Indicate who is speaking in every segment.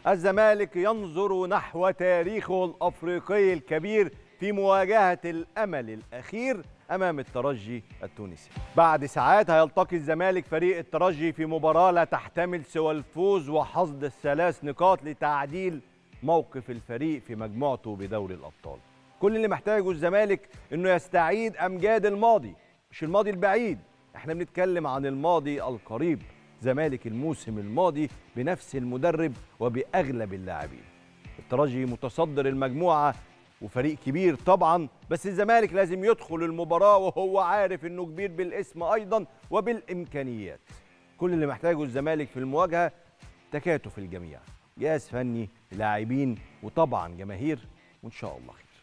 Speaker 1: الزمالك ينظر نحو تاريخه الافريقي الكبير في مواجهه الامل الاخير امام الترجي التونسي. بعد ساعات هيلتقي الزمالك فريق الترجي في مباراه لا تحتمل سوى الفوز وحصد الثلاث نقاط لتعديل موقف الفريق في مجموعته بدوري الابطال. كل اللي محتاجه الزمالك انه يستعيد امجاد الماضي مش الماضي البعيد احنا بنتكلم عن الماضي القريب زمالك الموسم الماضي بنفس المدرب وباغلب اللاعبين الترجي متصدر المجموعه وفريق كبير طبعا بس الزمالك لازم يدخل المباراه وهو عارف انه كبير بالاسم ايضا وبالامكانيات كل اللي محتاجه الزمالك في المواجهه تكاتف الجميع جهاز فني لاعبين وطبعا جماهير وان شاء الله خير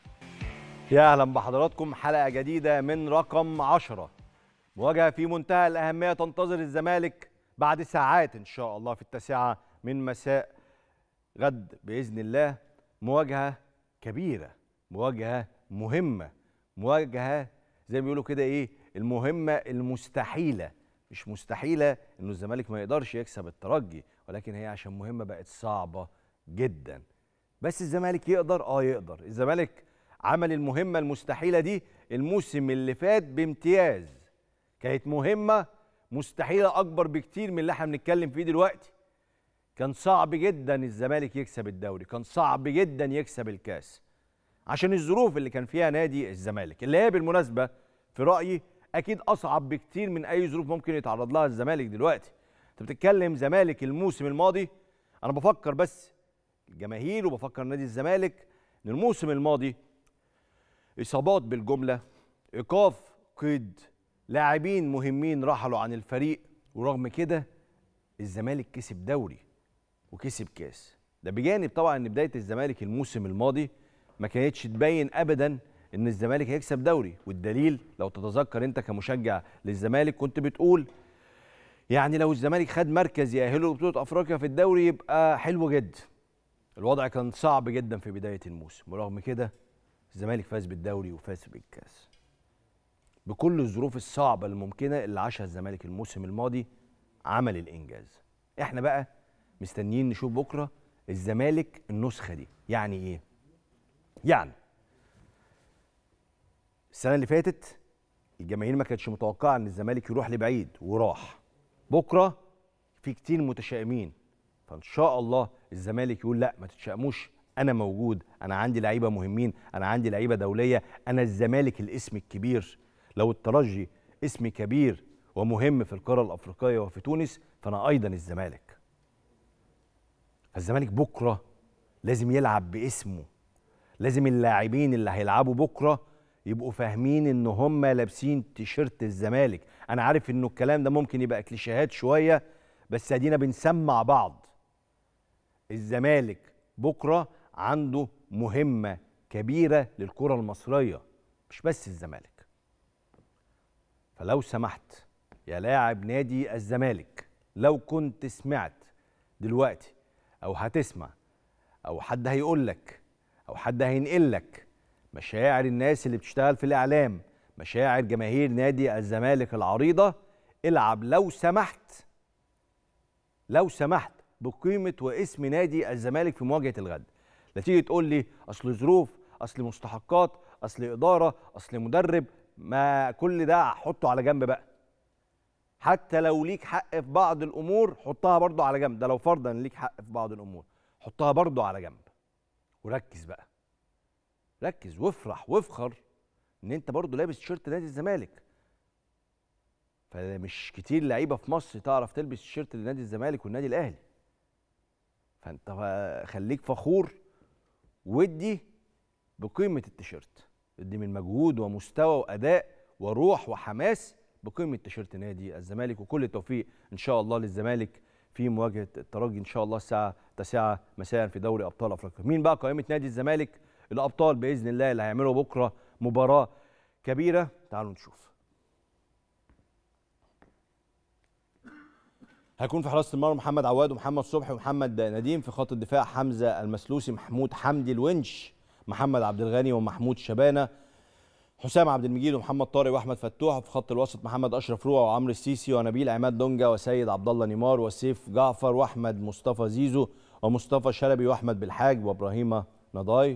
Speaker 1: يا اهلا بحضراتكم حلقه جديده من رقم 10 مواجهه في منتهى الاهميه تنتظر الزمالك بعد ساعات ان شاء الله في التاسعه من مساء غد باذن الله مواجهه كبيره مواجهه مهمه مواجهه زي ما بيقولوا كده ايه المهمه المستحيله مش مستحيله انه الزمالك ما يقدرش يكسب الترجي ولكن هي عشان مهمه بقت صعبه جدا بس الزمالك يقدر اه يقدر الزمالك عمل المهمه المستحيله دي الموسم اللي فات بامتياز كانت مهمه مستحيله اكبر بكتير من اللي احنا بنتكلم فيه دلوقتي كان صعب جدا الزمالك يكسب الدوري كان صعب جدا يكسب الكاس عشان الظروف اللي كان فيها نادي الزمالك اللي هي بالمناسبه في رايي اكيد اصعب بكتير من اي ظروف ممكن يتعرض لها الزمالك دلوقتي انت بتتكلم زمالك الموسم الماضي انا بفكر بس الجماهير وبفكر نادي الزمالك ان الموسم الماضي اصابات بالجمله ايقاف قيد لاعبين مهمين رحلوا عن الفريق ورغم كده الزمالك كسب دوري وكسب كاس ده بجانب طبعا ان بدايه الزمالك الموسم الماضي ما كانتش تبين ابدا ان الزمالك هيكسب دوري والدليل لو تتذكر انت كمشجع للزمالك كنت بتقول يعني لو الزمالك خد مركز يأهله لبطوله افريقيا في الدوري يبقى حلو جدا الوضع كان صعب جدا في بدايه الموسم ورغم كده الزمالك فاز بالدوري وفاز بالكاس بكل الظروف الصعبه الممكنه اللي عاشها الزمالك الموسم الماضي عمل الانجاز احنا بقى مستنيين نشوف بكره الزمالك النسخه دي يعني ايه يعني السنه اللي فاتت الجماهير ما كانتش متوقعه ان الزمالك يروح لبعيد وراح بكره في كتير متشائمين فان شاء الله الزمالك يقول لا ما تتشائموش انا موجود انا عندي لعيبه مهمين انا عندي لعيبه دوليه انا الزمالك الاسم الكبير لو الترجي اسم كبير ومهم في القاره الافريقيه وفي تونس فانا ايضا الزمالك فالزمالك بكره لازم يلعب باسمه لازم اللاعبين اللي هيلعبوا بكره يبقوا فاهمين ان هم لابسين تيشيرت الزمالك انا عارف انه الكلام ده ممكن يبقى كليشيهات شويه بس ادينا بنسمع بعض الزمالك بكره عنده مهمه كبيره للكره المصريه مش بس الزمالك فلو سمحت يا لاعب نادي الزمالك لو كنت سمعت دلوقتي او هتسمع او حد هيقول لك او حد هينقل لك مشاعر الناس اللي بتشتغل في الاعلام مشاعر جماهير نادي الزمالك العريضه العب لو سمحت لو سمحت بقيمه واسم نادي الزمالك في مواجهه الغد لا تيجي تقول لي اصل ظروف اصل مستحقات اصل اداره اصل مدرب ما كل ده حطه على جنب بقى حتى لو ليك حق في بعض الامور حطها برضو على جنب ده لو فرضا ليك حق في بعض الامور حطها برضو على جنب وركز بقى ركز وافرح وافخر ان انت برضو لابس تيشيرت نادي الزمالك فمش كتير لعيبه في مصر تعرف تلبس تيشيرت لنادي الزمالك والنادي الاهلي فانت خليك فخور وادي بقيمه التيشيرت ادي من مجهود ومستوى واداء وروح وحماس بقيمه تيشيرت نادي الزمالك وكل التوفيق ان شاء الله للزمالك في مواجهه الترجي ان شاء الله الساعه 9 مساء في دوري ابطال افريقيا مين بقى قائمه نادي الزمالك الابطال باذن الله اللي هيعملوا بكره مباراه كبيره تعالوا نشوف هيكون في حراسه المرمى محمد عواد ومحمد صبحي ومحمد نديم في خط الدفاع حمزه المسلوسي محمود حمدي الونش محمد عبد الغني ومحمود شبانه حسام عبد المجيد ومحمد طارق واحمد فتوح في خط الوسط محمد اشرف روعه وعمرو السيسي ونبيل عماد دونجا وسيد عبد الله نيمار وسيف جعفر واحمد مصطفى زيزو ومصطفى شلبي واحمد بالحاج وابراهيم نضاي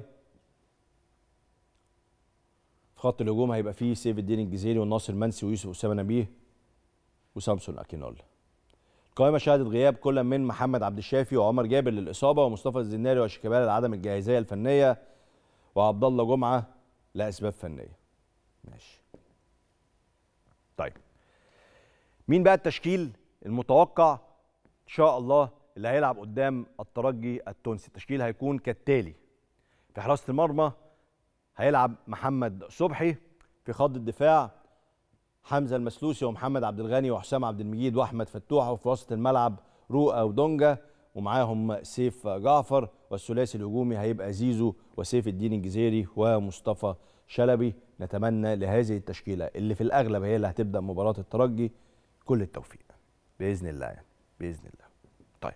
Speaker 1: في خط الهجوم هيبقى فيه سيف الدين الجزيري والناصر منسي ويوسف اسامه نبيه وسامسون اكينول القائمه شهدت غياب كل من محمد عبد الشافي وعمر جابر للاصابه ومصطفى الزناري وشيكابالا لعدم الجاهزيه الفنيه وعبد الله جمعه لاسباب فنيه ماشي طيب مين بقى التشكيل المتوقع ان شاء الله اللي هيلعب قدام الترجي التونسي التشكيل هيكون كالتالي في حراسه المرمى هيلعب محمد صبحي في خط الدفاع حمزه المسلوسي ومحمد عبد الغني وحسام عبد المجيد واحمد فتوح وفي وسط الملعب رؤى ودونجا ومعاهم سيف جعفر والثلاثي الهجومي هيبقى زيزو وسيف الدين الجزيري ومصطفى شلبي نتمنى لهذه التشكيله اللي في الاغلب هي اللي هتبدا مباراه الترجي كل التوفيق باذن الله يعني باذن الله طيب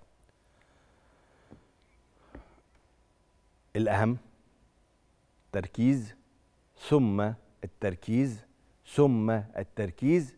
Speaker 1: الاهم تركيز ثم التركيز ثم التركيز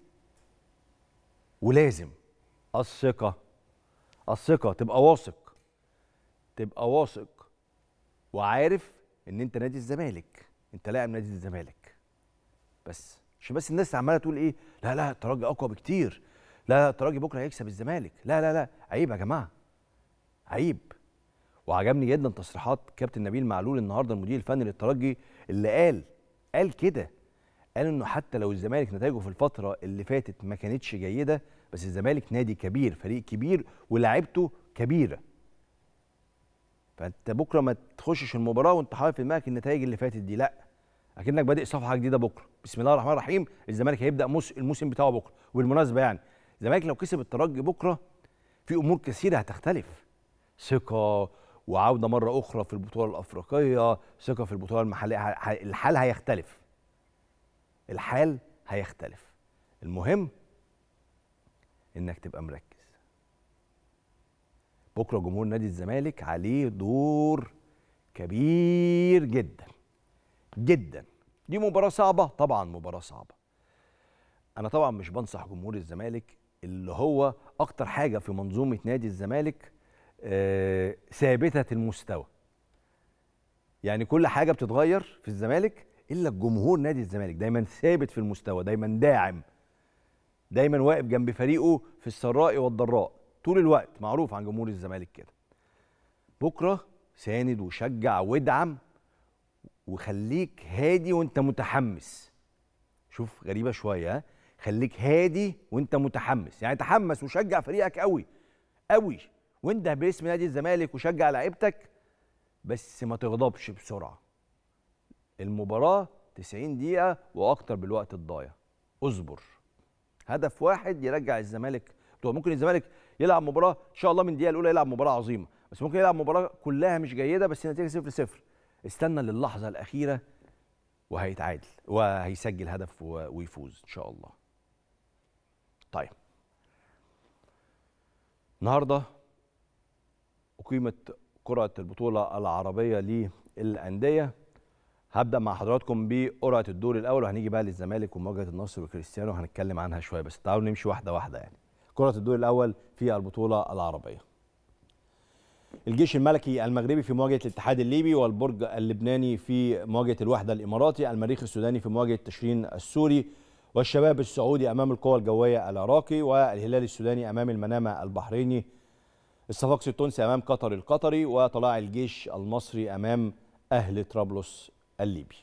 Speaker 1: ولازم الثقة الثقة تبقى واثق تبقى واثق وعارف ان انت نادي الزمالك انت لاعب نادي الزمالك بس عشان بس الناس عماله تقول ايه لا لا الترجي اقوى بكتير لا لا الترجي بكره هيكسب الزمالك لا لا لا عيب يا جماعه عيب وعجبني جدا تصريحات كابتن نبيل معلول النهارده المدير الفني للترجي اللي قال قال كده قال انه حتى لو الزمالك نتائجه في الفتره اللي فاتت ما كانتش جيده بس الزمالك نادي كبير فريق كبير ولاعيبته كبيره فانت بكره ما تخشش المباراه وانت حاطط في دماغك النتائج اللي فاتت دي لا اكنك بادئ صفحه جديده بكره بسم الله الرحمن الرحيم الزمالك هيبدا موس الموسم بتاعه بكره وبالمناسبه يعني الزمالك لو كسب الترجي بكره في امور كثيره هتختلف ثقه وعوده مره اخرى في البطوله الافريقيه ثقه في البطوله المحليه الحال هيختلف الحال هيختلف المهم انك تبقى مركز بكره جمهور نادي الزمالك عليه دور كبير جدا جدا دي مباراه صعبه طبعا مباراه صعبه انا طبعا مش بنصح جمهور الزمالك اللي هو اكتر حاجه في منظومه نادي الزمالك آه ثابته المستوى يعني كل حاجه بتتغير في الزمالك الا الجمهور نادي الزمالك دايما ثابت في المستوى دايما داعم دايما واقف جنب فريقه في السراء والضراء طول الوقت معروف عن جمهور الزمالك كده بكره ساند وشجع وادعم وخليك هادي وانت متحمس شوف غريبه شويه ها خليك هادي وانت متحمس يعني تحمس وشجع فريقك قوي قوي وانده باسم نادي الزمالك وشجع لعيبتك بس ما تغضبش بسرعه المباراه 90 دقيقه واكتر بالوقت الضايع اصبر هدف واحد يرجع الزمالك ممكن الزمالك يلعب مباراه ان شاء الله من الدقيقه الاولى يلعب مباراه عظيمه بس ممكن يلعب مباراه كلها مش جيده بس النتيجه 0 0 استنى للحظه الاخيره وهيتعادل وهيسجل هدف ويفوز ان شاء الله طيب النهارده اقيمت كره البطوله العربيه للانديه هبدا مع حضراتكم بقرعه الدور الاول وهنيجي بقى للزمالك ومواجهه النصر وكريستيانو وهنتكلم عنها شويه بس تعالوا نمشي واحده واحده يعني كره الدور الاول في البطوله العربيه الجيش الملكي المغربي في مواجهه الاتحاد الليبي والبرج اللبناني في مواجهه الوحده الاماراتي المريخ السوداني في مواجهه تشرين السوري والشباب السعودي امام القوى الجويه العراقي والهلال السوداني امام المنامه البحريني الصفاقسي التونسي امام قطر القطري وطلاع الجيش المصري امام اهل طرابلس الليبي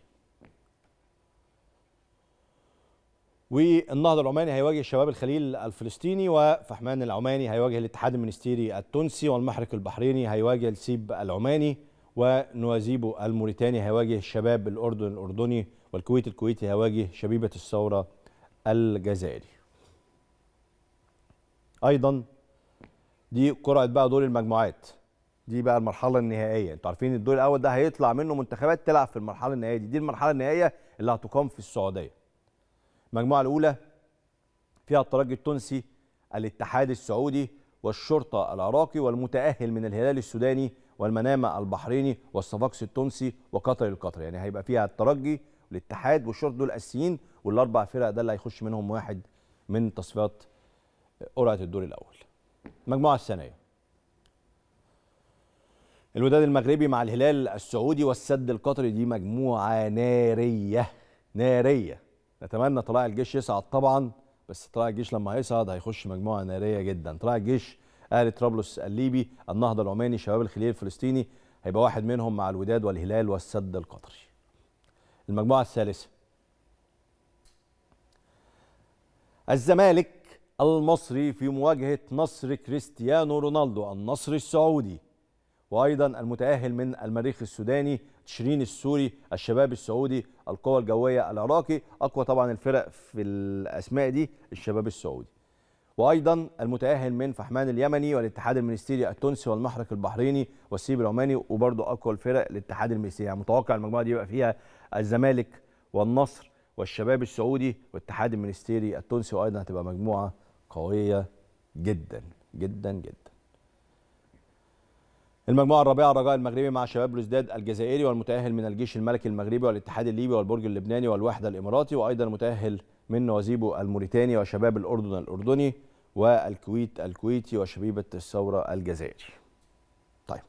Speaker 1: والنهضه العماني هيواجه شباب الخليل الفلسطيني وفحمان العماني هيواجه الاتحاد المنستيري التونسي والمحرق البحريني هيواجه السيب العماني ونوازيبو الموريتاني هيواجه الشباب الاردن الاردني والكويت الكويتي هيواجه شبيبه الثوره الجزائري ايضا دي قرعه بقى دور المجموعات دي بقى المرحله النهائيه انتوا عارفين الدور الاول ده هيطلع منه منتخبات تلعب في المرحله النهائيه دي دي المرحله النهائيه اللي هتقام في السعوديه المجموعه الاولى فيها الترجي التونسي الاتحاد السعودي والشرطه العراقي والمتاهل من الهلال السوداني والمنامه البحريني والصفاقسي التونسي وقطر القطري يعني هيبقى فيها الترجي والاتحاد والشرطه دول اساسيين والاربع فرق ده اللي هيخش منهم واحد من تصفيات قرعه الدور الاول المجموعه الثانيه الوداد المغربي مع الهلال السعودي والسد القطري دي مجموعه ناريه ناريه نتمنى طلائع الجيش يصعد طبعا بس طلائع الجيش لما هيصعد هيخش مجموعه ناريه جدا طلائع الجيش اهلي طرابلس الليبي النهضه العماني شباب الخليل الفلسطيني هيبقى واحد منهم مع الوداد والهلال والسد القطري المجموعه الثالثه الزمالك المصري في مواجهه نصر كريستيانو رونالدو النصر السعودي وايضا المتاهل من المريخ السوداني تشرين السوري الشباب السعودي القوى الجويه العراقي اقوى طبعا الفرق في الاسماء دي الشباب السعودي وايضا المتاهل من فحمان اليمني والاتحاد المنستيري التونسي والمحرق البحريني والسيب العماني وبرضه اقوى الفرق الاتحاد المنستيري يعني متوقع المجموعه دي يبقى فيها الزمالك والنصر والشباب السعودي والاتحاد المنستيري التونسي وايضا هتبقى مجموعه قويه جدا جدا جدا المجموعه الرابعه الرجاء المغربي مع شباب بلوزداد الجزائري والمتاهل من الجيش الملكي المغربي والاتحاد الليبي والبرج اللبناني والوحده الاماراتي وايضا المتاهل من نوازيبو الموريتاني وشباب الاردن الاردني والكويت الكويتي وشبيبه الثوره الجزائري. طيب.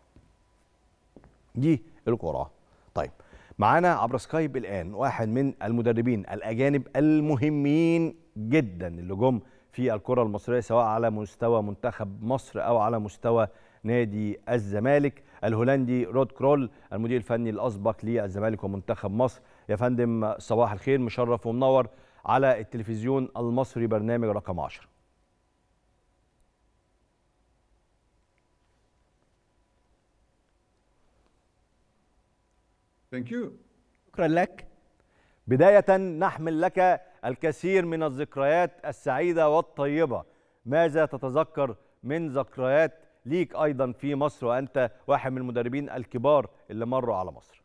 Speaker 1: دي القرعه. طيب معانا عبر سكايب الان واحد من المدربين الاجانب المهمين جدا اللي جم في الكره المصريه سواء على مستوى منتخب مصر او على مستوى نادي الزمالك الهولندي رود كرول المدير الفني الاسبق للزمالك ومنتخب مصر يا فندم صباح الخير مشرف ومنور على التلفزيون المصري برنامج رقم 10
Speaker 2: Thank you.
Speaker 3: شكرا لك
Speaker 1: بداية نحمل لك الكثير من الذكريات السعيدة والطيبة ماذا تتذكر من ذكريات ليك أيضا في مصر وأنت واحد من المدربين الكبار اللي مروا على مصر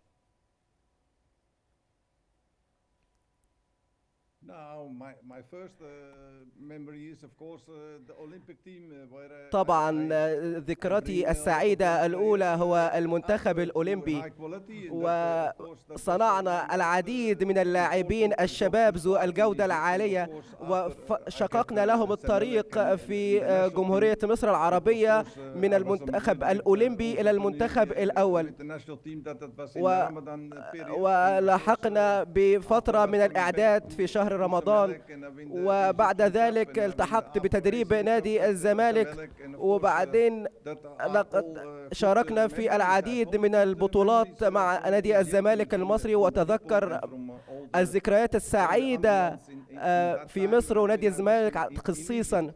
Speaker 2: Now, my, my first uh, memory is, of course, uh, the Olympic team uh, where uh,
Speaker 3: طبعا
Speaker 2: I-
Speaker 3: آه،
Speaker 2: I
Speaker 3: ذكرتي
Speaker 2: bring, uh,
Speaker 3: السعيدة
Speaker 2: players
Speaker 3: الأولى هو المنتخب
Speaker 2: up to
Speaker 3: الأولمبي
Speaker 2: high quality and that, uh, of course, that was, uh,
Speaker 3: وصنعنا العديد من اللاعبين الشباب ذو الجودة العالية وشققنا لهم الطريق في آه، جمهورية مصر العربية من المنتخب الأولمبي إلى المنتخب الأول و- ولحقنا بفترة من الإعداد في شهر رمضان وبعد ذلك التحقت بتدريب نادي الزمالك وبعدين لقد شاركنا في العديد من البطولات مع نادي الزمالك المصري وتذكر الذكريات السعيدة آه، في مصر ونادي الزمالك خصيصا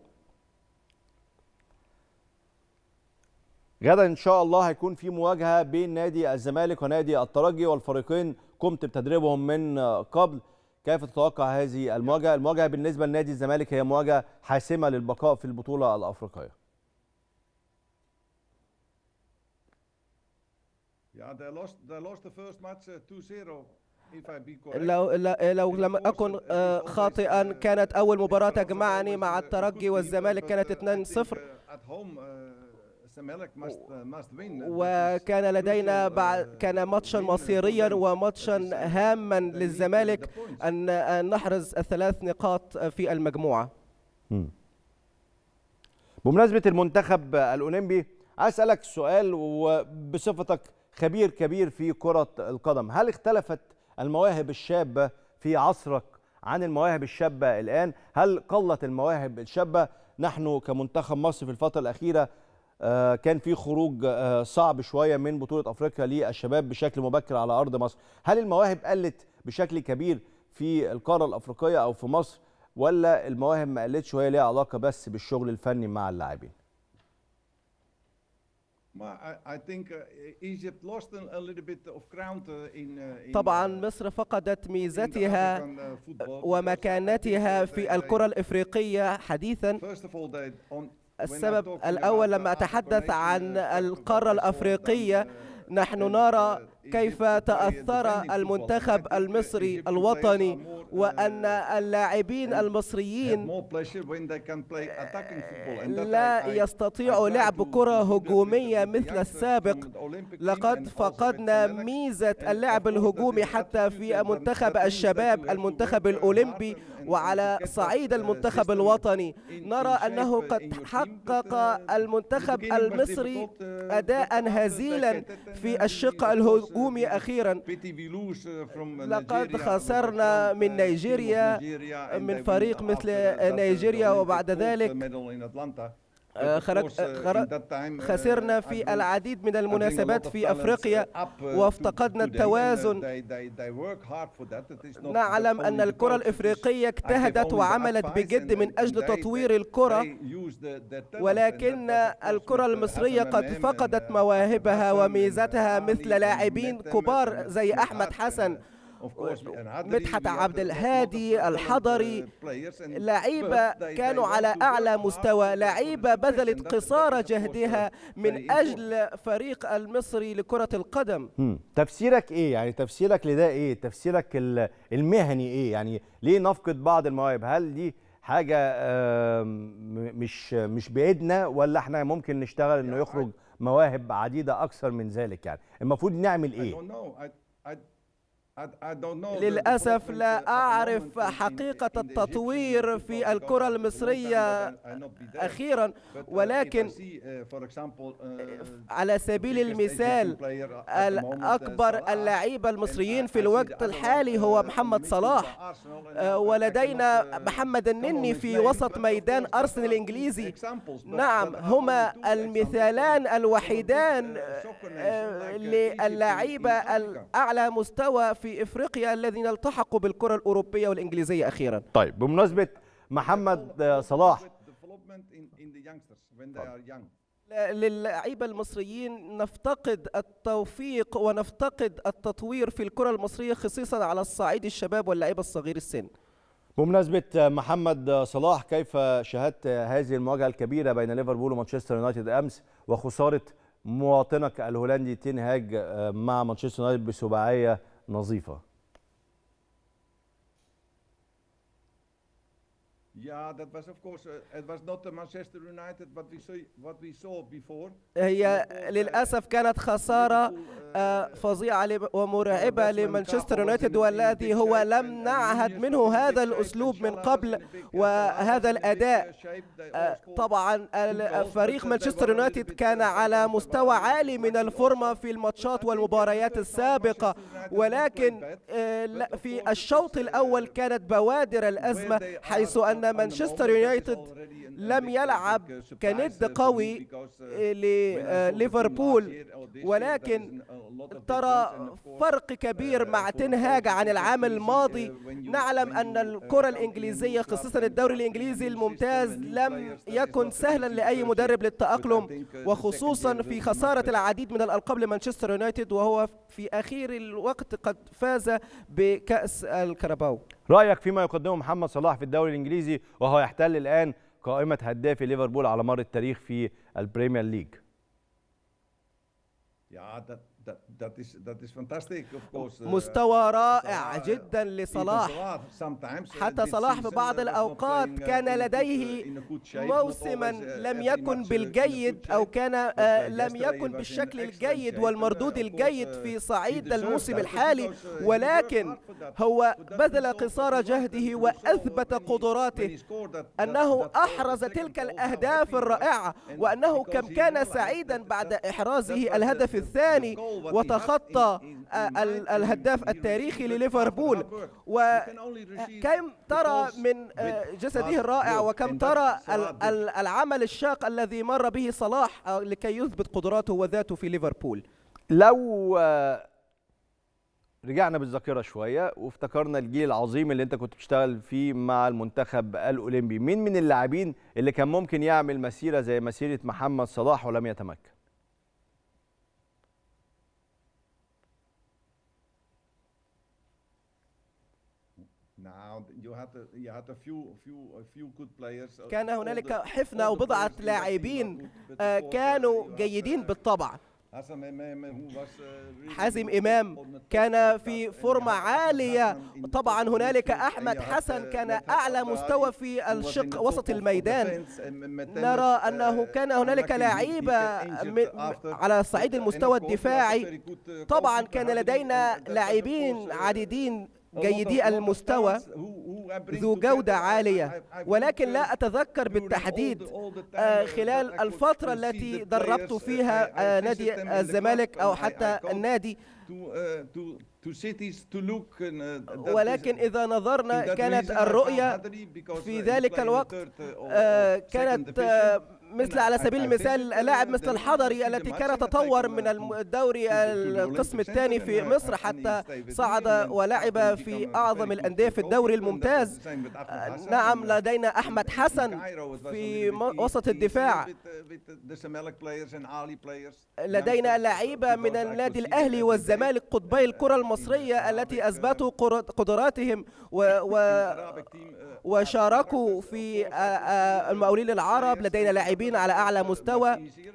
Speaker 1: غدا إن شاء الله هيكون في مواجهة بين نادي الزمالك ونادي الترجي والفريقين قمت بتدريبهم من قبل كيف تتوقع هذه المواجهة؟ المواجهة بالنسبة لنادي الزمالك هي مواجهة حاسمة للبقاء في البطولة الأفريقية
Speaker 2: Yeah, they lost, they lost the first match uh, 2-0, if I be correct.
Speaker 3: لو لا- لو لم أكن آه، خاطئا كانت أول مباراة تجمعني مع الترجي والزمالك كانت 2-0 وكان لدينا بعد كان ماتشا مصيريا وماتشا هاما للزمالك أن أن نحرز الثلاث نقاط في المجموعة
Speaker 1: بمناسبة المنتخب الأولمبي عايز أسألك سؤال وبصفتك خبير كبير في كرة القدم هل اختلفت المواهب الشابة في عصرك عن المواهب الشابة الآن هل قلت المواهب الشابة نحن كمنتخب مصر في الفترة الأخيرة آه، كان في خروج آه، صعب شوية من بطولة أفريقيا للشباب بشكل مبكر على أرض مصر هل المواهب قلت بشكل كبير في القارة الأفريقية أو في مصر ولا المواهب ما قلتش وهي ليها علاقة بس بالشغل الفني مع اللاعبين
Speaker 3: طبعا مصر فقدت ميزتها ومكانتها في الكرة الإفريقية حديثا السبب الأول لما أتحدث عن القارة الأفريقية نحن نرى كيف تأثر المنتخب المصري الوطني وأن اللاعبين المصريين لا يستطيعوا لعب كرة هجومية مثل السابق لقد فقدنا ميزة اللعب الهجومي حتى في منتخب الشباب المنتخب الأولمبي وعلى صعيد المنتخب الوطني نرى أنه قد حقق المنتخب المصري أداء مثيلا في الشق الهجومي أخيرا لقد خسرنا من نيجيريا من فريق مثل نيجيريا وبعد ذلك خسرنا في العديد من المناسبات في افريقيا وافتقدنا التوازن نعلم ان الكره الافريقيه اجتهدت وعملت بجد من اجل تطوير الكره ولكن الكره المصريه قد فقدت مواهبها وميزتها مثل لاعبين كبار زي احمد حسن مدحت عبد الهادي الحضري لعيبة كانوا على أعلى مستوى لعيبة بذلت قصارى جهدها من أجل فريق المصري لكرة القدم
Speaker 1: تفسيرك إيه؟ يعني تفسيرك لده إيه؟ تفسيرك المهني إيه؟ يعني ليه نفقد بعض المواهب؟ هل دي حاجة مش مش بإيدنا ولا احنا ممكن نشتغل إنه يخرج مواهب عديدة أكثر من ذلك يعني؟ المفروض نعمل إيه؟
Speaker 3: للأسف لا أعرف حقيقة التطوير في الكرة المصرية أخيرا ولكن على سبيل المثال الأكبر اللعيبة المصريين في الوقت الحالي هو محمد صلاح ولدينا محمد النني في وسط ميدان أرسنال الإنجليزي نعم هما المثالان الوحيدان للعيبة الأعلى مستوى في افريقيا الذين التحقوا بالكره الاوروبيه والانجليزيه اخيرا
Speaker 1: طيب بمناسبه محمد صلاح
Speaker 3: للعيبه المصريين نفتقد التوفيق ونفتقد التطوير في الكره المصريه خصيصا على الصعيد الشباب واللعيبه الصغير السن
Speaker 1: بمناسبة محمد صلاح كيف شاهدت هذه المواجهة الكبيرة بين ليفربول ومانشستر يونايتد أمس وخسارة مواطنك الهولندي تين هاج مع مانشستر يونايتد بسباعية نظيفة
Speaker 2: Yeah, that was of course uh, it was not the Manchester United what we saw what we saw before.
Speaker 3: هي للأسف كانت خسارة فظيعة ومرعبة لمانشستر يونايتد والذي هو لم نعهد منه هذا الأسلوب من قبل وهذا الأداء طبعا فريق مانشستر يونايتد كان على مستوى عالي من الفورمة في الماتشات والمباريات السابقة ولكن في الشوط الأول كانت بوادر الأزمة حيث أن مانشستر يونايتد لم يلعب كند قوي لليفربول ولكن ترى فرق كبير مع تنهاج عن العام الماضي نعلم أن الكرة الإنجليزية خصوصا الدوري الإنجليزي الممتاز لم يكن سهلا لأي مدرب للتأقلم وخصوصا في خسارة العديد من الألقاب لمانشستر يونايتد وهو في أخير الوقت قد فاز بكأس الكرباو
Speaker 1: رأيك فيما يقدمه محمد صلاح في الدوري الإنجليزي وهو يحتل الآن قائمة هدافي ليفربول على مر التاريخ في البريمير ليج
Speaker 3: مستوى رائع جدا لصلاح حتى صلاح في بعض الأوقات كان لديه موسما لم يكن بالجيد أو كان لم يكن بالشكل الجيد والمردود الجيد في صعيد الموسم الحالي ولكن هو بذل قصارى جهده وأثبت قدراته أنه أحرز تلك الأهداف الرائعة وأنه كم كان سعيدا بعد إحرازه الهدف الثاني وتخطى الهداف التاريخي لليفربول وكم ترى من جسده الرائع وكم ترى العمل الشاق الذي مر به صلاح لكي يثبت قدراته وذاته في ليفربول
Speaker 1: لو رجعنا بالذاكرة شوية وافتكرنا الجيل العظيم اللي انت كنت بتشتغل فيه مع المنتخب الأولمبي مين من اللاعبين اللي كان ممكن يعمل مسيرة زي مسيرة محمد صلاح ولم يتمكن
Speaker 3: كان هنالك حفنة أو بضعة لاعبين كانوا جيدين بالطبع حازم إمام كان في فورمة عالية طبعا هنالك أحمد حسن كان أعلى مستوى في الشق وسط الميدان نرى أنه كان هنالك لعيبة على صعيد المستوى الدفاعي طبعا كان لدينا لاعبين عديدين جيدي المستوى ذو جودة عالية ولكن لا أتذكر بالتحديد خلال الفترة التي دربت فيها نادي الزمالك أو حتى النادي ولكن إذا نظرنا كانت الرؤية في ذلك الوقت كانت مثل على سبيل المثال لاعب مثل الحضري التي كان تطور من الدوري القسم الثاني في مصر حتى صعد ولعب في أعظم الأندية في الدوري الممتاز نعم لدينا أحمد حسن في وسط الدفاع لدينا لعيبة من النادي الأهلي والزمالك قطبي الكرة المصرية التي أثبتوا قدراتهم و, و وشاركوا في المقاولين العرب لدينا لاعبين على أعلى مستوى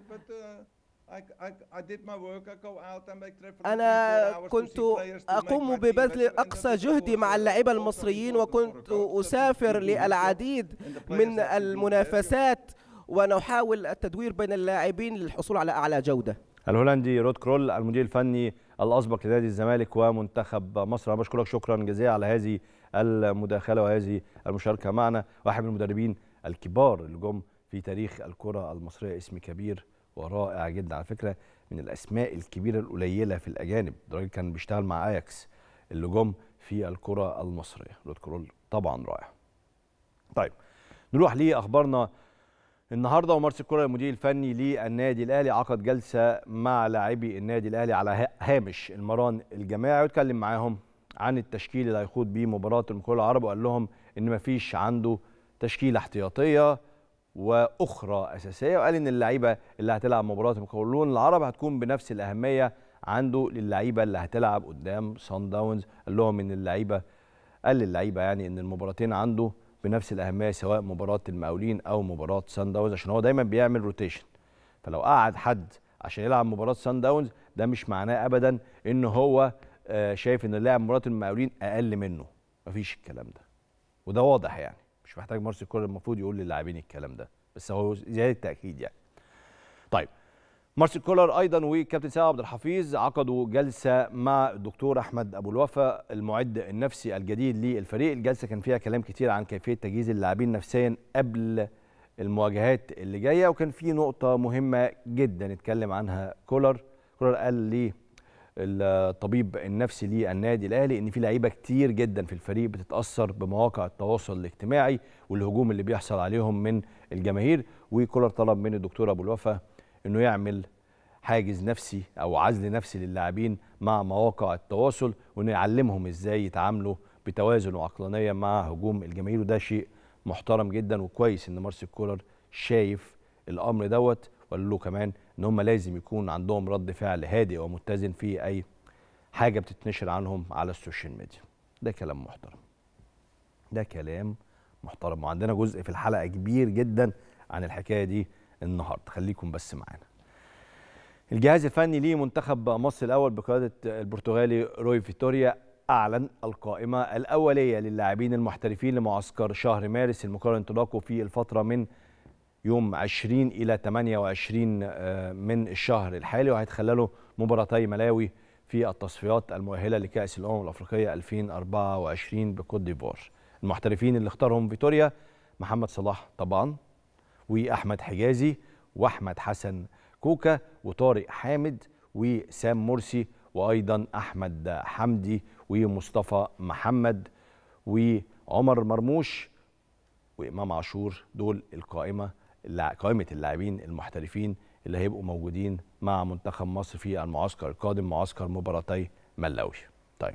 Speaker 3: أنا كنت أقوم ببذل أقصى جهدي مع اللاعبين المصريين وكنت أسافر للعديد من المنافسات ونحاول التدوير بين اللاعبين للحصول على أعلى جودة
Speaker 1: الهولندي رود كرول المدير الفني الأسبق لنادي الزمالك ومنتخب مصر أنا بشكرك شكرا جزيلا على هذه المداخله وهذه المشاركه معنا واحد من المدربين الكبار اللي جم في تاريخ الكره المصريه اسم كبير ورائع جدا على فكره من الاسماء الكبيره القليله في الاجانب الراجل كان بيشتغل مع اياكس اللي جم في الكره المصريه رود كرول طبعا رائع طيب نروح لاخبارنا النهارده ومارس الكره المدير الفني للنادي الاهلي عقد جلسه مع لاعبي النادي الاهلي على هامش المران الجماعي واتكلم معاهم عن التشكيل اللي هيخوض بيه مباراه المقاولون العرب وقال لهم ان مفيش عنده تشكيله احتياطيه واخرى اساسيه وقال ان اللعيبه اللي هتلعب مباراه المقاولون العرب هتكون بنفس الاهميه عنده للعيبه اللي هتلعب قدام سان داونز قال لهم ان اللعيبه قال للعيبه يعني ان المباراتين عنده بنفس الاهميه سواء مباراه المقاولين او مباراه سان داونز عشان هو دايما بيعمل روتيشن فلو قعد حد عشان يلعب مباراه سان داونز ده مش معناه ابدا ان هو شايف ان اللاعب مباراه المقاولين اقل منه مفيش الكلام ده وده واضح يعني مش محتاج مارسي كولر المفروض يقول للاعبين الكلام ده بس هو زياده تاكيد يعني طيب مارسيل كولر ايضا وكابتن سامي عبد الحفيظ عقدوا جلسه مع الدكتور احمد ابو الوفا المعد النفسي الجديد للفريق الجلسه كان فيها كلام كتير عن كيفيه تجهيز اللاعبين نفسيا قبل المواجهات اللي جايه وكان في نقطه مهمه جدا اتكلم عنها كولر كولر قال لي الطبيب النفسي للنادي الاهلي ان في لعيبه كتير جدا في الفريق بتتاثر بمواقع التواصل الاجتماعي والهجوم اللي بيحصل عليهم من الجماهير وكولر طلب من الدكتور ابو الوفا انه يعمل حاجز نفسي او عزل نفسي للاعبين مع مواقع التواصل وانه يعلمهم ازاي يتعاملوا بتوازن وعقلانيه مع هجوم الجماهير وده شيء محترم جدا وكويس ان مارسيل كولر شايف الامر دوت وقال له كمان ان هم لازم يكون عندهم رد فعل هادئ ومتزن في اي حاجه بتتنشر عنهم على السوشيال ميديا ده كلام محترم ده كلام محترم وعندنا جزء في الحلقه كبير جدا عن الحكايه دي النهارده خليكم بس معانا الجهاز الفني لمنتخب مصر الاول بقياده البرتغالي روي فيتوريا اعلن القائمه الاوليه للاعبين المحترفين لمعسكر شهر مارس المقرر انطلاقه في الفتره من يوم 20 الى 28 من الشهر الحالي وهيتخللوا مباراتي ملاوي في التصفيات المؤهله لكاس الامم الافريقيه 2024 بكوت ديفوار المحترفين اللي اختارهم فيتوريا محمد صلاح طبعا واحمد حجازي واحمد حسن كوكا وطارق حامد وسام مرسي وايضا احمد حمدي ومصطفى محمد وعمر مرموش وامام عاشور دول القائمه قائمه اللاعبين المحترفين اللي هيبقوا موجودين مع منتخب مصر في المعسكر القادم معسكر مباراتي ملاوي طيب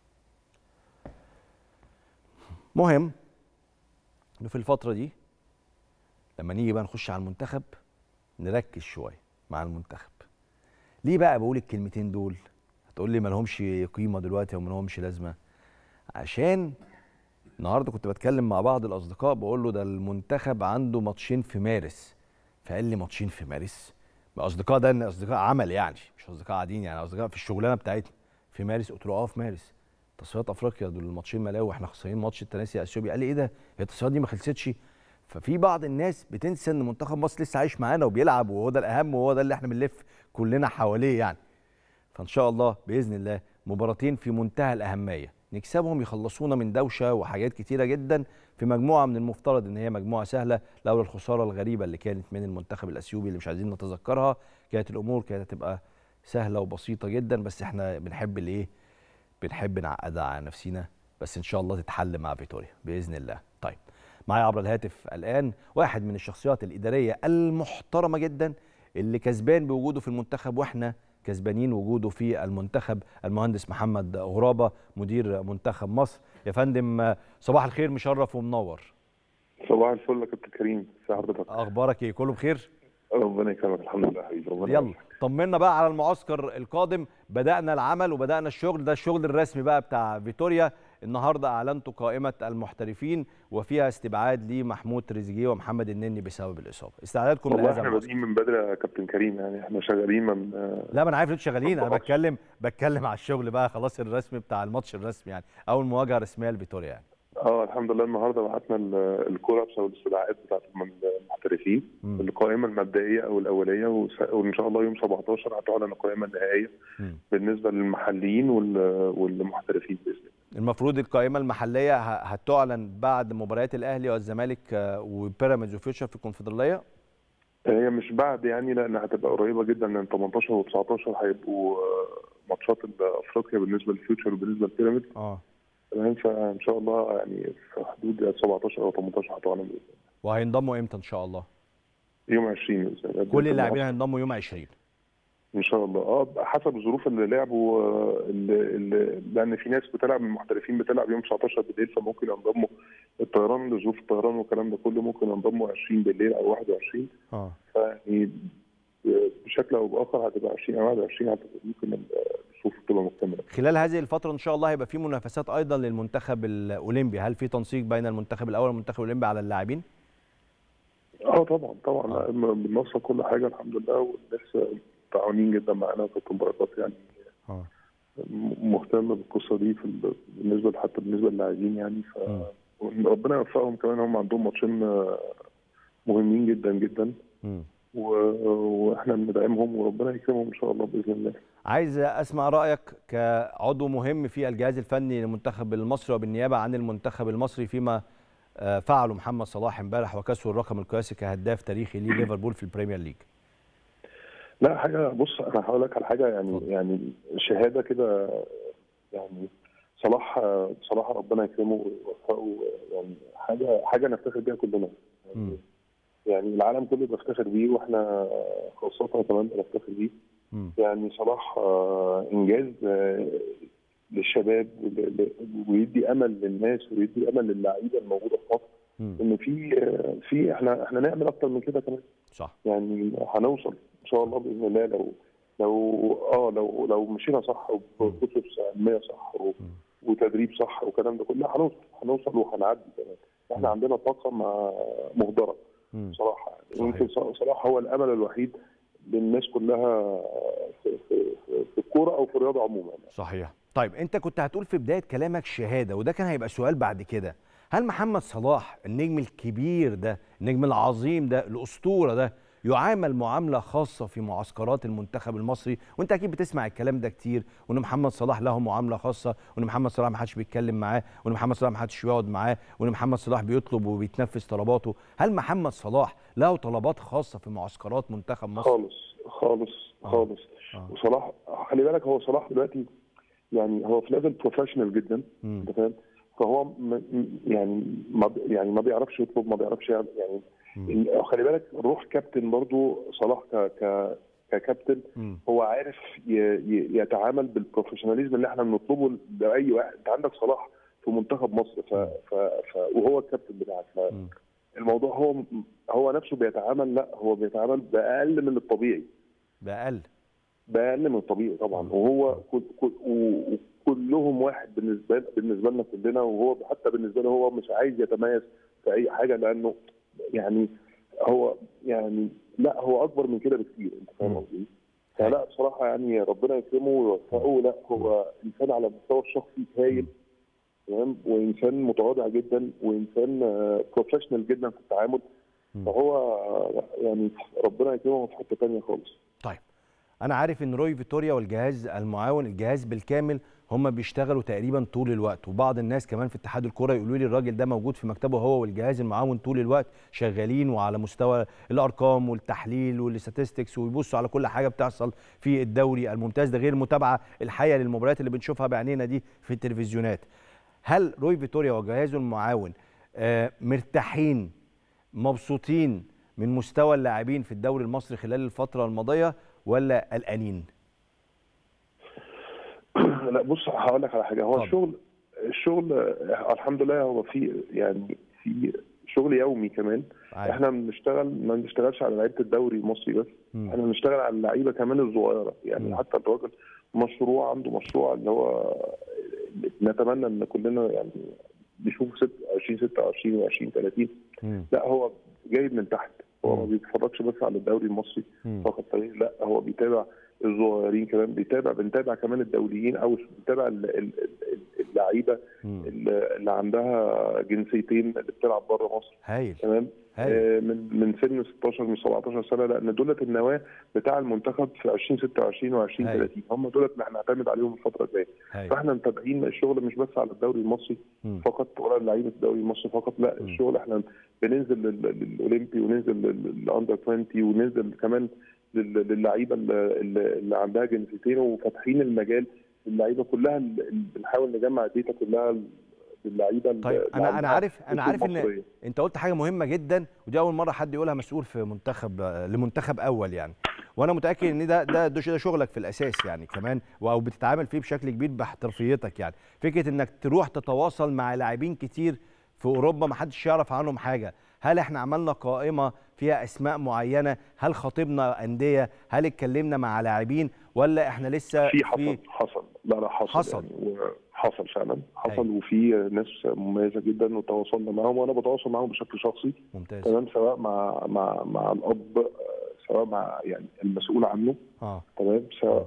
Speaker 1: مهم انه في الفتره دي لما نيجي بقى نخش على المنتخب نركز شويه مع المنتخب ليه بقى بقول الكلمتين دول هتقول لي ما لهمش قيمه دلوقتي وما لهمش لازمه عشان النهارده كنت بتكلم مع بعض الاصدقاء بقول له ده المنتخب عنده ماتشين في مارس فقال لي ماتشين في مارس اصدقاء ده اصدقاء عمل يعني مش اصدقاء عاديين يعني اصدقاء في الشغلانه بتاعتنا في مارس قلت له اه في مارس تصفيات افريقيا دول الماتشين ملاوي واحنا خسرانين ماتش التناسي الاثيوبي قال لي ايه ده هي التصفيات دي ما خلصتش ففي بعض الناس بتنسى ان منتخب مصر لسه عايش معانا وبيلعب وهو ده الاهم وهو ده اللي احنا بنلف كلنا حواليه يعني فان شاء الله باذن الله مباراتين في منتهى الاهميه نكسبهم يخلصونا من دوشه وحاجات كتيره جدا في مجموعه من المفترض ان هي مجموعه سهله لولا الخساره الغريبه اللي كانت من المنتخب الاثيوبي اللي مش عايزين نتذكرها كانت الامور كانت هتبقى سهله وبسيطه جدا بس احنا بنحب الايه بنحب نعقدها على نفسينا بس ان شاء الله تتحل مع فيتوريا باذن الله طيب معايا عبر الهاتف الان واحد من الشخصيات الاداريه المحترمه جدا اللي كسبان بوجوده في المنتخب واحنا كسبانين وجوده في المنتخب المهندس محمد غرابه مدير منتخب مصر يا فندم صباح الخير مشرف ومنور
Speaker 4: صباح الفل يا كابتن كريم ازي حضرتك
Speaker 1: اخبارك ايه كله بخير
Speaker 4: ربنا يكرمك الحمد لله حبيبي ربنا
Speaker 1: يلا طمنا بقى على المعسكر القادم بدانا العمل وبدانا الشغل ده الشغل الرسمي بقى بتاع فيتوريا النهارده اعلنتوا قائمه المحترفين وفيها استبعاد لمحمود تريزيجيه ومحمد النني بسبب الاصابه استعدادكم
Speaker 4: والله
Speaker 1: لهذا
Speaker 4: احنا
Speaker 1: المعسكر
Speaker 4: بادئين من بدري يا كابتن كريم يعني احنا شغالين من
Speaker 1: لا ما انا عارف انتوا شغالين انا
Speaker 4: خلاص.
Speaker 1: بتكلم بتكلم على الشغل بقى خلاص الرسمي بتاع الماتش الرسمي يعني اول مواجهه رسميه لفيتوريا يعني
Speaker 4: اه الحمد لله النهارده بعتنا ال- الكوره بسبب الاستدعاءات بتاعت الم- المحترفين
Speaker 1: مم.
Speaker 4: القائمه المبدئيه او الاوليه وس- وان شاء الله يوم 17 هتعلن القائمه النهائيه
Speaker 1: مم.
Speaker 4: بالنسبه للمحليين وال- والمحترفين باذن الله
Speaker 1: المفروض القائمه المحليه ه- هتعلن بعد مباريات الاهلي والزمالك آه، وبيراميدز وفيوتشر في الكونفدراليه
Speaker 4: هي مش بعد يعني لان هتبقى قريبه جدا لان 18 و19 هيبقوا آه، ماتشات افريقيا بالنسبه للفيوتشر وبالنسبه لبيراميدز
Speaker 1: اه
Speaker 4: تمام فان شاء الله يعني في حدود 17 او 18 هتعلن بإذن الله.
Speaker 1: وهينضموا امتى ان شاء الله
Speaker 4: يوم 20 بإذن الله.
Speaker 1: كل اللاعبين هينضموا يوم 20
Speaker 4: ان شاء الله اه حسب الظروف اللي لعبوا آه، اللي اللي لان في ناس بتلعب من المحترفين بتلعب يوم 19 بالليل فممكن ينضموا الطيران لظروف الطيران والكلام ده كله ممكن ينضموا 20 بالليل او 21
Speaker 1: اه
Speaker 4: فيعني بشكل او باخر هتبقى 20 او 21 هتبقى ممكن الظروف تبقى مكتمله
Speaker 1: خلال هذه الفتره ان شاء الله هيبقى في منافسات ايضا للمنتخب الاولمبي هل في تنسيق بين المنتخب الاول والمنتخب الاولمبي على اللاعبين
Speaker 4: اه طبعا طبعا
Speaker 1: آه.
Speaker 4: بنوصل كل حاجه الحمد لله والناس متعاونين جدا معانا كابتن بركات يعني
Speaker 1: اه
Speaker 4: مهتم بالقصه دي في ال- بالنسبه حتى بالنسبه للاعبين يعني ف
Speaker 1: مم.
Speaker 4: ربنا يوفقهم كمان هم عندهم ماتشين آه، مهمين جدا جدا
Speaker 1: مم.
Speaker 4: و- واحنا بندعمهم وربنا يكرمهم ان شاء الله باذن الله
Speaker 1: عايز اسمع رايك كعضو مهم في الجهاز الفني للمنتخب المصري وبالنيابه عن المنتخب المصري فيما آه، فعله محمد صلاح امبارح وكسر الرقم القياسي كهداف تاريخي لليفربول في البريمير ليج
Speaker 4: لا حاجه بص انا هقول لك على حاجه يعني
Speaker 1: اتفضل.
Speaker 4: يعني شهاده كده يعني صلاح صلاح ربنا يكرمه ويوفقه يعني حاجه حاجه نفتخر بيها كلنا
Speaker 1: مم.
Speaker 4: يعني العالم كله بيفتخر بيه واحنا خاصه كمان بنفتخر بيه
Speaker 1: مم.
Speaker 4: يعني صلاح آه، انجاز آه، للشباب ول- ل- ويدي امل للناس ويدي امل للعيبه الموجوده في مصر
Speaker 1: مم.
Speaker 4: ان في آه، في احنا احنا نعمل اكتر من كده كمان
Speaker 1: صح
Speaker 4: يعني هنوصل ان شاء الله باذن الله لو لو اه لو لو مشينا صح وكتب علميه صح و- وتدريب صح والكلام ده كله هنوصل هنوصل وهنعدي كمان احنا عندنا طاقه مع مهدره
Speaker 1: مم.
Speaker 4: بصراحه
Speaker 1: صحيح.
Speaker 4: يمكن ص- صلاح هو الامل الوحيد للناس كلها في, في, في, في الكوره او في الرياضه عموما
Speaker 1: صحيح طيب انت كنت هتقول في بدايه كلامك شهاده وده كان هيبقى سؤال بعد كده هل محمد صلاح النجم الكبير ده النجم العظيم ده الاسطوره ده يعامل معامله خاصه في معسكرات المنتخب المصري وانت اكيد بتسمع الكلام ده كتير وان محمد صلاح له معامله خاصه وان محمد صلاح ما حدش بيتكلم معاه وان محمد صلاح ما حدش بيقعد معاه وان محمد صلاح بيطلب وبيتنفذ طلباته هل محمد صلاح له طلبات خاصه في معسكرات منتخب مصر
Speaker 4: خالص خالص
Speaker 1: آه.
Speaker 4: خالص
Speaker 1: آه.
Speaker 4: وصلاح خلي بالك هو صلاح دلوقتي يعني هو في ليفل بروفيشنال جدا
Speaker 1: مم.
Speaker 4: انت فاهم فهو م- م- يعني ما ب- يعني ما بيعرفش يطلب ما بيعرفش يعمل يعني
Speaker 1: مم.
Speaker 4: ال- خلي بالك روح كابتن برضو صلاح ك ك ككابتن
Speaker 1: مم.
Speaker 4: هو عارف ي- ي- يتعامل بالبروفيشناليزم اللي احنا بنطلبه لاي واحد انت عندك صلاح في منتخب مصر ف ف ف وهو الكابتن بتاعك
Speaker 1: مم.
Speaker 4: فالموضوع هو هو نفسه بيتعامل لا هو بيتعامل باقل من الطبيعي
Speaker 1: بأقل
Speaker 4: باقل من الطبيعي طبعا
Speaker 1: مم.
Speaker 4: وهو كل كل و- وكلهم واحد بالنسبه بالنسبه لنا كلنا وهو حتى بالنسبه له هو مش عايز يتميز في اي حاجه لانه يعني هو يعني لا هو اكبر من كده بكتير انت فاهم
Speaker 1: مم.
Speaker 4: قصدي؟ فلا بصراحه يعني ربنا يكرمه ويوفقه لا هو انسان على المستوى الشخصي هايل تمام وانسان متواضع جدا وانسان بروفيشنال جدا في التعامل
Speaker 1: مم.
Speaker 4: فهو آه، يعني ربنا يكرمه في حته ثانيه خالص
Speaker 1: طيب انا عارف ان روي فيتوريا والجهاز المعاون الجهاز بالكامل هم بيشتغلوا تقريبا طول الوقت وبعض الناس كمان في اتحاد الكره يقولوا لي الراجل ده موجود في مكتبه هو والجهاز المعاون طول الوقت شغالين وعلى مستوى الارقام والتحليل والاستاتستكس ويبصوا على كل حاجه بتحصل في الدوري الممتاز ده غير المتابعه الحيه للمباريات اللي بنشوفها بعينينا دي في التلفزيونات هل روي فيتوريا وجهازه المعاون آه، مرتاحين مبسوطين من مستوى اللاعبين في الدوري المصري خلال الفتره الماضيه ولا قلقانين؟
Speaker 4: لا بص هقول لك على حاجه هو
Speaker 1: اتفضل.
Speaker 4: الشغل الشغل آه، الحمد لله هو في يعني في شغل يومي كمان
Speaker 1: عارف.
Speaker 4: احنا بنشتغل ما بنشتغلش على لعيبه الدوري المصري بس
Speaker 1: مم.
Speaker 4: احنا بنشتغل على اللعيبه كمان الصغيره يعني
Speaker 1: مم.
Speaker 4: حتى الراجل مشروع عنده مشروع اللي هو نتمنى ان كلنا يعني نشوف 26 26 و20 30
Speaker 1: مم.
Speaker 4: لا هو جايب من تحت هو ما
Speaker 1: مم.
Speaker 4: بيتفرجش بس على الدوري المصري
Speaker 1: مم.
Speaker 4: فقط طريق لا هو بيتابع الصغيرين كمان بيتابع بنتابع كمان الدوليين او بنتابع ال- ال- ال- اللعيبه
Speaker 1: مم.
Speaker 4: اللي اللي عندها جنسيتين اللي بتلعب بره مصر
Speaker 1: هايل
Speaker 4: تمام
Speaker 1: هايل
Speaker 4: آه، من من سن 16 من 17 سنه لان دولت النواه بتاع المنتخب في 2026 و2030
Speaker 1: هايل.
Speaker 4: هم دولت اللي هنعتمد عليهم الفتره الجايه
Speaker 1: هايل
Speaker 4: فاحنا متابعين الشغل مش بس على الدوري المصري
Speaker 1: مم.
Speaker 4: فقط ولا لعيبه الدوري المصري فقط لا
Speaker 1: مم.
Speaker 4: الشغل احنا بننزل لل- للاولمبي وننزل للاندر 20 وننزل كمان لل- للعيبه اللي, اللي اللي عندها جنسيتين وفاتحين المجال اللعيبه كلها اللي بنحاول نجمع الداتا كلها للعيبه اللي-
Speaker 1: طيب
Speaker 4: اللي
Speaker 1: انا انا
Speaker 4: عندها
Speaker 1: عارف انا
Speaker 4: أصول
Speaker 1: عارف ان
Speaker 4: مصرية.
Speaker 1: انت قلت حاجه مهمه جدا ودي اول مره حد يقولها مسؤول في منتخب لمنتخب اول يعني وانا متاكد ان ده ده ده ده شغلك في الاساس يعني كمان او بتتعامل فيه بشكل كبير باحترافيتك يعني فكره انك تروح تتواصل مع لاعبين كتير في اوروبا ما حدش يعرف عنهم حاجه هل احنا عملنا قائمه فيها اسماء معينه هل خاطبنا انديه هل اتكلمنا مع لاعبين ولا احنا لسه
Speaker 4: في حصل حصل لا لا حصل
Speaker 1: حصل.
Speaker 4: يعني حصل فعلا حصل
Speaker 1: أيوة.
Speaker 4: وفي ناس مميزه جدا وتواصلنا معاهم وانا بتواصل معاهم بشكل شخصي
Speaker 1: ممتاز
Speaker 4: تمام سواء مع مع مع الاب آه، سواء مع يعني المسؤول عنه
Speaker 1: اه
Speaker 4: تمام سواء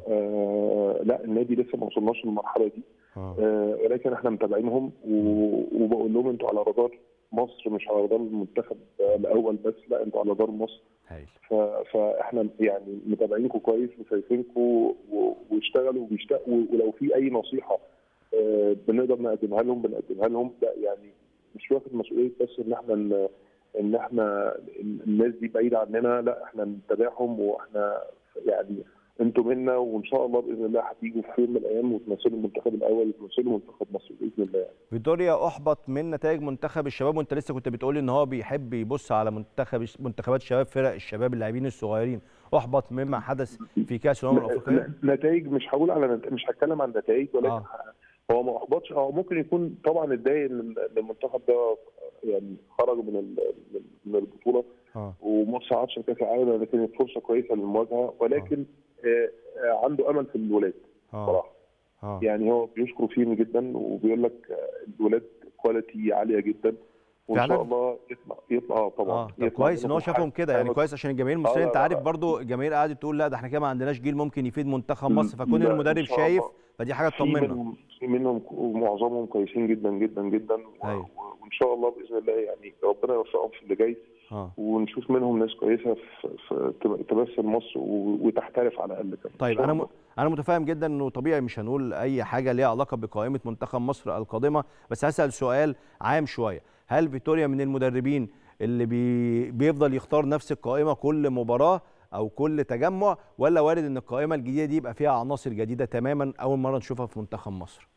Speaker 4: آه لا النادي لسه ما وصلناش للمرحله دي
Speaker 1: اه
Speaker 4: آه ولكن احنا متابعينهم و- وبقول لهم انتوا على رادار مصر مش على رادار المنتخب آه، الاول بس لا انتوا على رادار مصر
Speaker 1: هايل
Speaker 4: ف- فاحنا يعني متابعينكم كويس وشايفينكم و- واشتغلوا وبيشتغلوا ولو في اي نصيحه آه، بنقدر نقدمها لهم بنقدمها لهم لا يعني مش واخد مسؤوليه بس ان احنا ن- ان احنا الناس دي بعيده عننا لا احنا نتابعهم واحنا يعني انتوا منا وان شاء الله باذن الله هتيجوا في يوم من الايام وتمثلوا المنتخب الاول وتمثلوا منتخب مصر باذن الله
Speaker 1: فيتوريا احبط من نتائج منتخب الشباب وانت لسه كنت بتقولي ان هو بيحب يبص على منتخب منتخبات الشباب فرق الشباب اللاعبين الصغيرين احبط مما حدث في كاس الامم الافريقيه
Speaker 4: نتائج مش هقول على نت... مش هتكلم عن نتائج ولكن
Speaker 1: آه.
Speaker 4: هو ما احبطش هو ممكن يكون طبعا اتضايق ان إن المنتخب ده يعني خرج من ال- من البطوله
Speaker 1: اه
Speaker 4: وما صعدش كاس العالم لان كانت فرصه كويسه للمواجهه ولكن آه. آه عنده امل في الولاد
Speaker 1: اه
Speaker 4: صراحه
Speaker 1: اه
Speaker 4: يعني هو بيشكر فيهم جدا وبيقول لك آه، الولاد كواليتي عاليه جدا وان
Speaker 1: فعلاً؟
Speaker 4: شاء الله يطلع يطلع اه طبعا
Speaker 1: اه طب
Speaker 4: يطلع
Speaker 1: كويس ان هو
Speaker 4: منهم
Speaker 1: شافهم
Speaker 4: حاجة.
Speaker 1: كده يعني
Speaker 4: أيوة.
Speaker 1: كويس عشان الجماهير المصريه
Speaker 4: لا،
Speaker 1: انت
Speaker 4: لا،
Speaker 1: عارف
Speaker 4: لا.
Speaker 1: برضو الجماهير قعدت تقول لا ده احنا كده ما عندناش جيل ممكن يفيد منتخب مصر فكون
Speaker 4: لا، إن
Speaker 1: المدرب
Speaker 4: شاء
Speaker 1: شايف
Speaker 4: الله.
Speaker 1: فدي حاجه
Speaker 4: في
Speaker 1: تطمنا
Speaker 4: منهم في منهم معظمهم كويسين جدا جدا جدا و-
Speaker 1: أيوة.
Speaker 4: و- وان شاء الله باذن الله يعني ربنا يوفقهم في اللي جاي
Speaker 1: اه
Speaker 4: ونشوف منهم ناس كويسه في, في تب- تمثل مصر و- وتحترف على الاقل كمان
Speaker 1: طيب
Speaker 4: إن شاء
Speaker 1: انا
Speaker 4: الله.
Speaker 1: م... انا متفاهم جدا انه طبيعي مش هنقول اي حاجه ليها علاقه بقائمه منتخب مصر القادمه بس هسال سؤال عام شويه هل فيتوريا من المدربين اللي بي... بيفضل يختار نفس القائمه كل مباراه او كل تجمع ولا وارد ان القائمه الجديده دي يبقى فيها عناصر جديده تماما اول مره نشوفها في منتخب مصر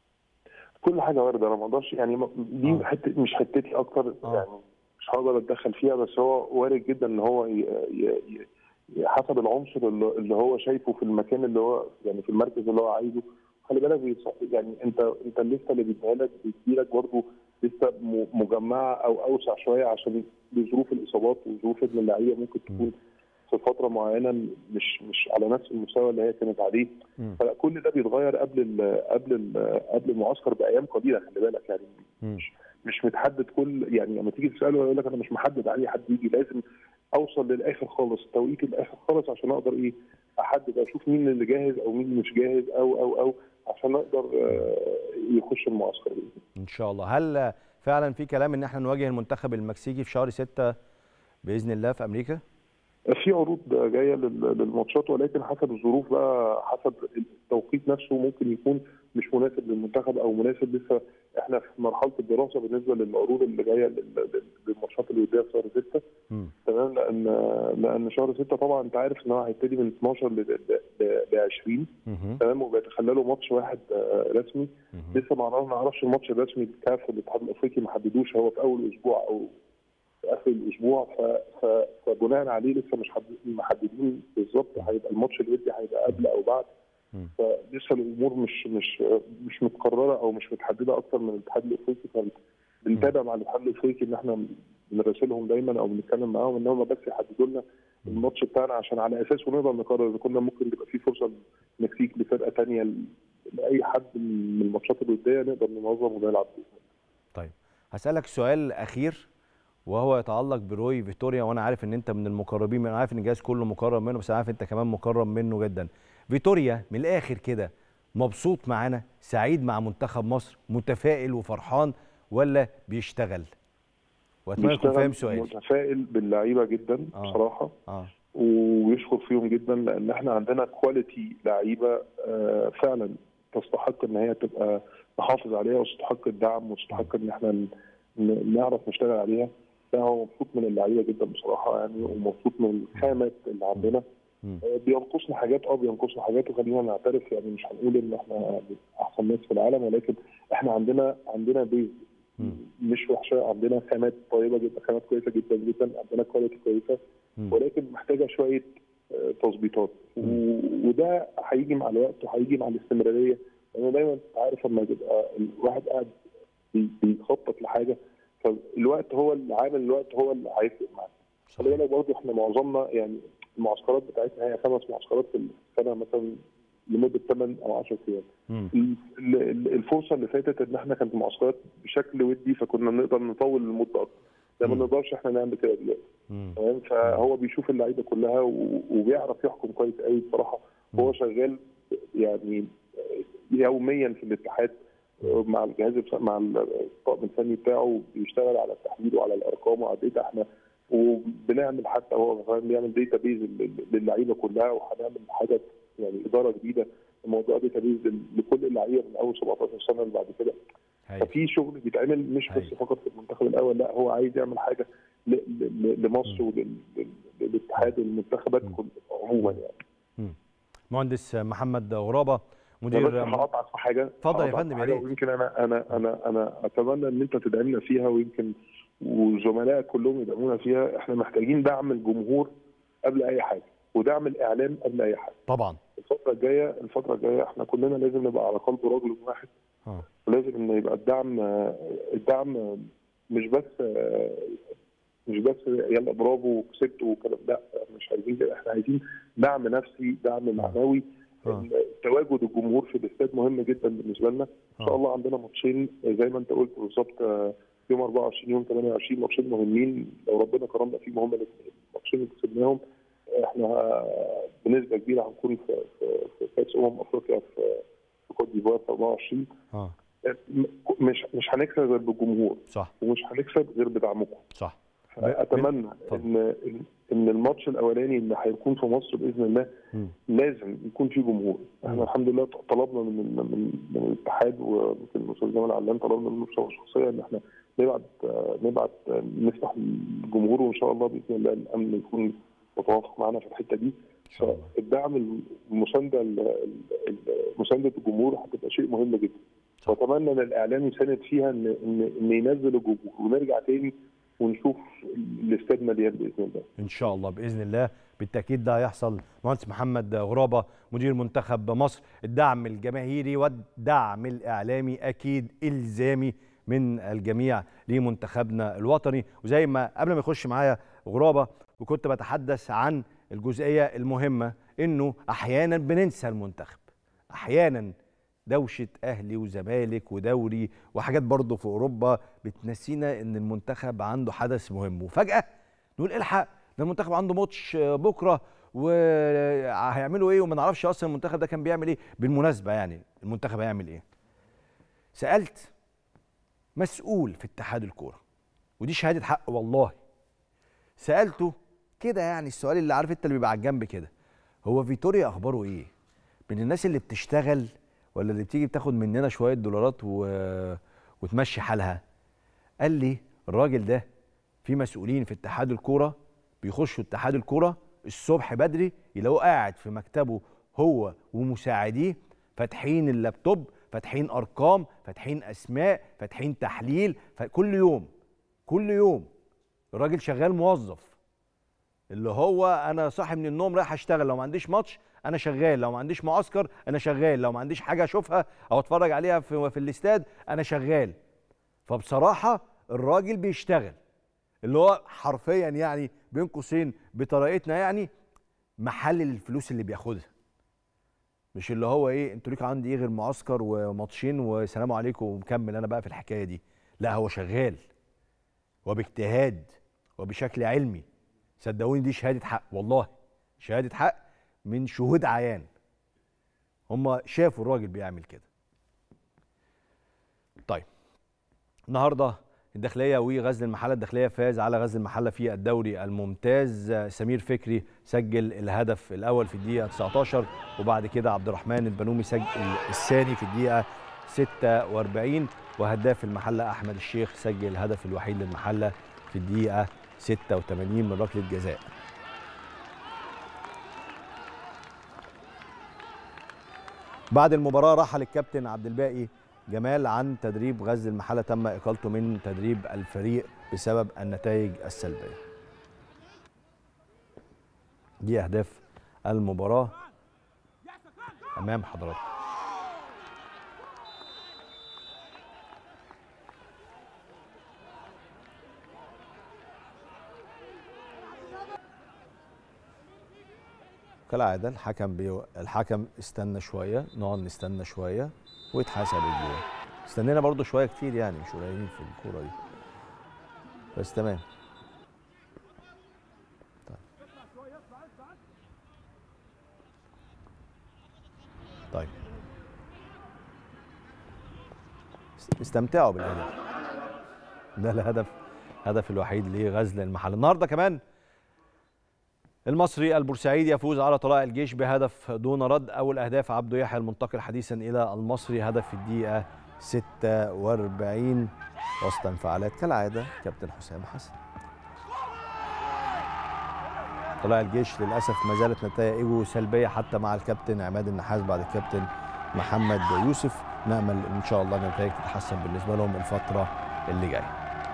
Speaker 4: كل حاجه وارده انا ما اقدرش يعني ما- دي
Speaker 1: آه.
Speaker 4: حته مش حتتي اكتر
Speaker 1: آه.
Speaker 4: يعني مش هقدر اتدخل فيها بس هو وارد جدا ان هو ي... ي... ي... حسب العنصر اللي اللي هو شايفه في المكان اللي هو يعني في المركز اللي هو عايزه خلي بالك بيص- يعني انت انت الليسته اللي بيديها لك بتديلك برضه لسه م- مجمعه او اوسع شويه عشان لظروف الاصابات وظروف ان اللعيبه ممكن تكون في فتره معينه مش مش على نفس المستوى اللي هي كانت عليه
Speaker 1: مم.
Speaker 4: فكل ده بيتغير قبل ال قبل ال قبل المعسكر بايام قليله خلي بالك يعني
Speaker 1: مم.
Speaker 4: مش مش متحدد كل يعني لما تيجي تساله يقول لك انا مش محدد عليه حد يجي لازم اوصل للاخر خالص التوقيت الاخر خالص عشان اقدر ايه احدد اشوف مين اللي جاهز او مين مش جاهز او او او عشان اقدر يخش المعسكر
Speaker 1: ان شاء الله هل فعلا في كلام ان احنا نواجه المنتخب المكسيكي في شهر 6 باذن الله في امريكا
Speaker 4: في عروض جايه للماتشات ولكن حسب الظروف بقى حسب التوقيت نفسه ممكن يكون مش مناسب للمنتخب او مناسب لسه احنا في مرحله الدراسه بالنسبه للعروض اللي جايه للماتشات الوديه في شهر 6 تمام لان لان شهر 6 طبعا انت عارف ان هو هيبتدي من 12 ل 20 تمام وبيتخللوا ماتش واحد رسمي لسه ما نعرفش الماتش الرسمي الكاف الاتحاد الافريقي ما حددوش هو في اول اسبوع او في اخر الاسبوع فبناء عليه لسه مش محددين بالظبط هيبقى الماتش الودي هيبقى قبل او بعد فلسه الامور مش مش مش متقرره او مش متحدده اكتر من الاتحاد الافريقي فبنتابع مع الاتحاد الافريقي ان احنا بنراسلهم دايما او بنتكلم معاهم ان هم بس يحددوا لنا الماتش بتاعنا عشان على اساسه نقدر نقرر اذا كنا ممكن يبقى في فرصه نكفيك لفرقه ثانيه لاي حد من الماتشات الوديه نقدر ننظم ونلعب
Speaker 1: طيب هسالك سؤال اخير وهو يتعلق بروي فيتوريا وانا عارف ان انت من المقربين انا عارف ان الجهاز كله مقرب منه بس انا عارف انت كمان مقرب منه جدا فيتوريا من الاخر كده مبسوط معانا سعيد مع منتخب مصر متفائل وفرحان ولا بيشتغل
Speaker 4: واتمنى يكون فاهم سؤالي متفائل باللعيبه جدا آه. بصراحه
Speaker 1: آه.
Speaker 4: ويشكر فيهم جدا لان احنا عندنا كواليتي لعيبه آه فعلا تستحق ان هي تبقى نحافظ عليها وتستحق الدعم وتستحق ان احنا نعرف نشتغل عليها لا هو مبسوط من اللعيبه جدا بصراحه يعني ومبسوط من الخامات اللي عندنا بينقصنا حاجات اه بينقصنا حاجات وخلينا نعترف يعني مش هنقول ان احنا احسن ناس في العالم ولكن احنا عندنا عندنا بيز مش وحشه عندنا خامات طيبه جدا خامات كويسه جدا جدا عندنا كواليتي كويسه ولكن محتاجه شويه تظبيطات وده هيجي مع الوقت وهيجي مع الاستمراريه لان دايما انت عارف لما تبقى الواحد قاعد بيخطط لحاجه فالوقت هو اللي عامل الوقت هو اللي هيفرق معاك خلي بالك برضه احنا معظمنا يعني المعسكرات بتاعتنا هي خمس معسكرات في السنه مثلا لمده 8 او 10 ايام. الفرصه اللي فاتت ان احنا كانت المعسكرات بشكل ودي فكنا نقدر نطول المده اكتر. ده ما نقدرش احنا نعمل كده دلوقتي. تمام فهو بيشوف اللعيبه كلها وبيعرف يحكم كويس قوي بصراحه هو شغال يعني يوميا في الاتحاد مع الجهاز مع الطاقم الفني بتاعه بيشتغل على التحليل وعلى الارقام وعلى الداتا احنا وبنعمل حتى هو مثلا بيعمل داتا بيز للعيبه كلها وهنعمل حاجه يعني اداره جديده موضوع داتا بيز لكل اللعيبه من اول 17 سنه اللي بعد كده ففي شغل بيتعمل مش بس فقط في المنتخب الاول لا هو عايز يعمل حاجه لمصر وللاتحاد والمنتخبات عموما يعني
Speaker 1: مهندس محمد غرابه مدير
Speaker 4: هقطعك في حاجه
Speaker 1: اتفضل يا فندم يا ريت
Speaker 4: ويمكن انا انا انا انا اتمنى ان انت تدعمنا فيها ويمكن وزملائك كلهم يدعمونا فيها احنا محتاجين دعم الجمهور قبل اي حاجه ودعم الاعلام قبل اي حاجه
Speaker 1: طبعا
Speaker 4: الفتره الجايه الفتره الجايه احنا كلنا لازم نبقى على قلب رجل واحد
Speaker 1: اه
Speaker 4: ولازم ان يبقى الدعم الدعم مش بس مش بس يلا برافو كسبت وكلام لا مش عايزين كده احنا عايزين دعم نفسي دعم معنوي
Speaker 1: آه.
Speaker 4: تواجد الجمهور في الاستاد مهم جدا بالنسبه لنا ان شاء الله عندنا ماتشين زي ما انت قلت بالظبط يوم 24 يوم 28 ماتشين مهمين لو ربنا كرمنا فيهم هم الماتشين اللي كسبناهم احنا بنسبه كبيره هنكون في في, في كاس امم افريقيا في في كوت ديفوار في 24
Speaker 1: اه
Speaker 4: مش مش هنكسب غير بالجمهور
Speaker 1: صح
Speaker 4: ومش هنكسب غير بدعمكم
Speaker 1: صح
Speaker 4: اتمنى ان ان الماتش الاولاني اللي هيكون في مصر باذن الله
Speaker 1: م.
Speaker 4: لازم يكون فيه جمهور احنا الحمد لله طلبنا من من من الاتحاد ويمكن الاستاذ جمال علام طلبنا منه بصفه شخصيه ان احنا نبعت نبعت نفتح الجمهور وان شاء الله باذن الله الامن يكون متوافق معانا في الحته دي فالدعم المسانده مسانده الجمهور هتبقى شيء مهم جدا واتمنى ان الاعلام يساند فيها ان ان, إن ينزل الجمهور ونرجع تاني ونشوف الاستاد مليان باذن الله.
Speaker 1: ان شاء الله باذن الله بالتاكيد ده هيحصل مهندس محمد غرابه مدير منتخب مصر الدعم الجماهيري والدعم الاعلامي اكيد الزامي من الجميع لمنتخبنا الوطني وزي ما قبل ما يخش معايا غرابه وكنت بتحدث عن الجزئيه المهمه انه احيانا بننسى المنتخب احيانا دوشه اهلي وزمالك ودوري وحاجات برضه في اوروبا بتنسينا ان المنتخب عنده حدث مهم وفجاه نقول الحق ده المنتخب عنده ماتش بكره وهيعملوا ايه وما نعرفش اصلا المنتخب ده كان بيعمل ايه بالمناسبه يعني المنتخب هيعمل ايه سالت مسؤول في اتحاد الكوره ودي شهاده حق والله سالته كده يعني السؤال اللي عارف انت اللي بيبقى على الجنب كده هو فيتوريا اخباره ايه من الناس اللي بتشتغل ولا اللي بتيجي بتاخد مننا شويه دولارات و... وتمشي حالها قال لي الراجل ده في مسؤولين في اتحاد الكوره بيخشوا اتحاد الكوره الصبح بدري يلاقوه قاعد في مكتبه هو ومساعديه فاتحين اللابتوب فاتحين ارقام فاتحين اسماء فاتحين تحليل كل يوم كل يوم الراجل شغال موظف اللي هو انا صاحي من النوم رايح اشتغل لو ما عنديش ماتش انا شغال لو ما عنديش معسكر انا شغال لو ما عنديش حاجه اشوفها او اتفرج عليها في, في الاستاد انا شغال فبصراحه الراجل بيشتغل اللي هو حرفيا يعني بين قوسين بطريقتنا يعني محلل الفلوس اللي بياخدها مش اللي هو ايه انتوا ليك عندي ايه غير معسكر وماتشين وسلام عليكم ومكمل انا بقى في الحكايه دي لا هو شغال وباجتهاد وبشكل علمي صدقوني دي شهاده حق والله شهاده حق من شهود عيان هم شافوا الراجل بيعمل كده طيب النهارده الداخليه وغزل المحله الداخليه فاز على غزل المحله في الدوري الممتاز سمير فكري سجل الهدف الاول في الدقيقه 19 وبعد كده عبد الرحمن البنومي سجل الثاني في الدقيقه 46 وهداف المحله احمد الشيخ سجل الهدف الوحيد للمحله في الدقيقه 86 من ركله جزاء بعد المباراه رحل الكابتن عبد الباقي جمال عن تدريب غزل المحله تم اقالته من تدريب الفريق بسبب النتائج السلبيه دي اهداف المباراه امام حضراتكم كالعاده الحكم بي... الحكم استنى شويه نقعد نستنى شويه ويتحسب الجول استنينا برضو شويه كتير يعني مش قليلين في الكوره دي بس تمام طيب طيب استمتعوا بالهدف ده الهدف الهدف الوحيد لغزل المحل النهارده كمان المصري البورسعيدي يفوز على طلائع الجيش بهدف دون رد اول اهداف عبده يحيى المنتقل حديثا الى المصري هدف في الدقيقه 46 وسط انفعالات كالعاده كابتن حسام حسن طلائع الجيش للاسف ما زالت نتائجه سلبيه حتى مع الكابتن عماد النحاس بعد الكابتن محمد يوسف نامل ان شاء الله النتائج تتحسن بالنسبه لهم الفتره اللي جايه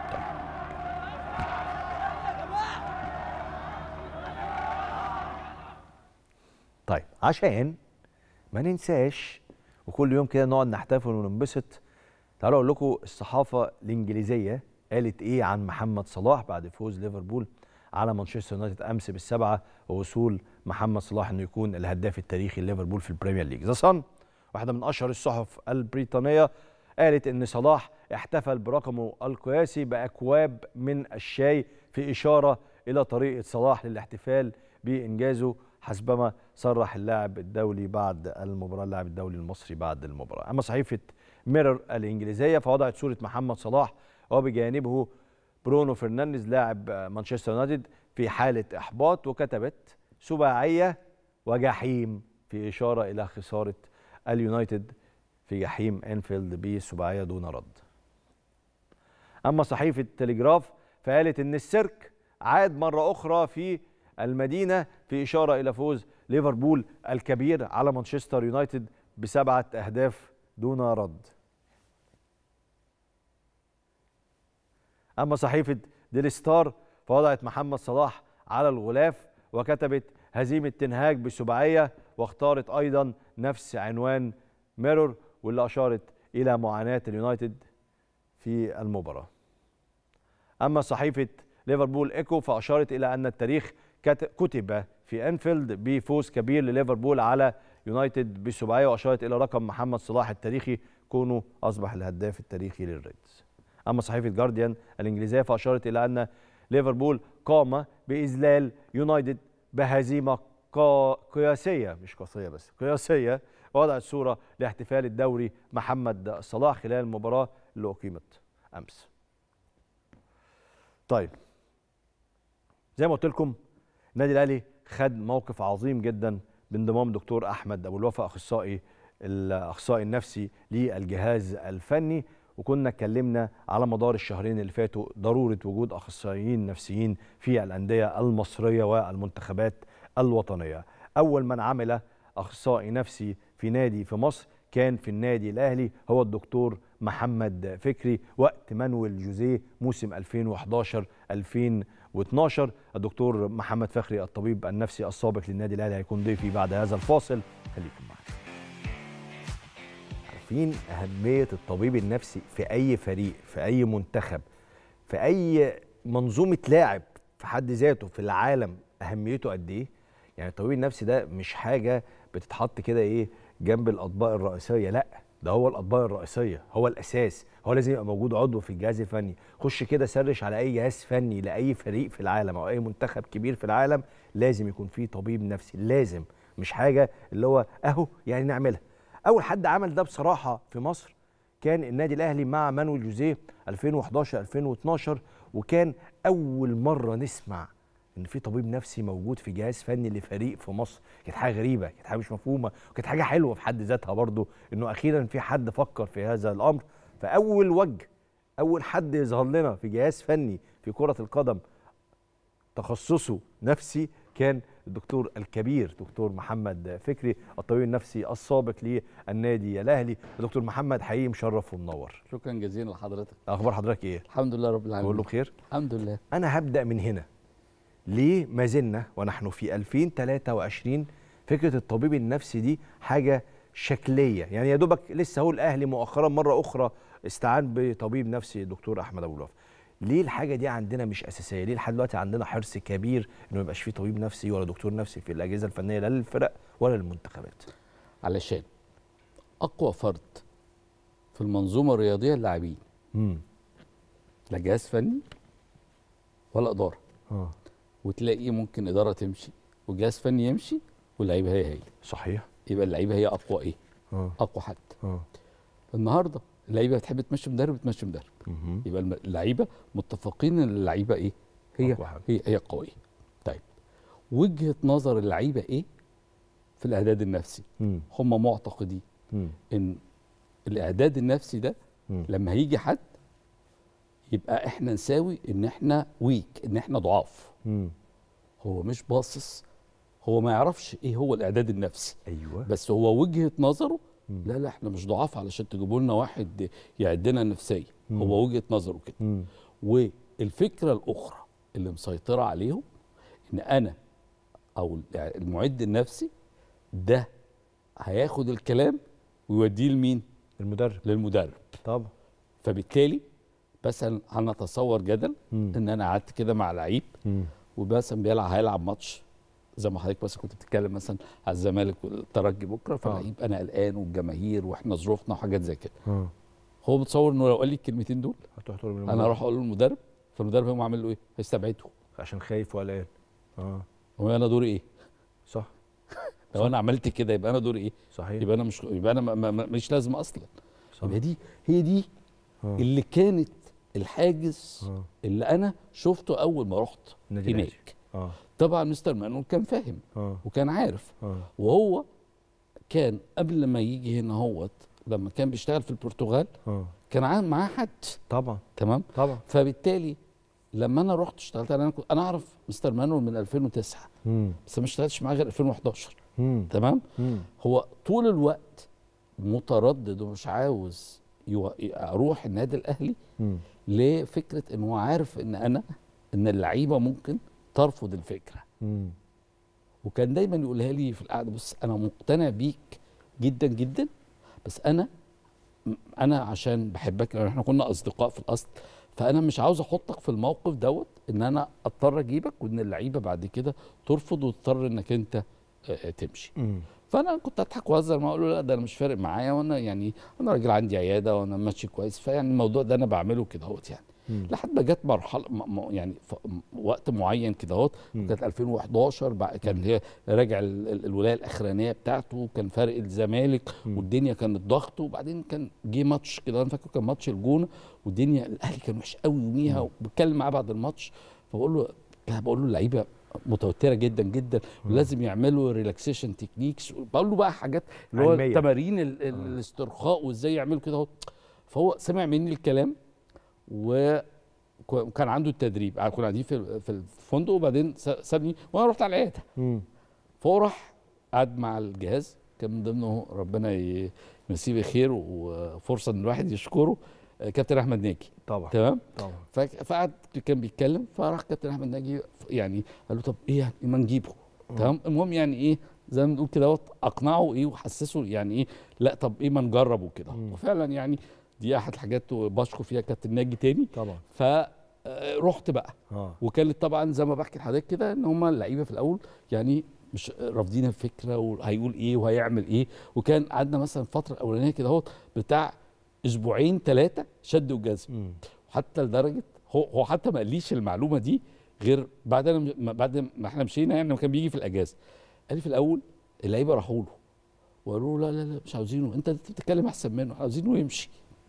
Speaker 1: طيب عشان ما ننساش وكل يوم كده نقعد نحتفل وننبسط تعالوا اقول لكم الصحافه الانجليزيه قالت ايه عن محمد صلاح بعد فوز ليفربول على مانشستر يونايتد امس بالسبعه ووصول محمد صلاح انه يكون الهداف التاريخي لليفربول في البريمير ليج ذا صن واحده من اشهر الصحف البريطانيه قالت ان صلاح احتفل برقمه القياسي باكواب من الشاي في اشاره الى طريقه صلاح للاحتفال بانجازه حسبما صرح اللاعب الدولي بعد المباراه اللاعب الدولي المصري بعد المباراه اما صحيفه ميرور الانجليزيه فوضعت صوره محمد صلاح وبجانبه برونو فرنانديز لاعب مانشستر يونايتد في حاله احباط وكتبت سباعيه وجحيم في اشاره الى خساره اليونايتد في جحيم انفيلد بسباعيه دون رد اما صحيفه تليجراف فقالت ان السيرك عاد مره اخرى في المدينه في اشاره الى فوز ليفربول الكبير على مانشستر يونايتد بسبعه اهداف دون رد. اما صحيفه ديلي ستار فوضعت محمد صلاح على الغلاف وكتبت هزيمه تنهاج بسباعيه واختارت ايضا نفس عنوان ميرور واللي اشارت الى معاناه اليونايتد في المباراه. اما صحيفه ليفربول ايكو فاشارت الى ان التاريخ كتب في انفيلد بفوز كبير لليفربول على يونايتد بسباعيه واشارت الى رقم محمد صلاح التاريخي كونه اصبح الهداف التاريخي للريدز. اما صحيفه جارديان الانجليزيه فاشارت الى ان ليفربول قام باذلال يونايتد بهزيمه قياسيه مش قاسيه بس قياسيه وضعت صوره لاحتفال الدوري محمد صلاح خلال المباراه اللي اقيمت امس. طيب زي ما قلت لكم النادي الاهلي خد موقف عظيم جدا بانضمام دكتور احمد ابو الوفا اخصائي الاخصائي النفسي للجهاز الفني وكنا اتكلمنا على مدار الشهرين اللي فاتوا ضروره وجود اخصائيين نفسيين في الانديه المصريه والمنتخبات الوطنيه. اول من عمل اخصائي نفسي في نادي في مصر كان في النادي الاهلي هو الدكتور محمد فكري وقت مانويل جوزيه موسم 2011 2012 الدكتور محمد فخري الطبيب النفسي السابق للنادي الاهلي هيكون ضيفي بعد هذا الفاصل خليكم معنا عارفين اهميه الطبيب النفسي في اي فريق في اي منتخب في اي منظومه لاعب في حد ذاته في العالم اهميته قد ايه يعني الطبيب النفسي ده مش حاجه بتتحط كده ايه جنب الاطباق الرئيسيه لا ده هو الاطباق الرئيسيه هو الاساس هو لازم يبقى موجود عضو في الجهاز الفني خش كده سرش على اي جهاز فني لاي فريق في العالم او اي منتخب كبير في العالم لازم يكون فيه طبيب نفسي لازم مش حاجه اللي هو اهو يعني نعملها اول حد عمل ده بصراحه في مصر كان النادي الاهلي مع مانويل جوزيه 2011 2012 وكان اول مره نسمع ان في طبيب نفسي موجود في جهاز فني لفريق في مصر كانت حاجه غريبه كانت حاجه مش مفهومه وكانت حاجه حلوه في حد ذاتها برضو انه اخيرا في حد فكر في هذا الامر فاول وجه اول حد يظهر لنا في جهاز فني في كره القدم تخصصه نفسي كان الدكتور الكبير دكتور محمد فكري الطبيب النفسي السابق للنادي الاهلي دكتور محمد حقيقي مشرف ومنور
Speaker 5: شكرا جزيلا لحضرتك
Speaker 1: اخبار حضرتك ايه
Speaker 5: الحمد لله رب العالمين
Speaker 1: كله بخير
Speaker 5: الحمد لله
Speaker 1: انا هبدا من هنا ليه ما زلنا ونحن في 2023 فكره الطبيب النفسي دي حاجه شكليه يعني يا دوبك لسه هو الاهلي مؤخرا مره اخرى استعان بطبيب نفسي الدكتور احمد ابو الوفا ليه الحاجه دي عندنا مش اساسيه ليه لحد دلوقتي عندنا حرص كبير انه ما يبقاش فيه طبيب نفسي ولا دكتور نفسي في الاجهزه الفنيه لا للفرق ولا للمنتخبات
Speaker 5: علشان اقوى فرد في المنظومه الرياضيه اللاعبين
Speaker 1: امم
Speaker 5: لا جهاز فني ولا اداره
Speaker 1: اه
Speaker 5: وتلاقي ممكن اداره تمشي وجهاز فني يمشي واللعيبه هي هي
Speaker 1: صحيح
Speaker 5: يبقى اللعيبه هي اقوى ايه
Speaker 1: اه
Speaker 5: اقوى حد
Speaker 1: اه
Speaker 5: النهارده اللعيبه بتحب تمشي مدرب بتمشي مدرب
Speaker 1: مهم.
Speaker 5: يبقى الم- اللعيبه متفقين ان اللعيبه ايه هي
Speaker 1: أقوى حاجة.
Speaker 5: هي هي قويه طيب وجهه نظر اللعيبه ايه في الاعداد النفسي
Speaker 1: مم.
Speaker 5: هم معتقدين
Speaker 1: مم.
Speaker 5: ان الاعداد النفسي ده
Speaker 1: مم.
Speaker 5: لما هيجي حد يبقى احنا نساوي ان احنا ويك ان احنا ضعاف
Speaker 1: مم.
Speaker 5: هو مش باصص هو ما يعرفش ايه هو الاعداد النفسي
Speaker 1: ايوه
Speaker 5: بس هو وجهه نظره
Speaker 1: مم.
Speaker 5: لا لا احنا مش ضعاف علشان تجيبوا لنا واحد يعدنا نفسيا
Speaker 1: مم.
Speaker 5: هو وجهه نظره كده
Speaker 1: مم.
Speaker 5: والفكره الاخرى اللي مسيطره عليهم ان انا او المعد النفسي ده هياخد الكلام ويوديه لمين
Speaker 1: المدرب
Speaker 5: للمدرب
Speaker 1: طبعا
Speaker 5: فبالتالي مثلا هنتصور جدل
Speaker 1: مم.
Speaker 5: ان انا قعدت كده مع لعيب
Speaker 1: مم.
Speaker 5: ومثلا بيلعب هيلعب ماتش زي ما حضرتك بس كنت بتتكلم مثلا على الزمالك والترجي بكره فلعيب انا قلقان والجماهير واحنا ظروفنا وحاجات زي كده
Speaker 1: اه
Speaker 5: هو متصور انه لو قال لي الكلمتين دول
Speaker 1: هتروح تقول
Speaker 5: انا هروح اقول للمدرب فالمدرب هيقوم عامل له ايه؟ هيستبعده
Speaker 1: عشان خايف وقلقان اه
Speaker 5: هو انا دوري ايه؟
Speaker 1: صح
Speaker 5: لو انا عملت كده يبقى انا دوري ايه؟
Speaker 1: صحيح
Speaker 5: يبقى انا مش يبقى انا ما- ما- ما- مش لازم اصلا
Speaker 1: صح
Speaker 5: يبقى دي هي دي
Speaker 1: آه.
Speaker 5: اللي كانت الحاجز
Speaker 1: اه
Speaker 5: اللي انا شفته اول ما رحت
Speaker 1: النادي الأهلي.
Speaker 5: هناك
Speaker 1: اه
Speaker 5: طبعا مستر مانويل كان فاهم
Speaker 1: اه
Speaker 5: وكان عارف
Speaker 1: اه
Speaker 5: وهو كان قبل ما يجي هنا هوت لما كان بيشتغل في البرتغال
Speaker 1: اه
Speaker 5: كان عام معاه حد
Speaker 1: طبعا
Speaker 5: تمام
Speaker 1: طبعا
Speaker 5: فبالتالي لما انا رحت اشتغلت انا كنت انا اعرف مستر مانويل من 2009
Speaker 1: امم
Speaker 5: بس ما اشتغلتش معاه غير 2011
Speaker 1: امم
Speaker 5: تمام
Speaker 1: امم
Speaker 5: هو طول الوقت متردد ومش عاوز يو... اروح النادي الاهلي
Speaker 1: امم
Speaker 5: لفكره ان هو عارف ان انا ان اللعيبه ممكن ترفض الفكره
Speaker 1: امم
Speaker 5: وكان دايما يقولها لي في القعده بص انا مقتنع بيك جدا جدا بس انا انا عشان بحبك لان احنا كنا اصدقاء في الاصل فانا مش عاوز احطك في الموقف دوت ان انا اضطر اجيبك وان اللعيبه بعد كده ترفض وتضطر انك انت آه، تمشي
Speaker 1: امم
Speaker 5: فانا كنت اضحك واهزر معاه اقول له لا ده انا مش فارق معايا وانا يعني انا راجل عندي عياده وانا ماشي كويس فيعني الموضوع ده انا بعمله كده اهوت يعني لحد ما جت مرحله م- م- يعني ف- م- وقت معين كده اهوت كانت 2011 بقى كان هي راجع ال- ال- الولايه الاخرانيه بتاعته كان فارق الزمالك والدنيا كانت ضغط وبعدين كان جه ماتش كده انا فاكر كان ماتش الجونه والدنيا الاهلي كان وحش قوي يوميها وبتكلم معاه بعد الماتش فبقول له لا بقول له اللعيبه متوتره جدا جدا ولازم يعملوا ريلاكسيشن تكنيكس بقول له بقى حاجات اللي هو
Speaker 1: علمية.
Speaker 5: تمارين ال- ال- الاسترخاء وازاي يعملوا كده اهو فهو سمع مني الكلام وكان عنده التدريب كنا قاعدين في في الفندق وبعدين س- سابني وانا رحت على العياده
Speaker 1: مم.
Speaker 5: فهو راح قعد مع الجهاز كان من ضمنه ربنا ي- يمسيه بخير وفرصه ان الواحد يشكره آه، كابتن احمد ناجي
Speaker 1: طبعا
Speaker 5: تمام
Speaker 1: طبعا
Speaker 5: فك- فقعد كان بيتكلم فراح كابتن احمد ناجي يعني قال له طب ايه يعني ما نجيبه تمام المهم يعني ايه زي ما بنقول كده اهوت اقنعه ايه وحسسه يعني ايه لا طب ايه ما نجرب وكده وفعلا يعني دي احد الحاجات بشكر فيها كابتن ناجي تاني
Speaker 1: طبعا
Speaker 5: فرحت بقى
Speaker 1: اه
Speaker 5: وكانت طبعا زي ما بحكي لحضرتك كده ان هم اللعيبه في الاول يعني مش رافضين الفكره وهيقول ايه وهيعمل ايه وكان قعدنا مثلا الفتره الاولانيه كده اهوت بتاع اسبوعين ثلاثه شد وجذب
Speaker 1: مم.
Speaker 5: حتى لدرجه هو هو حتى ما قاليش المعلومه دي غير بعد أنا ما- بعد ما احنا مشينا يعني لما كان بيجي في الاجازه قال لي في الاول اللعيبه راحوا له وقالوا له لا لا لا مش عاوزينه انت بتتكلم احسن منه احنا عاوزينه يمشي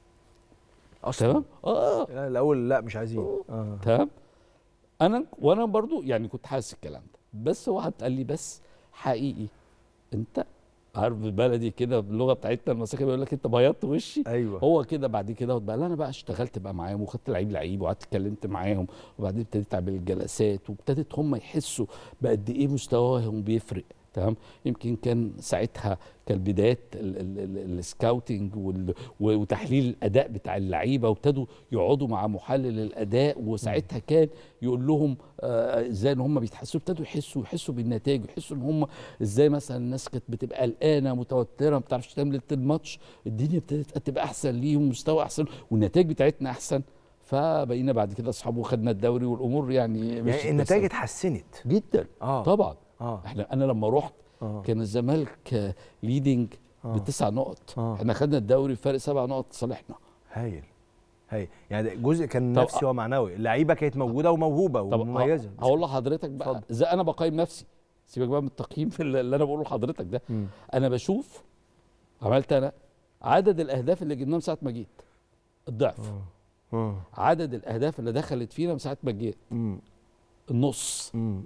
Speaker 1: اصلا
Speaker 5: تمام اه
Speaker 1: لا، الاول لا مش عايزين اه
Speaker 5: تمام انا وانا برضو يعني كنت حاسس الكلام ده بس هو قال لي بس حقيقي انت عارف بالبلدي كده باللغه بتاعتنا المساكن بيقول لك انت بيضت وشي
Speaker 1: ايوه
Speaker 5: هو كده بعد كده بقى انا بقى اشتغلت بقى معاهم وخدت لعيب لعيب وقعدت اتكلمت معاهم وبعدين ابتديت اعمل الجلسات وابتدت هم يحسوا بقد ايه مستواهم بيفرق تمام يمكن كان ساعتها كان بدايات ال- ال- ال- السكاوتنج وال- و- وتحليل الاداء بتاع اللعيبه وابتدوا يقعدوا مع محلل الاداء وساعتها كان يقول لهم آه، ازاي ان هم بيتحسوا ابتدوا يحسوا يحسوا بالنتائج ويحسوا ان هم ازاي مثلا الناس كانت بتبقى قلقانه متوتره ما بتعرفش تعمل الماتش الدنيا ابتدت تبقى احسن ليهم مستوى احسن والنتائج بتاعتنا احسن فبقينا بعد كده اصحاب وخدنا الدوري والامور يعني مشيت
Speaker 1: يعني النتائج
Speaker 5: بس-
Speaker 1: اتحسنت
Speaker 5: جدا
Speaker 1: اه
Speaker 5: طبعا
Speaker 1: اه
Speaker 5: احنا انا لما رحت
Speaker 1: اه
Speaker 5: كان الزمالك ليدنج
Speaker 1: آه.
Speaker 5: بتسع نقط
Speaker 1: آه.
Speaker 5: احنا خدنا الدوري فرق سبع نقط صالحنا
Speaker 1: هايل هايل يعني ده جزء كان
Speaker 5: طب-
Speaker 1: نفسي ومعنوي اللعيبه كانت موجوده وموهوبه
Speaker 5: طب
Speaker 1: ومميزه
Speaker 5: ه- هقول لحضرتك بقى
Speaker 1: اتفضل.
Speaker 5: ازاي انا بقيم نفسي سيبك بقى من التقييم في اللي اللي انا بقوله لحضرتك ده
Speaker 1: مم.
Speaker 5: انا بشوف عملت انا عدد الاهداف اللي جبناها من ساعه ما جيت الضعف
Speaker 1: اه
Speaker 5: عدد الاهداف اللي دخلت فينا من ساعه ما جيت
Speaker 1: مم.
Speaker 5: النص
Speaker 1: مم.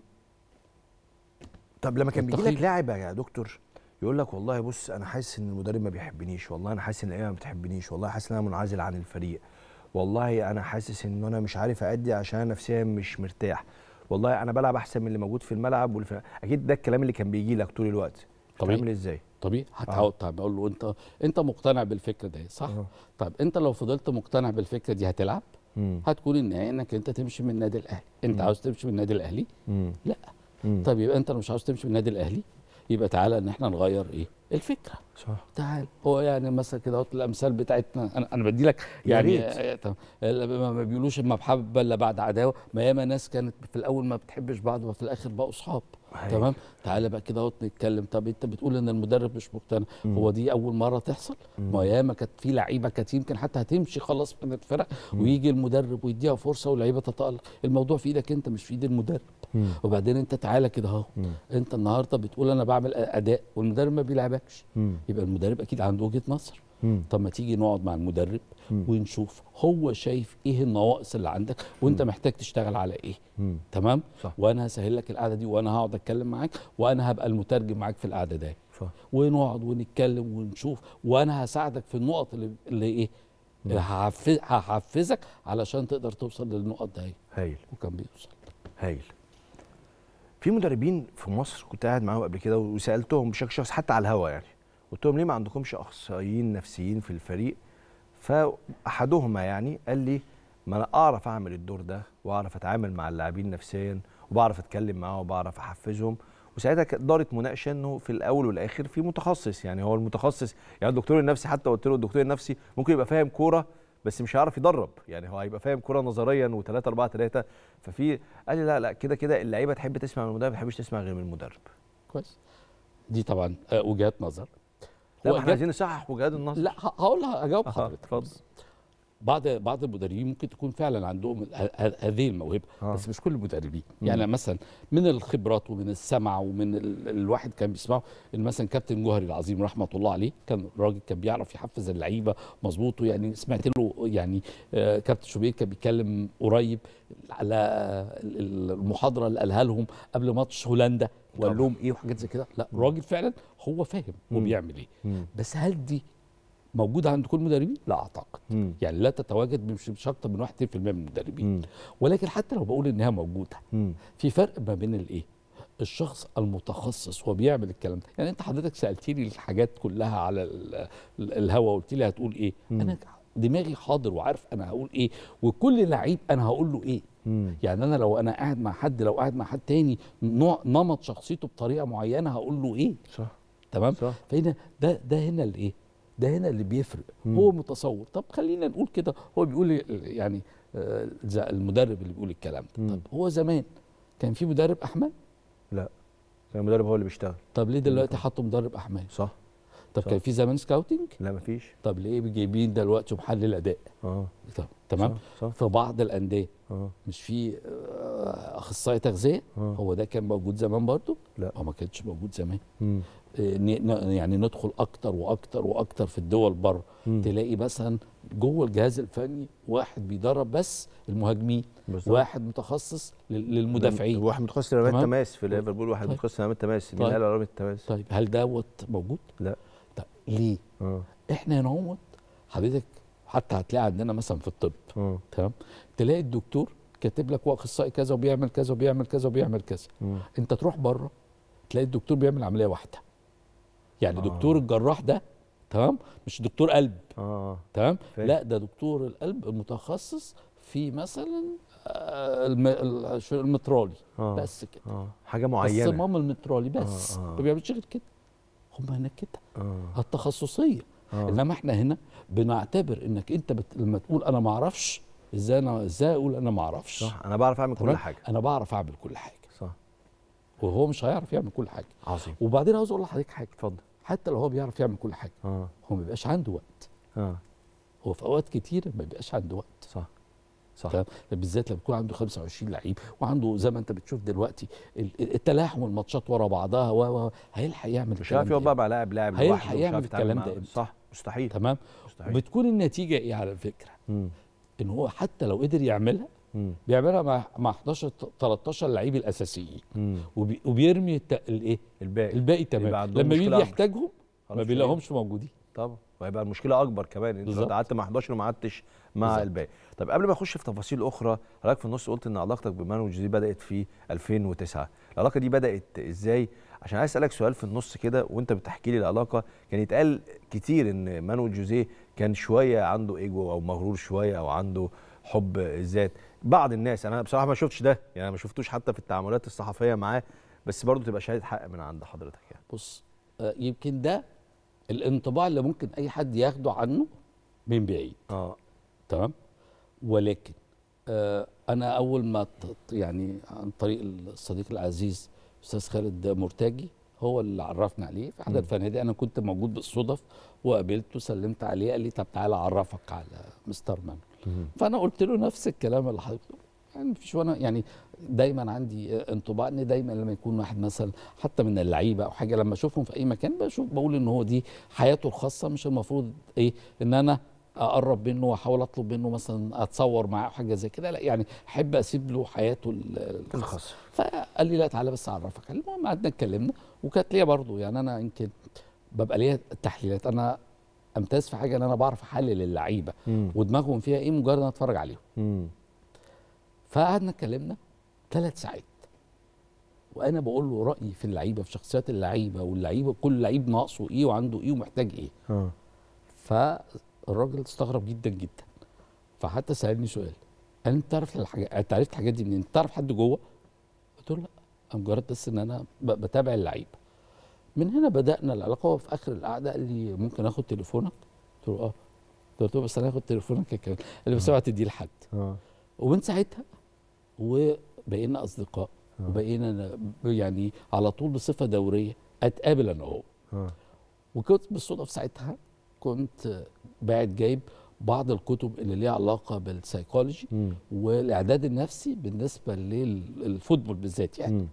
Speaker 1: طب لما كان بيجي لك
Speaker 5: التقييم.
Speaker 1: لاعب يا دكتور يقول لك والله بص انا حاسس ان المدرب ما بيحبنيش والله انا حاسس ان اللعيبه ما بتحبنيش والله حاسس ان انا منعزل عن الفريق والله انا حاسس ان انا مش عارف ادي عشان أنا نفسيا مش مرتاح والله انا بلعب احسن من اللي موجود في الملعب والف... اكيد ده الكلام اللي كان بيجي لك طول الوقت
Speaker 5: طبيعي.
Speaker 1: بتعمل ازاي
Speaker 5: طبيعي هتعود طب اقول له انت انت مقتنع بالفكره دي صح
Speaker 1: أه.
Speaker 5: طب انت لو فضلت مقتنع بالفكره دي هتلعب
Speaker 1: مم.
Speaker 5: هتكون النهايه انك انت تمشي من النادي الاهلي انت عاوز تمشي من النادي الاهلي
Speaker 1: مم.
Speaker 5: لا
Speaker 1: مم.
Speaker 5: طب يبقى انت لو مش عاوز تمشي من النادي الاهلي يبقى تعالى ان احنا نغير ايه الفكره
Speaker 1: صح
Speaker 5: تعال هو يعني مثلا كده اهوت الامثال بتاعتنا انا انا بدي لك
Speaker 1: يا
Speaker 5: يعني
Speaker 1: ريت.
Speaker 5: آه، طب، آه، ما ما بيقولوش اما بحب الا بعد عداوه ما ياما ناس كانت في الاول ما بتحبش بعض وفي الاخر بقوا اصحاب
Speaker 1: هايل.
Speaker 5: تمام تعالى بقى كده اهوت نتكلم طب انت بتقول ان المدرب مش مقتنع هو دي اول مره تحصل ما ياما كانت في لعيبه كانت يمكن حتى هتمشي خلاص من الفرق ويجي المدرب ويديها فرصه واللعيبه تتالق الموضوع في ايدك انت مش في ايد المدرب وبعدين انت تعالى كده اهو انت النهارده بتقول انا بعمل اداء والمدرب ما بيلعبكش
Speaker 1: مم.
Speaker 5: يبقى المدرب اكيد عنده وجهه نظر
Speaker 1: مم.
Speaker 5: طب ما تيجي نقعد مع المدرب ونشوف هو شايف ايه النواقص اللي عندك وانت محتاج تشتغل على ايه
Speaker 1: مم.
Speaker 5: تمام
Speaker 1: صح.
Speaker 5: وانا هسهل لك القعده دي وانا هقعد اتكلم معاك وانا هبقى المترجم معاك في القعده دي
Speaker 1: صح
Speaker 5: ونقعد ونتكلم ونشوف وانا هساعدك في النقط اللي, اللي ايه اللي هحفز هحفزك علشان تقدر توصل للنقط دي
Speaker 1: هايل
Speaker 5: وكان بيوصل
Speaker 1: هايل في مدربين في مصر كنت قاعد معاهم قبل كده وسالتهم بشكل شخصي حتى على الهوا يعني قلت لهم ليه ما عندكمش اخصائيين نفسيين في الفريق فاحدهما يعني قال لي ما انا اعرف اعمل الدور ده واعرف اتعامل مع اللاعبين نفسيا وبعرف اتكلم معاهم وبعرف احفزهم وساعتها كانت دارت مناقشه انه في الاول والاخر في متخصص يعني هو المتخصص يعني الدكتور النفسي حتى قلت له الدكتور النفسي ممكن يبقى فاهم كوره بس مش هيعرف يدرب يعني هو هيبقى فاهم كوره نظريا و3 4 3 ففي قال لي لا لا كده كده اللعيبه تحب تسمع من المدرب ما تحبش تسمع غير من المدرب
Speaker 5: كويس دي طبعا آه، وجهات نظر
Speaker 1: لا
Speaker 5: هو
Speaker 1: ما احنا
Speaker 5: إجابة-
Speaker 1: عايزين نصحح وجهات النظر
Speaker 5: لا ه- هقول لها اجاوب
Speaker 1: أها،
Speaker 5: حضرتك
Speaker 1: اتفضل.
Speaker 5: بعض بعض المدربين ممكن تكون فعلا عندهم ه- ه- هذه الموهبه
Speaker 1: آه.
Speaker 5: بس مش كل المدربين يعني مثلا من الخبرات ومن السمع ومن ال... الواحد كان بيسمعه إن مثلا كابتن جوهري العظيم رحمه الله عليه كان راجل كان بيعرف يحفز اللعيبه مظبوط يعني سمعت له يعني آه، كابتن شوبير كان بيتكلم قريب على ال- المحاضره اللي قالها لهم قبل ماتش هولندا وقال لهم ايه وحاجات زي كده لا راجل فعلا هو فاهم هو بيعمل ايه
Speaker 1: مم.
Speaker 5: بس هل دي موجوده عند كل المدربين؟ لا اعتقد
Speaker 1: مم.
Speaker 5: يعني لا تتواجد مش مش اكتر من 1% من المدربين
Speaker 1: مم.
Speaker 5: ولكن حتى لو بقول انها موجوده
Speaker 1: مم.
Speaker 5: في فرق ما بين الايه؟ الشخص المتخصص وبيعمل الكلام ده يعني انت حضرتك سالتني الحاجات كلها على ال- ال- الهوا قلت لي هتقول ايه انا دماغي حاضر وعارف انا هقول ايه وكل لعيب انا هقول له ايه
Speaker 1: مم.
Speaker 5: يعني انا لو انا قاعد مع حد لو قاعد مع حد تاني نوع نمط شخصيته بطريقه معينه هقول له ايه
Speaker 1: صح
Speaker 5: تمام
Speaker 1: صح.
Speaker 5: فهنا ده ده هنا الايه ده هنا اللي بيفرق هو متصور طب خلينا نقول كده هو بيقول يعني آه، زي المدرب اللي بيقول الكلام ده طب هو زمان كان في مدرب احمال
Speaker 1: لا كان المدرب هو اللي بيشتغل
Speaker 5: طب ليه دلوقتي حطوا مدرب احمال
Speaker 1: صح
Speaker 5: طب
Speaker 1: صح.
Speaker 5: كان في زمان سكاوتنج
Speaker 1: لا مفيش
Speaker 5: طب ليه جايبين دلوقتي محلل اداء
Speaker 1: اه
Speaker 5: طب تمام
Speaker 1: صح، صح.
Speaker 5: في بعض الانديه
Speaker 1: اه
Speaker 5: مش في آه، اخصائي تغذيه
Speaker 1: آه.
Speaker 5: هو ده كان موجود زمان برضه
Speaker 1: لا.
Speaker 5: هو ما كانش موجود زمان
Speaker 1: مم.
Speaker 5: آه، ن- ن- يعني ندخل اكتر واكتر واكتر في الدول بره تلاقي مثلا جوه الجهاز الفني واحد بيدرب بس المهاجمين
Speaker 1: بالظبط.
Speaker 5: واحد متخصص لل- للمدافعين
Speaker 1: واحد متخصص رمات
Speaker 5: تمام؟
Speaker 1: تماس في ليفربول واحد
Speaker 5: طيب.
Speaker 1: متخصص رمات تماس مين
Speaker 5: طيب.
Speaker 1: قال على رمات التماس
Speaker 5: طيب هل دوت موجود
Speaker 1: لا
Speaker 5: طيب ليه
Speaker 1: اه
Speaker 5: احنا هنا اهوت حضرتك حتى هتلاقي عندنا مثلا في الطب
Speaker 1: اه
Speaker 5: تمام تلاقي الدكتور كاتب لك هو اخصائي كذا وبيعمل كذا وبيعمل كذا وبيعمل كذا
Speaker 1: مم.
Speaker 5: انت تروح بره تلاقي الدكتور بيعمل عمليه واحده يعني
Speaker 1: آه.
Speaker 5: دكتور الجراح ده تمام مش دكتور قلب
Speaker 1: اه
Speaker 5: تمام
Speaker 1: فاهم.
Speaker 5: لا ده دكتور القلب المتخصص في مثلا آه، الم- ال- شو- المترالي
Speaker 1: اه
Speaker 5: بس كده
Speaker 1: اه حاجه معينه
Speaker 5: الصمام المترالي بس
Speaker 1: آه.
Speaker 5: ما بيعملش غير كده هم هناك كده
Speaker 1: اه
Speaker 5: التخصصيه
Speaker 1: آه.
Speaker 5: انما احنا هنا بنعتبر انك انت بت... لما تقول انا ما اعرفش ازاي انا ازاي اقول انا ما اعرفش
Speaker 1: صح انا بعرف اعمل كل
Speaker 5: تمام؟
Speaker 1: حاجه
Speaker 5: انا بعرف اعمل كل حاجه
Speaker 1: صح
Speaker 5: وهو مش هيعرف يعمل كل حاجه
Speaker 1: عظيم
Speaker 5: وبعدين عاوز اقول لحضرتك حاجه
Speaker 1: اتفضل
Speaker 5: حتى لو هو بيعرف يعمل كل حاجه
Speaker 1: اه
Speaker 5: هو ما بيبقاش عنده وقت
Speaker 1: اه
Speaker 5: هو في اوقات كتير ما بيبقاش عنده وقت
Speaker 1: صح صح
Speaker 5: تمام بالذات لما يكون عنده 25 لعيب وعنده زي ما انت بتشوف دلوقتي ال- ال- التلاحم الماتشات ورا بعضها و و- هيلحق يعمل
Speaker 1: مش
Speaker 5: الكلام
Speaker 1: عارف
Speaker 5: ده
Speaker 1: يقف بقى مع لاعب لاعب
Speaker 5: هيلحق
Speaker 1: لوحده ومش
Speaker 5: يعمل
Speaker 1: عارف يتعامل
Speaker 5: الكلام
Speaker 1: معاه.
Speaker 5: ده إمتى؟
Speaker 1: صح مستحيل
Speaker 5: تمام
Speaker 1: مستحيل.
Speaker 5: وبتكون النتيجه ايه على فكره
Speaker 1: مم.
Speaker 5: ان هو حتى لو قدر يعملها
Speaker 1: مم.
Speaker 5: بيعملها مع مع 11 13 لعيب الاساسيين
Speaker 1: مم.
Speaker 5: وبي وبيرمي الت- الايه
Speaker 1: الباقي
Speaker 5: الباقي
Speaker 1: يبقى
Speaker 5: تمام
Speaker 1: عندهم
Speaker 5: لما بيجي
Speaker 1: مشكلة أكبر.
Speaker 5: يحتاجهم ما
Speaker 1: خلاص
Speaker 5: بيلاقيهمش موجودين
Speaker 1: طبعا وهيبقى المشكله اكبر كمان انت لو
Speaker 5: بالظبط.
Speaker 1: قعدت مع 11 وما قعدتش مع
Speaker 5: بالظبط.
Speaker 1: الباقي طب قبل ما اخش في تفاصيل اخرى حضرتك في النص قلت ان علاقتك بمانو جوزيه بدات في 2009 العلاقه دي بدات ازاي عشان عايز اسالك سؤال في النص كده وانت بتحكي لي العلاقه كان يتقال كتير ان مانو جوزيه كان شويه عنده ايجو او مغرور شويه او عنده حب الذات بعض الناس انا بصراحه ما شفتش ده يعني أنا ما شفتوش حتى في التعاملات الصحفيه معاه بس برضه تبقى شهاده حق من عند حضرتك يعني
Speaker 5: بص آه، يمكن ده الانطباع اللي ممكن اي حد ياخده عنه من بعيد
Speaker 1: اه
Speaker 5: تمام ولكن آه انا اول ما ت- يعني عن طريق الصديق العزيز استاذ خالد مرتجي هو اللي عرفنا عليه في احد الفنادق انا كنت موجود بالصدف وقابلته سلمت عليه قال لي طب تعالى اعرفك على مستر مان فانا قلت له نفس الكلام اللي حضرتك قلته. يعني مفيش وانا يعني دايما عندي آه، انطباع ان دايما لما يكون واحد مثلا حتى من اللعيبه او حاجه لما اشوفهم في اي مكان بشوف بقول ان هو دي حياته الخاصه مش المفروض ايه ان انا اقرب منه واحاول اطلب منه مثلا اتصور معاه او حاجه زي كده لا يعني احب اسيب له حياته ال- الخاصه
Speaker 1: الخاص
Speaker 5: فقال لي لا تعالى بس اعرفك المهم قعدنا اتكلمنا وكانت ليا برضو يعني انا يمكن ببقى ليا تحليلات انا امتاز في حاجه ان انا بعرف احلل اللعيبه
Speaker 1: مم.
Speaker 5: ودماغهم فيها ايه مجرد ان أنا اتفرج عليهم
Speaker 1: مم.
Speaker 5: فقعدنا اتكلمنا ثلاث ساعات وانا بقول له رايي في اللعيبه في شخصيات اللعيبه واللعيبه كل لعيب ناقصه ايه وعنده ايه ومحتاج ايه
Speaker 1: اه
Speaker 5: فالراجل استغرب جدا جدا فحتى سالني سؤال قال انت تعرف الحاجات انت عرفت الحاجات دي منين؟ انت تعرف حد جوه؟ قلت له لا انا مجرد بس ان انا ب- بتابع اللعيبه من هنا بدانا العلاقه وفي اخر القعده قال لي ممكن اخد تليفونك؟ قلت له اه قلت له بس انا هاخد تليفونك يا كمان قال لي بس اوعى تديه لحد
Speaker 1: اه
Speaker 5: ومن ساعتها وبقينا اصدقاء وبقينا ن- يعني على طول بصفه دوريه اتقابل انا وهو
Speaker 1: اه
Speaker 5: وكنت بالصدف ساعتها كنت بعد جايب بعض الكتب اللي ليها علاقه بالسيكولوجي
Speaker 1: مم.
Speaker 5: والاعداد النفسي بالنسبه للفوتبول بالذات يعني
Speaker 1: مم.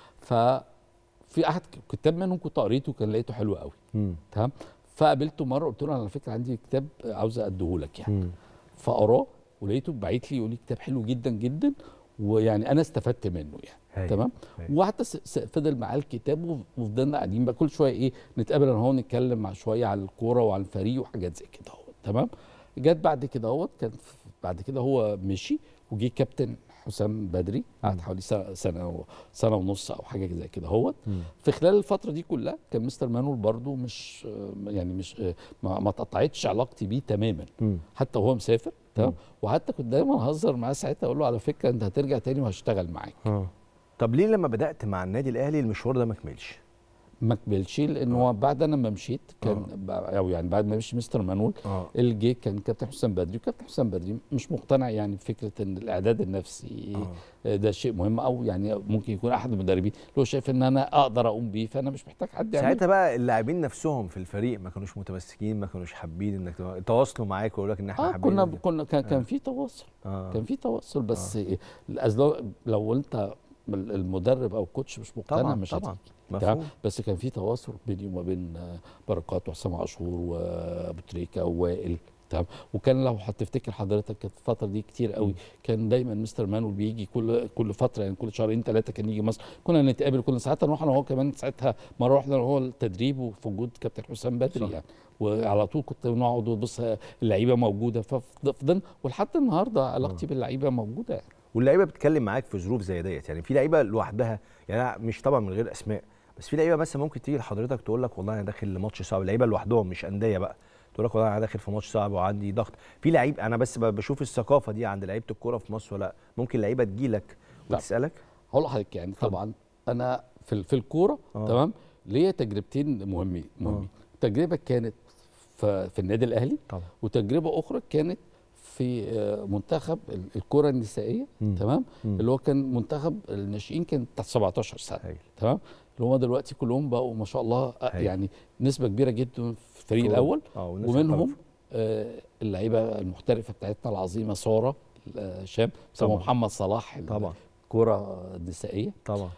Speaker 5: ففي احد كتاب منهم كنت قريته كان لقيته حلو قوي
Speaker 1: مم.
Speaker 5: تمام فقابلته مره قلت له انا على فكره عندي كتاب عاوز اديهولك يعني
Speaker 1: مم.
Speaker 5: فقراه ولقيته باعت لي يقول لي كتاب حلو جدا جدا ويعني انا استفدت منه يعني
Speaker 1: هايل.
Speaker 5: تمام
Speaker 1: هايل.
Speaker 5: وحتى س- س- فضل معاه الكتاب وف- وفضلنا قاعدين بقى كل شويه ايه نتقابل انا هو نتكلم مع شويه عن الكوره وعن الفريق وحاجات زي كده اهو تمام جت بعد كده اهوت كان ف- بعد كده هو مشي وجي كابتن حسام بدري قعد حوالي سنه سنه و- سنه ونص او حاجه زي كده اهوت
Speaker 1: مم.
Speaker 5: في خلال الفتره دي كلها كان مستر مانويل برضو مش آه، يعني مش آه، ما ما اتقطعتش علاقتي بيه تماما
Speaker 1: مم.
Speaker 5: حتى وهو مسافر تمام وحتى كنت دايما اهزر معاه ساعتها اقول له على فكره انت هترجع تاني وهشتغل معاك
Speaker 1: اه طب ليه لما بدات مع النادي الاهلي المشوار ده ما كملش
Speaker 5: ما قبلش لان هو بعد انا ما مشيت كان ب- او يعني بعد ما مشي مستر مانويل
Speaker 1: اه
Speaker 5: الجي كان كابتن حسام بدري وكابتن حسام بدري مش مقتنع يعني بفكره ان الاعداد النفسي
Speaker 1: آه.
Speaker 5: ده شيء مهم او يعني ممكن يكون احد المدربين لو شايف ان انا اقدر اقوم بيه فانا مش محتاج حد يعمل
Speaker 1: ساعتها بقى اللاعبين نفسهم في الفيريق ما كانوش متمسكين ما كانوش حابين انك تبقى- تواصلوا معاك ويقولوا لك ان احنا
Speaker 5: اه
Speaker 1: حابين
Speaker 5: كنا
Speaker 1: إن-
Speaker 5: كنا كان, كان في تواصل
Speaker 1: آه.
Speaker 5: كان في تواصل بس إيه، أصل لو لو انت المدرب او الكوتش مش مقتنع
Speaker 1: طبعا
Speaker 5: مش
Speaker 1: طبعا
Speaker 5: هتيجي
Speaker 1: مفهوم
Speaker 5: تمام؟ بس كان في تواصل بيني وما بين آه، بركات وحسام عاشور وابو تريكه ووائل تمام وكان لو هتفتكر حضرتك كانت الفتره دي كتير قوي كان دايما مستر مانويل بيجي كل كل فتره يعني كل شهرين ثلاثه كان يجي مصر كنا نتقابل كنا ساعات نروح انا وهو كمان ساعتها مره رحنا هو التدريب وفي وجود كابتن حسام بدري
Speaker 1: صح.
Speaker 5: يعني وعلى طول كنت نقعد ونبص اللعيبه موجوده ففضلنا ولحد النهارده علاقتي باللعيبه موجوده يعني
Speaker 1: واللعيبه بتتكلم معاك في ظروف زي ديت يعني في لعيبه لوحدها يعني أنا مش طبعا من غير اسماء بس في لعيبه مثلا ممكن تيجي لحضرتك تقول لك والله انا داخل لماتش صعب لعيبه لوحدهم مش انديه بقى تقول لك والله انا داخل في ماتش صعب وعندي ضغط في لعيب انا بس ب- بشوف الثقافه دي عند لعيبه الكوره في مصر ولا ممكن لعيبه تجيلك
Speaker 5: لا.
Speaker 1: وتسالك
Speaker 5: هقول لحضرتك يعني طبعا انا في ال- في الكوره
Speaker 1: آه.
Speaker 5: تمام ليا تجربتين مهمين مهمين تجربه كانت في, في النادي الاهلي
Speaker 1: طبعا
Speaker 5: وتجربه اخرى كانت في آه، منتخب ال- الكره النسائيه
Speaker 1: مم.
Speaker 5: تمام
Speaker 1: مم.
Speaker 5: اللي هو كان منتخب الناشئين كان تحت 17 سنه
Speaker 1: هايل
Speaker 5: تمام اللي هم دلوقتي كلهم بقوا ما شاء الله آه،
Speaker 1: هايل.
Speaker 5: يعني نسبه كبيره جدا في الفريق
Speaker 1: فوق.
Speaker 5: الاول
Speaker 1: اه والناس
Speaker 5: ومنهم
Speaker 1: احترفوا.
Speaker 5: آه، اللعيبه المحترفه بتاعتنا العظيمه ساره آه، هشام
Speaker 1: طبعاً.
Speaker 5: طبعا محمد صلاح
Speaker 1: طبعا
Speaker 5: الكره النسائيه
Speaker 1: طبعا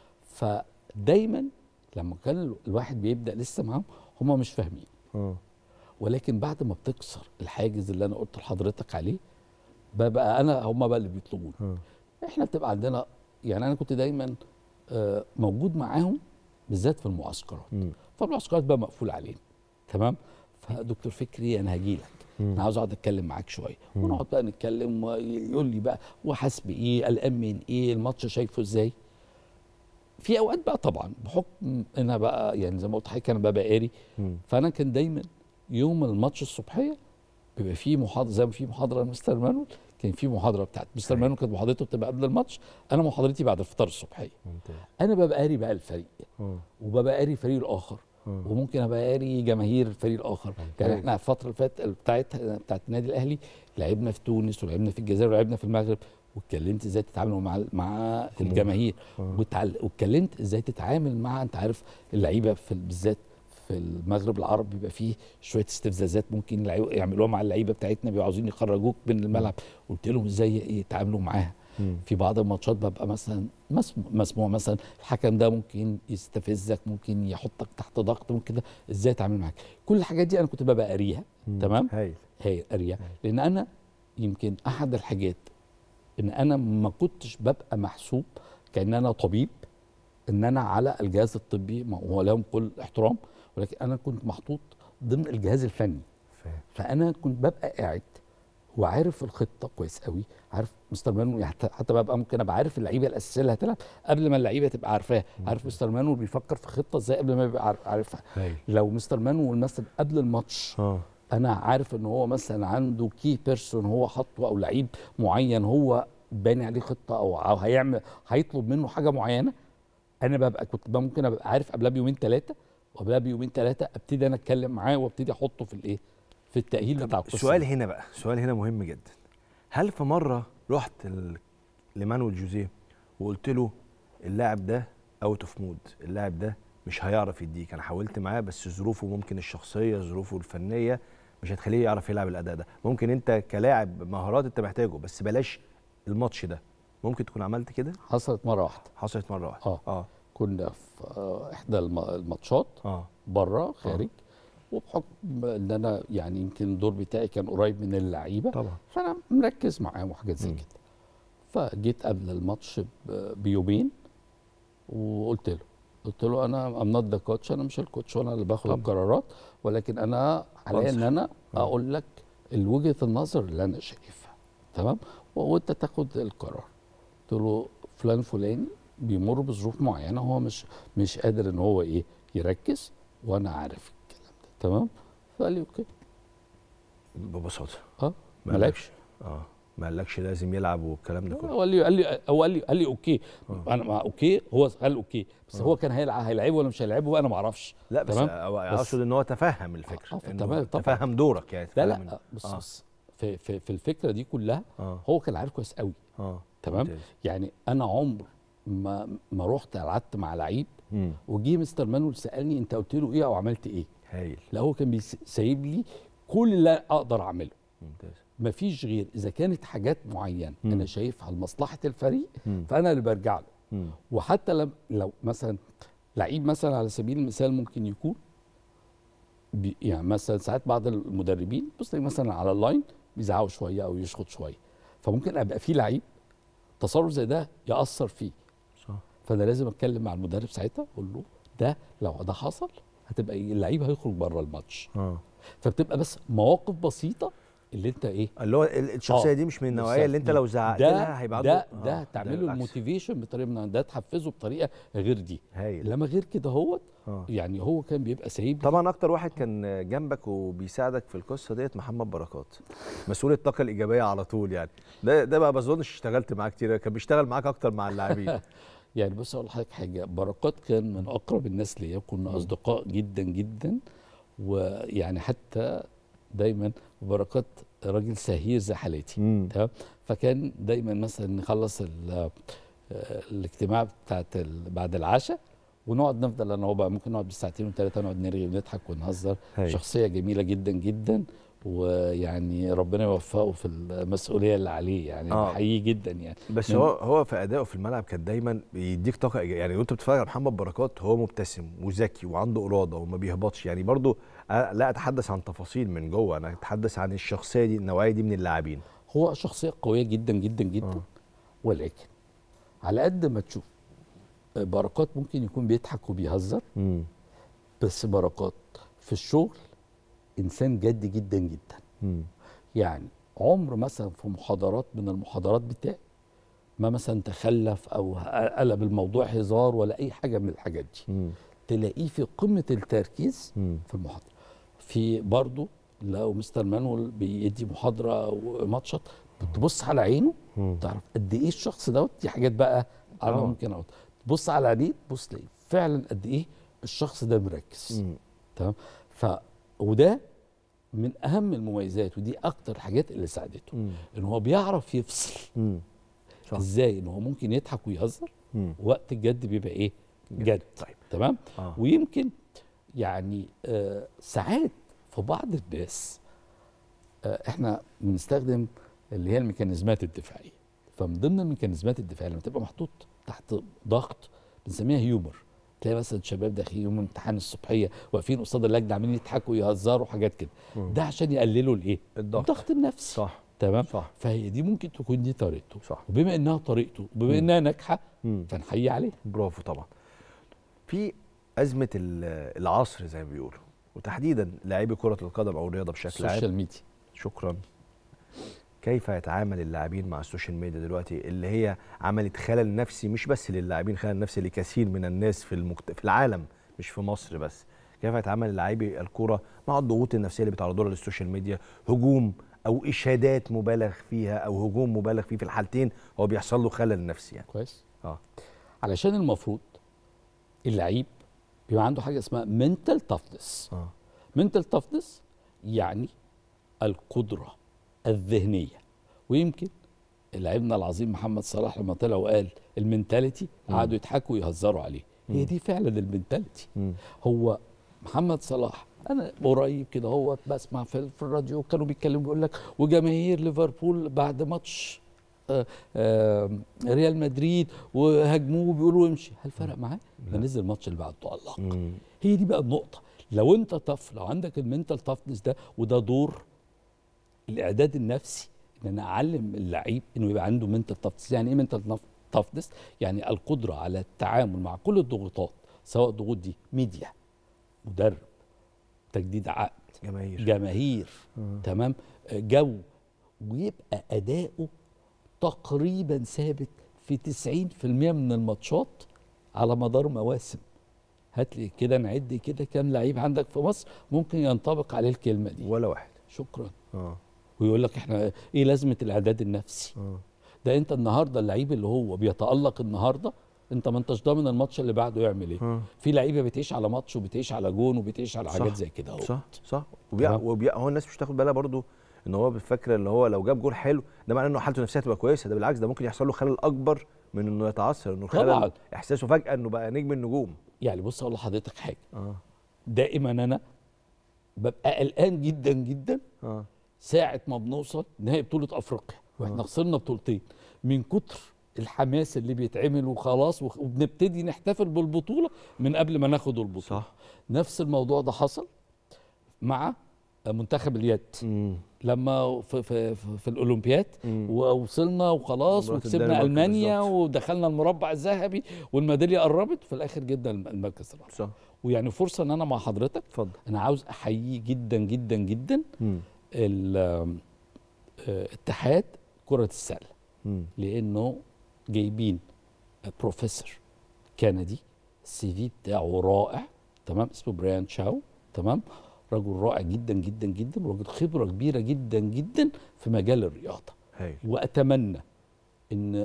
Speaker 5: فدايما لما كان الواحد بيبدا لسه معاهم هم مش فاهمين
Speaker 1: اه
Speaker 5: ولكن بعد ما بتكسر الحاجز اللي انا قلت لحضرتك عليه ببقى انا هم بقى اللي بيطلبوني
Speaker 1: آه.
Speaker 5: احنا بتبقى عندنا يعني انا كنت دايما آه، موجود معاهم بالذات في المعسكرات
Speaker 1: مم.
Speaker 5: فالمعسكرات بقى مقفول علينا تمام فدكتور فكري انا هجي لك
Speaker 1: مم.
Speaker 5: انا عاوز اقعد اتكلم معاك شويه ونقعد بقى نتكلم ويقول لي بقى وحاسس بايه قلقان من ايه الماتش شايفه ازاي في اوقات بقى طبعا بحكم انا بقى يعني زي ما قلت لحضرتك انا ببقى قاري
Speaker 1: مم.
Speaker 5: فانا كان دايما يوم الماتش الصبحيه بيبقى فيه محاضره زي ما في محاضره لمستر مانويل كان في محاضره بتاعت مستر
Speaker 1: أيوة.
Speaker 5: مانويل كانت محاضرته بتبقى قبل الماتش انا محاضرتي بعد الفطار الصبحيه
Speaker 1: ممتاز
Speaker 5: انا ببقى قاري بقى الفريق
Speaker 1: اه
Speaker 5: وببقى قاري الفريق الاخر
Speaker 1: آه.
Speaker 5: وممكن ابقى قاري جماهير الفريق الاخر يعني احنا الفتره اللي فاتت بتاعت بتاعت النادي الاهلي لعبنا في تونس ولعبنا في الجزائر ولعبنا في المغرب واتكلمت ازاي تتعاملوا مع مع الجماهير
Speaker 1: آه.
Speaker 5: وتعل... واتكلمت ازاي تتعامل مع انت عارف اللعيبه في بالذات في المغرب العربي بيبقى فيه شويه استفزازات ممكن اللعيبة يعملوها مع اللعيبه بتاعتنا بيبقوا عاوزين يخرجوك من الملعب قلت لهم ازاي يتعاملوا معاها
Speaker 1: مم.
Speaker 5: في بعض الماتشات ببقى مثلا مسموع, مسموع مثلا الحكم ده ممكن يستفزك ممكن يحطك تحت ضغط ممكن ده ازاي اتعامل معاك كل الحاجات دي انا كنت ببقى قاريها تمام
Speaker 1: هايل
Speaker 5: هي قاريها لان انا يمكن احد الحاجات ان انا ما كنتش ببقى محسوب كان انا طبيب ان انا على الجهاز الطبي ما هو لهم كل احترام ولكن انا كنت محطوط ضمن الجهاز الفني
Speaker 1: فاهم
Speaker 5: فانا كنت ببقى قاعد وعارف الخطه كويس قوي عارف مستر مانو حتى, حتى ببقى ممكن ابقى عارف اللعيبه الاساسيه اللي هتلعب قبل ما اللعيبه تبقى عارفاها عارف مستر مانو بيفكر في خطه ازاي قبل ما يبقى عارف- عارفها
Speaker 1: هايل
Speaker 5: لو مستر مانو مثلا قبل الماتش
Speaker 1: اه
Speaker 5: انا عارف ان هو مثلا عنده كي بيرسون هو حاطه او لعيب معين هو باني عليه خطه او او هيعمل هيطلب منه حاجه معينه انا ببقى كنت بقى ممكن ابقى عارف قبلها بيومين ثلاثه وقبلها بيومين ثلاثه ابتدي انا اتكلم معاه وابتدي احطه في الايه في التاهيل بتاع القصه
Speaker 1: السؤال
Speaker 5: دي.
Speaker 1: هنا بقى السؤال هنا مهم جدا هل في مره رحت ال- لمانويل جوزيه وقلت له اللاعب ده اوت اوف مود اللاعب ده مش هيعرف يديك انا حاولت معاه بس ظروفه ممكن الشخصيه ظروفه الفنيه مش هتخليه يعرف يلعب الاداء ده ممكن انت كلاعب مهارات انت محتاجه بس بلاش الماتش ده ممكن تكون عملت كده
Speaker 5: حصلت مره واحده
Speaker 1: حصلت مره واحده
Speaker 5: اه
Speaker 1: اه
Speaker 5: كنا في آه، احدى الم- الماتشات
Speaker 1: اه
Speaker 5: بره خارج وبحكم ان انا يعني يمكن الدور بتاعي كان قريب من اللعيبه
Speaker 1: طبعا
Speaker 5: فانا مركز معاهم وحاجات زي
Speaker 1: مم.
Speaker 5: كده فجيت قبل الماتش ب- بيومين وقلت له قلت له انا ام نوت ذا كوتش انا مش الكوتش وانا اللي باخد
Speaker 1: طبعا.
Speaker 5: القرارات ولكن انا عليا ان
Speaker 1: أنصح.
Speaker 5: انا اقول لك وجهه النظر اللي انا شايفها تمام و- وانت تاخد القرار قلت له فلان فلاني بيمر بظروف معينه هو مش مش قادر ان هو ايه يركز وانا عارف الكلام ده تمام فقال لي اوكي
Speaker 1: ببساطه
Speaker 5: اه
Speaker 1: ما
Speaker 5: ما لعبش
Speaker 1: اه ما قالكش لازم يلعب والكلام ده كله
Speaker 5: هو قال لي قال لي هو قال لي قال لي اوكي انا مع اوكي هو قال اوكي بس هو كان هيلعب هيلعبه ولا مش هيلعبه انا ما اعرفش
Speaker 1: لا بس
Speaker 5: تمام؟
Speaker 1: أو-
Speaker 5: بس-
Speaker 1: اقصد ان هو تفهم الفكره
Speaker 5: آه،
Speaker 1: إنه
Speaker 5: تمام، طبعاً.
Speaker 1: تفهم دورك يعني
Speaker 5: لا
Speaker 1: تفهم
Speaker 5: لا
Speaker 1: إن-
Speaker 5: بص
Speaker 1: آه.
Speaker 5: بص في, في, في الفكره دي كلها
Speaker 1: اه
Speaker 5: هو كان عارف كويس قوي
Speaker 1: اه
Speaker 5: تمام
Speaker 1: ممتاز.
Speaker 5: يعني انا عمر ما ما رحت قعدت مع لعيب
Speaker 1: مم.
Speaker 5: وجي مستر مانويل سالني انت قلت له ايه او عملت ايه
Speaker 1: هايل
Speaker 5: لا هو كان بيس- سايب لي كل اللي اقدر اعمله
Speaker 1: ممتاز
Speaker 5: مفيش غير اذا كانت حاجات معينه
Speaker 1: مم.
Speaker 5: انا شايفها لمصلحه الفريق
Speaker 1: مم.
Speaker 5: فانا اللي برجع له
Speaker 1: مم.
Speaker 5: وحتى لم لو مثلا لعيب مثلا على سبيل المثال ممكن يكون بي يعني مثلا ساعات بعض المدربين بص تلاقي مثلا على اللاين بيزعقوا شويه او يشخط شويه فممكن ابقى في لعيب تصرف زي ده ياثر فيه
Speaker 1: صح
Speaker 5: فانا لازم اتكلم مع المدرب ساعتها اقول له ده لو ده حصل هتبقى إيه؟ اللعيب هيخرج بره الماتش
Speaker 1: اه
Speaker 5: فبتبقى بس مواقف بسيطه اللي انت ايه
Speaker 1: اللي هو ال- الشخصيه
Speaker 5: آه،
Speaker 1: دي مش من النوعيه اللي انت
Speaker 5: بالظبط.
Speaker 1: لو زعقت
Speaker 5: ده
Speaker 1: لها هيبقى
Speaker 5: ده
Speaker 1: عنده-
Speaker 5: ده
Speaker 1: آه،
Speaker 5: تعمله
Speaker 1: بالعكس.
Speaker 5: الموتيفيشن بطريقه من ده تحفزه بطريقه غير دي
Speaker 1: هايل
Speaker 5: لما غير كده هو
Speaker 1: آه.
Speaker 5: يعني هو كان بيبقى سايب لي
Speaker 1: طبعا اكتر واحد كان جنبك وبيساعدك في القصه ديت محمد بركات مسؤول الطاقه الايجابيه على طول يعني ده ده بقى ما اظنش اشتغلت معاه كتير كان بيشتغل معاك اكتر مع اللاعبين
Speaker 5: يعني بص اقول لحضرتك حاجه بركات كان من اقرب الناس ليا كنا اصدقاء جدا جدا ويعني حتى دايما بركات راجل سهير زي حالتي
Speaker 1: مم.
Speaker 5: تمام فكان دايما مثلا نخلص ال- آه، الاجتماع بتاعت ال- بعد العشاء ونقعد نفضل انا وهو بقى ممكن نقعد بالساعتين وثلاثه نقعد نرغي ونضحك ونهزر
Speaker 1: هايل.
Speaker 5: شخصيه جميله جدا جدا ويعني ربنا يوفقه في المسؤوليه اللي عليه يعني
Speaker 1: آه.
Speaker 5: بحييه جدا يعني
Speaker 1: بس
Speaker 5: من-
Speaker 1: هو هو في ادائه في الملعب كان دايما بيديك طاقه إيجابية. يعني وانت بتتفرج على محمد بركات هو مبتسم وذكي وعنده اراده وما بيهبطش يعني برضو أنا لا اتحدث عن تفاصيل من جوه انا اتحدث عن الشخصيه دي النوعيه دي من اللاعبين
Speaker 5: هو شخصية قوية جدا جدا جدا
Speaker 1: آه.
Speaker 5: ولكن على قد ما تشوف بركات ممكن يكون بيضحك وبيهزر
Speaker 1: امم
Speaker 5: بس بركات في الشغل إنسان جد جدا جدا
Speaker 1: امم
Speaker 5: يعني عمر مثلا في محاضرات من المحاضرات بتاعي ما مثلا تخلف أو قلب الموضوع هزار ولا أي حاجة من الحاجات دي
Speaker 1: امم
Speaker 5: تلاقيه في قمة التركيز
Speaker 1: مم.
Speaker 5: في المحاضرة في برضه لو مستر مانويل بيدي محاضرة وماتشات تبص على عينه
Speaker 1: مم.
Speaker 5: تعرف قد ايه الشخص دوت دي حاجات بقى انا
Speaker 1: طبعا.
Speaker 5: ممكن اقول تبص على عينيه تبص تلاقي فعلا قد ايه الشخص ده مركز
Speaker 1: مم.
Speaker 5: تمام ف وده من اهم المميزات ودي اكتر الحاجات اللي ساعدته
Speaker 1: مم.
Speaker 5: ان هو بيعرف يفصل
Speaker 1: مم. صح.
Speaker 5: ازاي ان هو ممكن يضحك ويهزر
Speaker 1: مم.
Speaker 5: وقت الجد بيبقى ايه جد
Speaker 1: طيب.
Speaker 5: تمام
Speaker 1: آه.
Speaker 5: ويمكن يعني آه ساعات في بعض الناس آه احنا بنستخدم اللي هي الميكانيزمات الدفاعيه فمن ضمن الميكانيزمات الدفاعيه لما تبقى محطوط تحت ضغط بنسميها هيومر تلاقي مثلا شباب داخلين يوم امتحان الصبحيه واقفين قصاد اللجنه عمالين يضحكوا ويهزروا حاجات كده ده عشان يقللوا الايه
Speaker 1: الضغط.
Speaker 5: الضغط النفسي
Speaker 1: صح
Speaker 5: تمام
Speaker 1: صح.
Speaker 5: فهي دي ممكن تكون دي طريقته
Speaker 1: صح.
Speaker 5: وبما انها طريقته وبما انها ناجحه
Speaker 1: مم.
Speaker 5: فنحيي عليها
Speaker 1: برافو طبعا في ازمه ال- العصر زي ما بيقولوا وتحديدا لاعبي كره القدم او الرياضه بشكل عام
Speaker 5: السوشيال ميديا
Speaker 1: شكرا كيف يتعامل اللاعبين مع السوشيال ميديا دلوقتي اللي هي عملت خلل نفسي مش بس للاعبين خلل نفسي لكثير من الناس في المكت... في العالم مش في مصر بس كيف يتعامل لاعبي الكوره مع الضغوط النفسيه اللي بيتعرضوا لها للسوشيال ميديا هجوم او اشادات مبالغ فيها او هجوم مبالغ فيه في الحالتين هو بيحصل له خلل نفسي يعني
Speaker 5: كويس
Speaker 1: اه
Speaker 5: علشان المفروض اللعيب بيبقى عنده حاجه اسمها منتال تافنس
Speaker 1: اه
Speaker 5: منتال تافنس يعني القدره الذهنيه ويمكن لعيبنا العظيم محمد صلاح لما طلع وقال المنتاليتي قعدوا يضحكوا ويهزروا عليه هي دي فعلا المنتاليتي
Speaker 1: مم.
Speaker 5: هو محمد صلاح انا قريب كده هو بسمع في, في الراديو كانوا بيتكلموا بيقول لك وجماهير ليفربول بعد ماتش آه، آه، ريال مدريد وهاجموه بيقولوا امشي هل فرق معاه؟ ده نزل الماتش اللي بعده تألق
Speaker 1: مم.
Speaker 5: هي دي بقى النقطة لو انت طف لو عندك المنتال تافنس ده وده دور الاعداد النفسي ان انا اعلم اللعيب انه يبقى عنده منتال تافنس يعني ايه منتال تافنس يعني القدرة على التعامل مع كل الضغوطات سواء ضغوط دي ميديا مدرب تجديد عقد
Speaker 1: جماهير
Speaker 5: جماهير تمام آه، جو ويبقى اداؤه تقريبا ثابت في 90% من الماتشات على مدار مواسم هات لي كده نعد كده كام لعيب عندك في مصر ممكن ينطبق عليه الكلمه دي
Speaker 1: ولا واحد
Speaker 5: شكرا
Speaker 1: اه
Speaker 5: ويقول لك احنا ايه لازمه الاعداد النفسي
Speaker 1: اه
Speaker 5: ده انت النهارده اللعيب اللي هو بيتالق النهارده انت ما انتش ضامن الماتش اللي بعده يعمل ايه
Speaker 1: آه.
Speaker 5: في لعيبه بتعيش على ماتش وبتعيش على جون وبتعيش على حاجات
Speaker 1: صح،
Speaker 5: زي كده اهو
Speaker 1: صح صح وبيع
Speaker 5: تمام.
Speaker 1: وبيع هو الناس مش تاخد بالها برضو ان هو بالفكره اللي هو لو جاب جول حلو ده معناه انه حالته النفسيه تبقى كويسه ده بالعكس ده ممكن يحصل له خلل اكبر من انه يتعثر انه
Speaker 5: طبعاً.
Speaker 1: الخلل احساسه فجاه انه بقى نجم النجوم
Speaker 5: يعني بص اقول لحضرتك حاجه
Speaker 1: اه
Speaker 5: دائما انا ببقى قلقان جدا جدا
Speaker 1: اه
Speaker 5: ساعة ما بنوصل نهائي بطولة أفريقيا وإحنا خسرنا بطولتين من كتر الحماس اللي بيتعمل وخلاص وخ- وبنبتدي نحتفل بالبطولة من قبل ما ناخد البطولة
Speaker 1: صح.
Speaker 5: نفس الموضوع ده حصل مع منتخب اليد
Speaker 1: امم
Speaker 5: لما في, في, في, في الأولمبياد
Speaker 1: مم.
Speaker 5: ووصلنا وخلاص
Speaker 1: مباراة
Speaker 5: وكسبنا
Speaker 1: الدنمارك
Speaker 5: ألمانيا
Speaker 1: بالظبط.
Speaker 5: ودخلنا المربع الذهبي والميدالية قربت في الآخر جدا المركز الرابع
Speaker 1: صح
Speaker 5: ويعني فرصة إن أنا مع حضرتك
Speaker 1: اتفضل
Speaker 5: أنا عاوز أحييه جدا جدا جدا
Speaker 1: امم
Speaker 5: ال- آه، اتحاد كرة السلة
Speaker 1: امم
Speaker 5: لأنه جايبين بروفيسور كندي السي في بتاعه رائع تمام اسمه بريان شاو تمام رجل رائع جدا جدا جدا ورجل خبرة كبيرة جدا جدا في مجال الرياضة
Speaker 1: هايل
Speaker 5: وأتمنى إن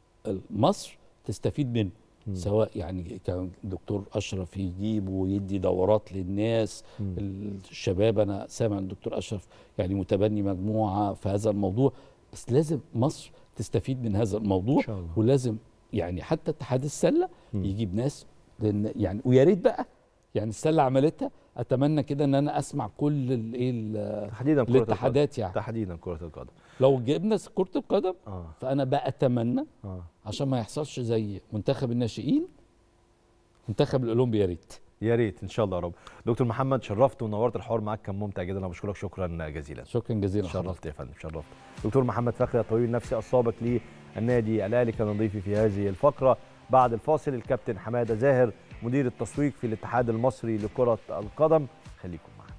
Speaker 5: مصر تستفيد منه سواء يعني كان دكتور اشرف يجيب ويدي دورات للناس الشباب انا سامع الدكتور اشرف يعني متبني مجموعه في هذا الموضوع بس لازم مصر تستفيد من هذا الموضوع
Speaker 1: إن شاء الله.
Speaker 5: ولازم يعني حتى اتحاد السله يجيب ناس لان يعني ويا ريت بقى يعني السله عملتها اتمنى كده ان انا اسمع كل الايه ال-
Speaker 1: تحديدا كره القدم
Speaker 5: الاتحادات يعني
Speaker 1: تحديدا كره القدم
Speaker 5: لو جبنا كره القدم
Speaker 1: اه
Speaker 5: فانا بقى اتمنى
Speaker 1: اه
Speaker 5: عشان ما يحصلش زي منتخب الناشئين منتخب الاولمبي يا ريت
Speaker 1: يا ريت ان شاء الله يا رب دكتور محمد شرفت ونورت الحوار معاك كان ممتع جدا انا بشكرك شكرا جزيلا
Speaker 5: شكرا جزيلا حضرتك.
Speaker 1: شرفت يا فندم شرفت دكتور محمد فخري الطبيب النفسي السابق للنادي الاهلي كان ضيفي في هذه الفقره بعد الفاصل الكابتن حماده زاهر مدير التسويق في الاتحاد المصري لكره القدم خليكم معنا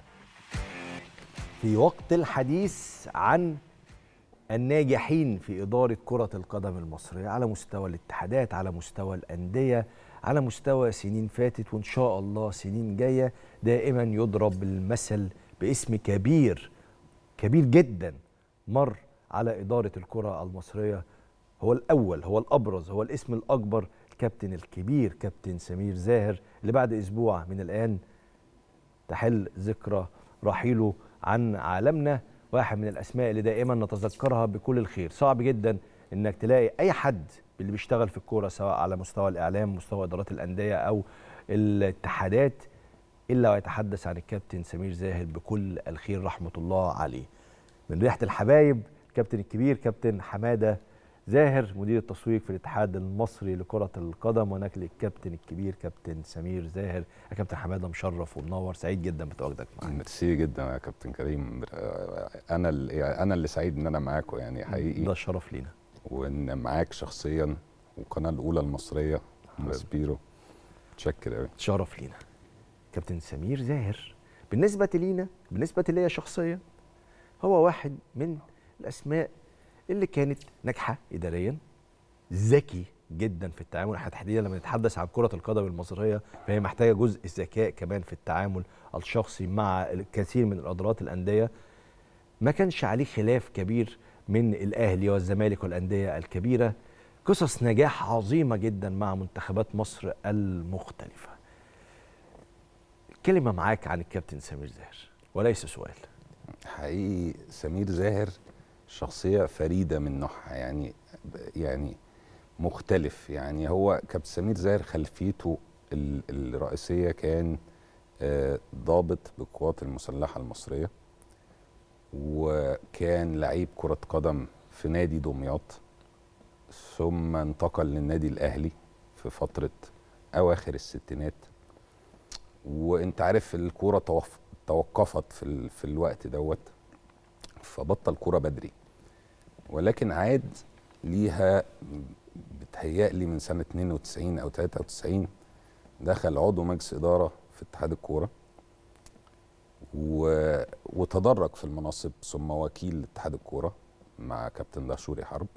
Speaker 1: في وقت الحديث عن الناجحين في إدارة كرة القدم المصرية على مستوى الاتحادات على مستوى الأندية على مستوى سنين فاتت وإن شاء الله سنين جاية دائما يضرب المثل باسم كبير كبير جدا مر على إدارة الكرة المصرية هو الأول هو الأبرز هو الاسم الأكبر الكابتن الكبير كابتن سمير زاهر اللي بعد أسبوع من الآن تحل ذكرى رحيله عن عالمنا واحد من الاسماء اللي دائما نتذكرها بكل الخير صعب جدا انك تلاقي اي حد اللي بيشتغل في الكوره سواء على مستوى الاعلام مستوى ادارات الانديه او الاتحادات الا ويتحدث عن الكابتن سمير زاهر بكل الخير رحمه الله عليه من ريحه الحبايب الكابتن الكبير كابتن حماده زاهر مدير التسويق في الاتحاد المصري لكرة القدم ونقل الكابتن الكبير كابتن سمير زاهر يا كابتن حماده مشرف ومنور سعيد جدا بتواجدك معانا
Speaker 6: ميرسي جدا يا كابتن كريم آه، انا اللي يعني انا اللي سعيد ان انا معاكم يعني حقيقي
Speaker 1: ده شرف لينا
Speaker 6: وان معاك شخصيا والقناه الاولى المصريه ماسبيرو متشكر قوي
Speaker 1: شرف لينا كابتن سمير زاهر بالنسبة لينا بالنسبة ليا شخصيا هو واحد من الأسماء اللي كانت ناجحة إداريا ذكي جدا في التعامل احنا تحديدا لما نتحدث عن كرة القدم المصرية فهي محتاجة جزء الذكاء كمان في التعامل الشخصي مع الكثير من الإدارات الأندية ما كانش عليه خلاف كبير من الأهلي والزمالك والأندية الكبيرة قصص نجاح عظيمة جدا مع منتخبات مصر المختلفة كلمة معاك عن الكابتن سمير زاهر وليس سؤال
Speaker 6: حقيقي سمير زاهر شخصيه فريده من نوعها يعني يعني مختلف يعني هو كابتن سمير زاهر خلفيته ال- الرئيسيه كان آه، ضابط بالقوات المسلحه المصريه وكان لعيب كره قدم في نادي دمياط ثم انتقل للنادي الاهلي في فتره اواخر الستينات وانت عارف الكوره توف- توقفت في ال... في الوقت دوت فبطل كوره بدري ولكن عاد ليها بتهيألي من سنه 92 او 93 دخل عضو مجلس اداره في اتحاد الكوره و... وتدرج في المناصب ثم وكيل اتحاد الكوره مع كابتن دهشوري حرب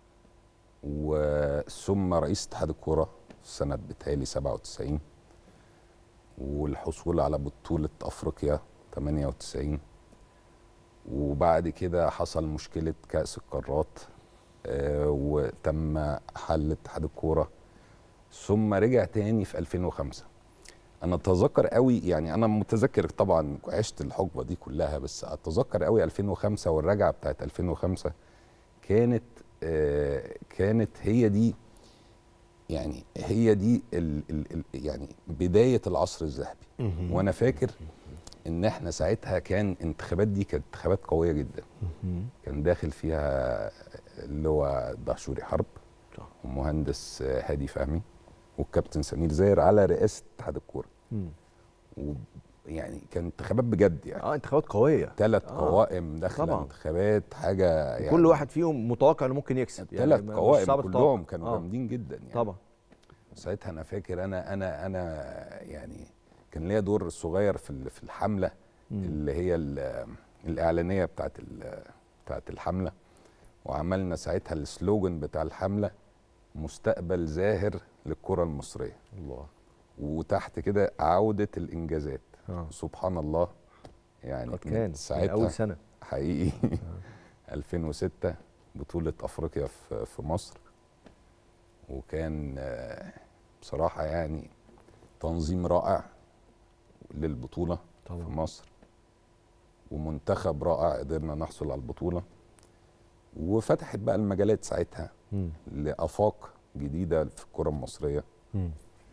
Speaker 6: وثم رئيس اتحاد الكوره سنه بتهيألي 97 والحصول على بطولة أفريقيا 98 وبعد كده حصل مشكلة كأس القارات آه، وتم حل اتحاد الكورة ثم رجع تاني في 2005 أنا أتذكر قوي يعني أنا متذكر طبعا عشت الحقبة دي كلها بس أتذكر قوي 2005 والرجعة بتاعت 2005 كانت آه، كانت هي دي يعني هي دي ال ال ال يعني بدايه العصر الذهبي وانا فاكر ان احنا ساعتها كان انتخابات دي كانت انتخابات قويه جدا كان داخل فيها اللي هو دهشوري حرب
Speaker 1: صح.
Speaker 6: ومهندس هادي فهمي والكابتن سمير زاهر على رئاسه اتحاد الكوره ويعني كان انتخابات بجد يعني
Speaker 1: اه انتخابات قويه
Speaker 6: ثلاث
Speaker 1: آه،
Speaker 6: قوائم داخله
Speaker 1: طبعاً.
Speaker 6: انتخابات حاجه يعني
Speaker 1: كل واحد فيهم متوقع انه ممكن يكسب
Speaker 6: ثلاث
Speaker 1: ما- مش
Speaker 6: قوائم
Speaker 1: صعب
Speaker 6: كلهم
Speaker 1: التوقع.
Speaker 6: كانوا
Speaker 1: آه،
Speaker 6: جامدين جدا يعني
Speaker 1: طبعا
Speaker 6: ساعتها انا فاكر انا انا انا يعني كان ليا دور صغير في ال- في الحمله اللي هي ال- الاعلانيه بتاعت ال- بتاعت الحمله وعملنا ساعتها السلوجن بتاع الحمله مستقبل زاهر للكره المصريه
Speaker 1: الله
Speaker 6: وتحت كده عوده الانجازات
Speaker 1: آه.
Speaker 6: سبحان الله يعني
Speaker 1: قد
Speaker 6: من
Speaker 1: كان من
Speaker 6: ساعتها
Speaker 1: اول سنه
Speaker 6: حقيقي 2006 بطولة أفريقيا في في مصر وكان آه، بصراحة يعني تنظيم رائع للبطولة
Speaker 1: طبعاً.
Speaker 6: في مصر ومنتخب رائع قدرنا نحصل على البطولة وفتحت بقى المجالات ساعتها
Speaker 1: مم.
Speaker 6: لآفاق جديدة في الكرة المصرية
Speaker 1: مم.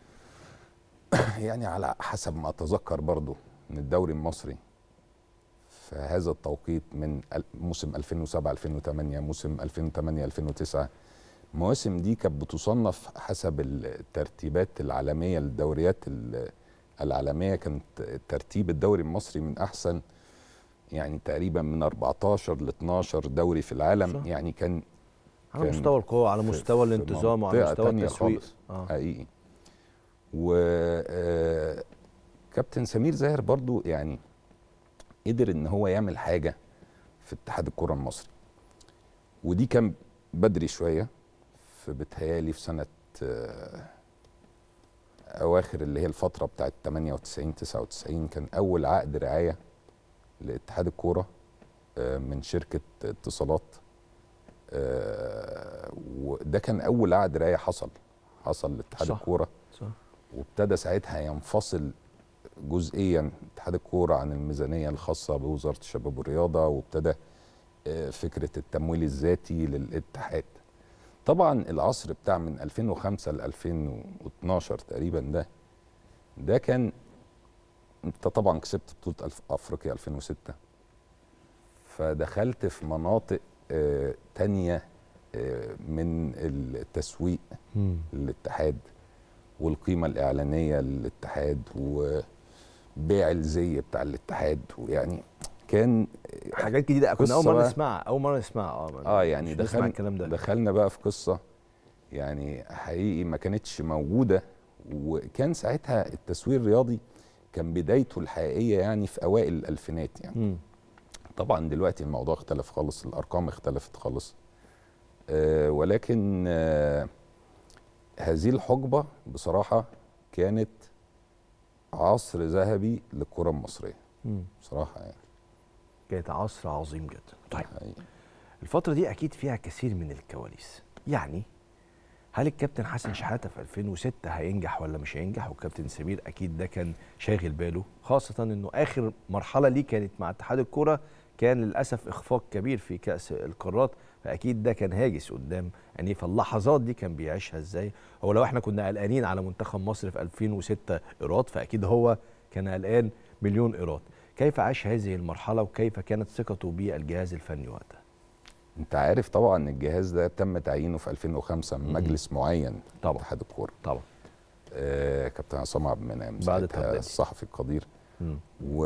Speaker 6: يعني على حسب ما أتذكر برضو إن الدوري المصري في هذا التوقيت من ال- موسم 2007 2008 موسم 2008 2009 المواسم دي كانت بتصنف حسب الترتيبات العالميه للدوريات ال- العالميه كانت ترتيب الدوري المصري من احسن يعني تقريبا من 14 ل 12 دوري في العالم
Speaker 1: صح.
Speaker 6: يعني كان
Speaker 1: على
Speaker 6: كان
Speaker 1: مستوى القوه على
Speaker 6: في-
Speaker 1: مستوى
Speaker 6: في
Speaker 1: الانتظام وعلى
Speaker 6: منطقة
Speaker 1: مستوى
Speaker 6: تانية
Speaker 1: التسويق
Speaker 6: خالص
Speaker 1: اه
Speaker 6: حقيقي و آه، كابتن سمير زاهر برضو يعني قدر ان هو يعمل حاجه في اتحاد الكره المصري ودي كان بدري شويه في بتهيالي في سنه آه، اواخر اللي هي الفتره بتاعت 98 99 كان اول عقد رعايه لاتحاد الكوره آه، من شركه اتصالات آه، وده كان اول عقد رعايه حصل حصل لاتحاد
Speaker 1: صح.
Speaker 6: الكوره
Speaker 1: صح
Speaker 6: وابتدى ساعتها ينفصل جزئيا اتحاد الكوره عن الميزانيه الخاصه بوزاره الشباب والرياضه وابتدى آه، فكره التمويل الذاتي للاتحاد طبعا العصر بتاع من 2005 ل 2012 تقريبا ده ده كان انت طبعا كسبت بطوله ألف- افريقيا 2006 فدخلت في مناطق آه، تانية آه، من التسويق
Speaker 1: مم.
Speaker 6: للاتحاد والقيمه الاعلانيه للاتحاد وبيع الزي بتاع الاتحاد ويعني كان
Speaker 1: حاجات جديده كنا اول
Speaker 6: قصة
Speaker 1: مره
Speaker 6: بقى.
Speaker 1: نسمعها اول مره نسمعها اه
Speaker 6: اه يعني
Speaker 1: مش نسمع
Speaker 6: دخل
Speaker 1: الكلام ده
Speaker 6: دخلنا بقى في قصه يعني حقيقي ما كانتش موجوده وكان ساعتها التسويق الرياضي كان بدايته الحقيقيه يعني في اوائل الالفينات يعني
Speaker 1: مم.
Speaker 6: طبعا دلوقتي الموضوع اختلف خالص الارقام اختلفت خالص آه ولكن آه هذه الحقبه بصراحه كانت عصر ذهبي للكره المصريه
Speaker 1: مم.
Speaker 6: بصراحه يعني
Speaker 1: كانت عصر عظيم جدا طيب
Speaker 6: حقيقي.
Speaker 1: الفترة دي أكيد فيها كثير من الكواليس يعني هل الكابتن حسن شحاتة في 2006 هينجح ولا مش هينجح والكابتن سمير أكيد ده كان شاغل باله خاصة إنه آخر مرحلة ليه كانت مع اتحاد الكرة كان للأسف إخفاق كبير في كأس القارات فأكيد ده كان هاجس قدام يعني فاللحظات دي كان بيعيشها إزاي هو لو إحنا كنا قلقانين على منتخب مصر في 2006 إيراد فأكيد هو كان قلقان مليون ايراد كيف عاش هذه المرحله وكيف كانت ثقته بالجهاز الفني وقتها
Speaker 6: انت عارف طبعا الجهاز ده تم تعيينه في 2005 من
Speaker 1: مم.
Speaker 6: مجلس معين
Speaker 1: طبعا.
Speaker 6: اتحاد الكوره
Speaker 1: طبعا
Speaker 6: آه كابتن عصام عبد المنعم
Speaker 1: بعد
Speaker 6: ساعتها
Speaker 1: التبديل.
Speaker 6: الصحفي القدير
Speaker 1: مم.
Speaker 6: و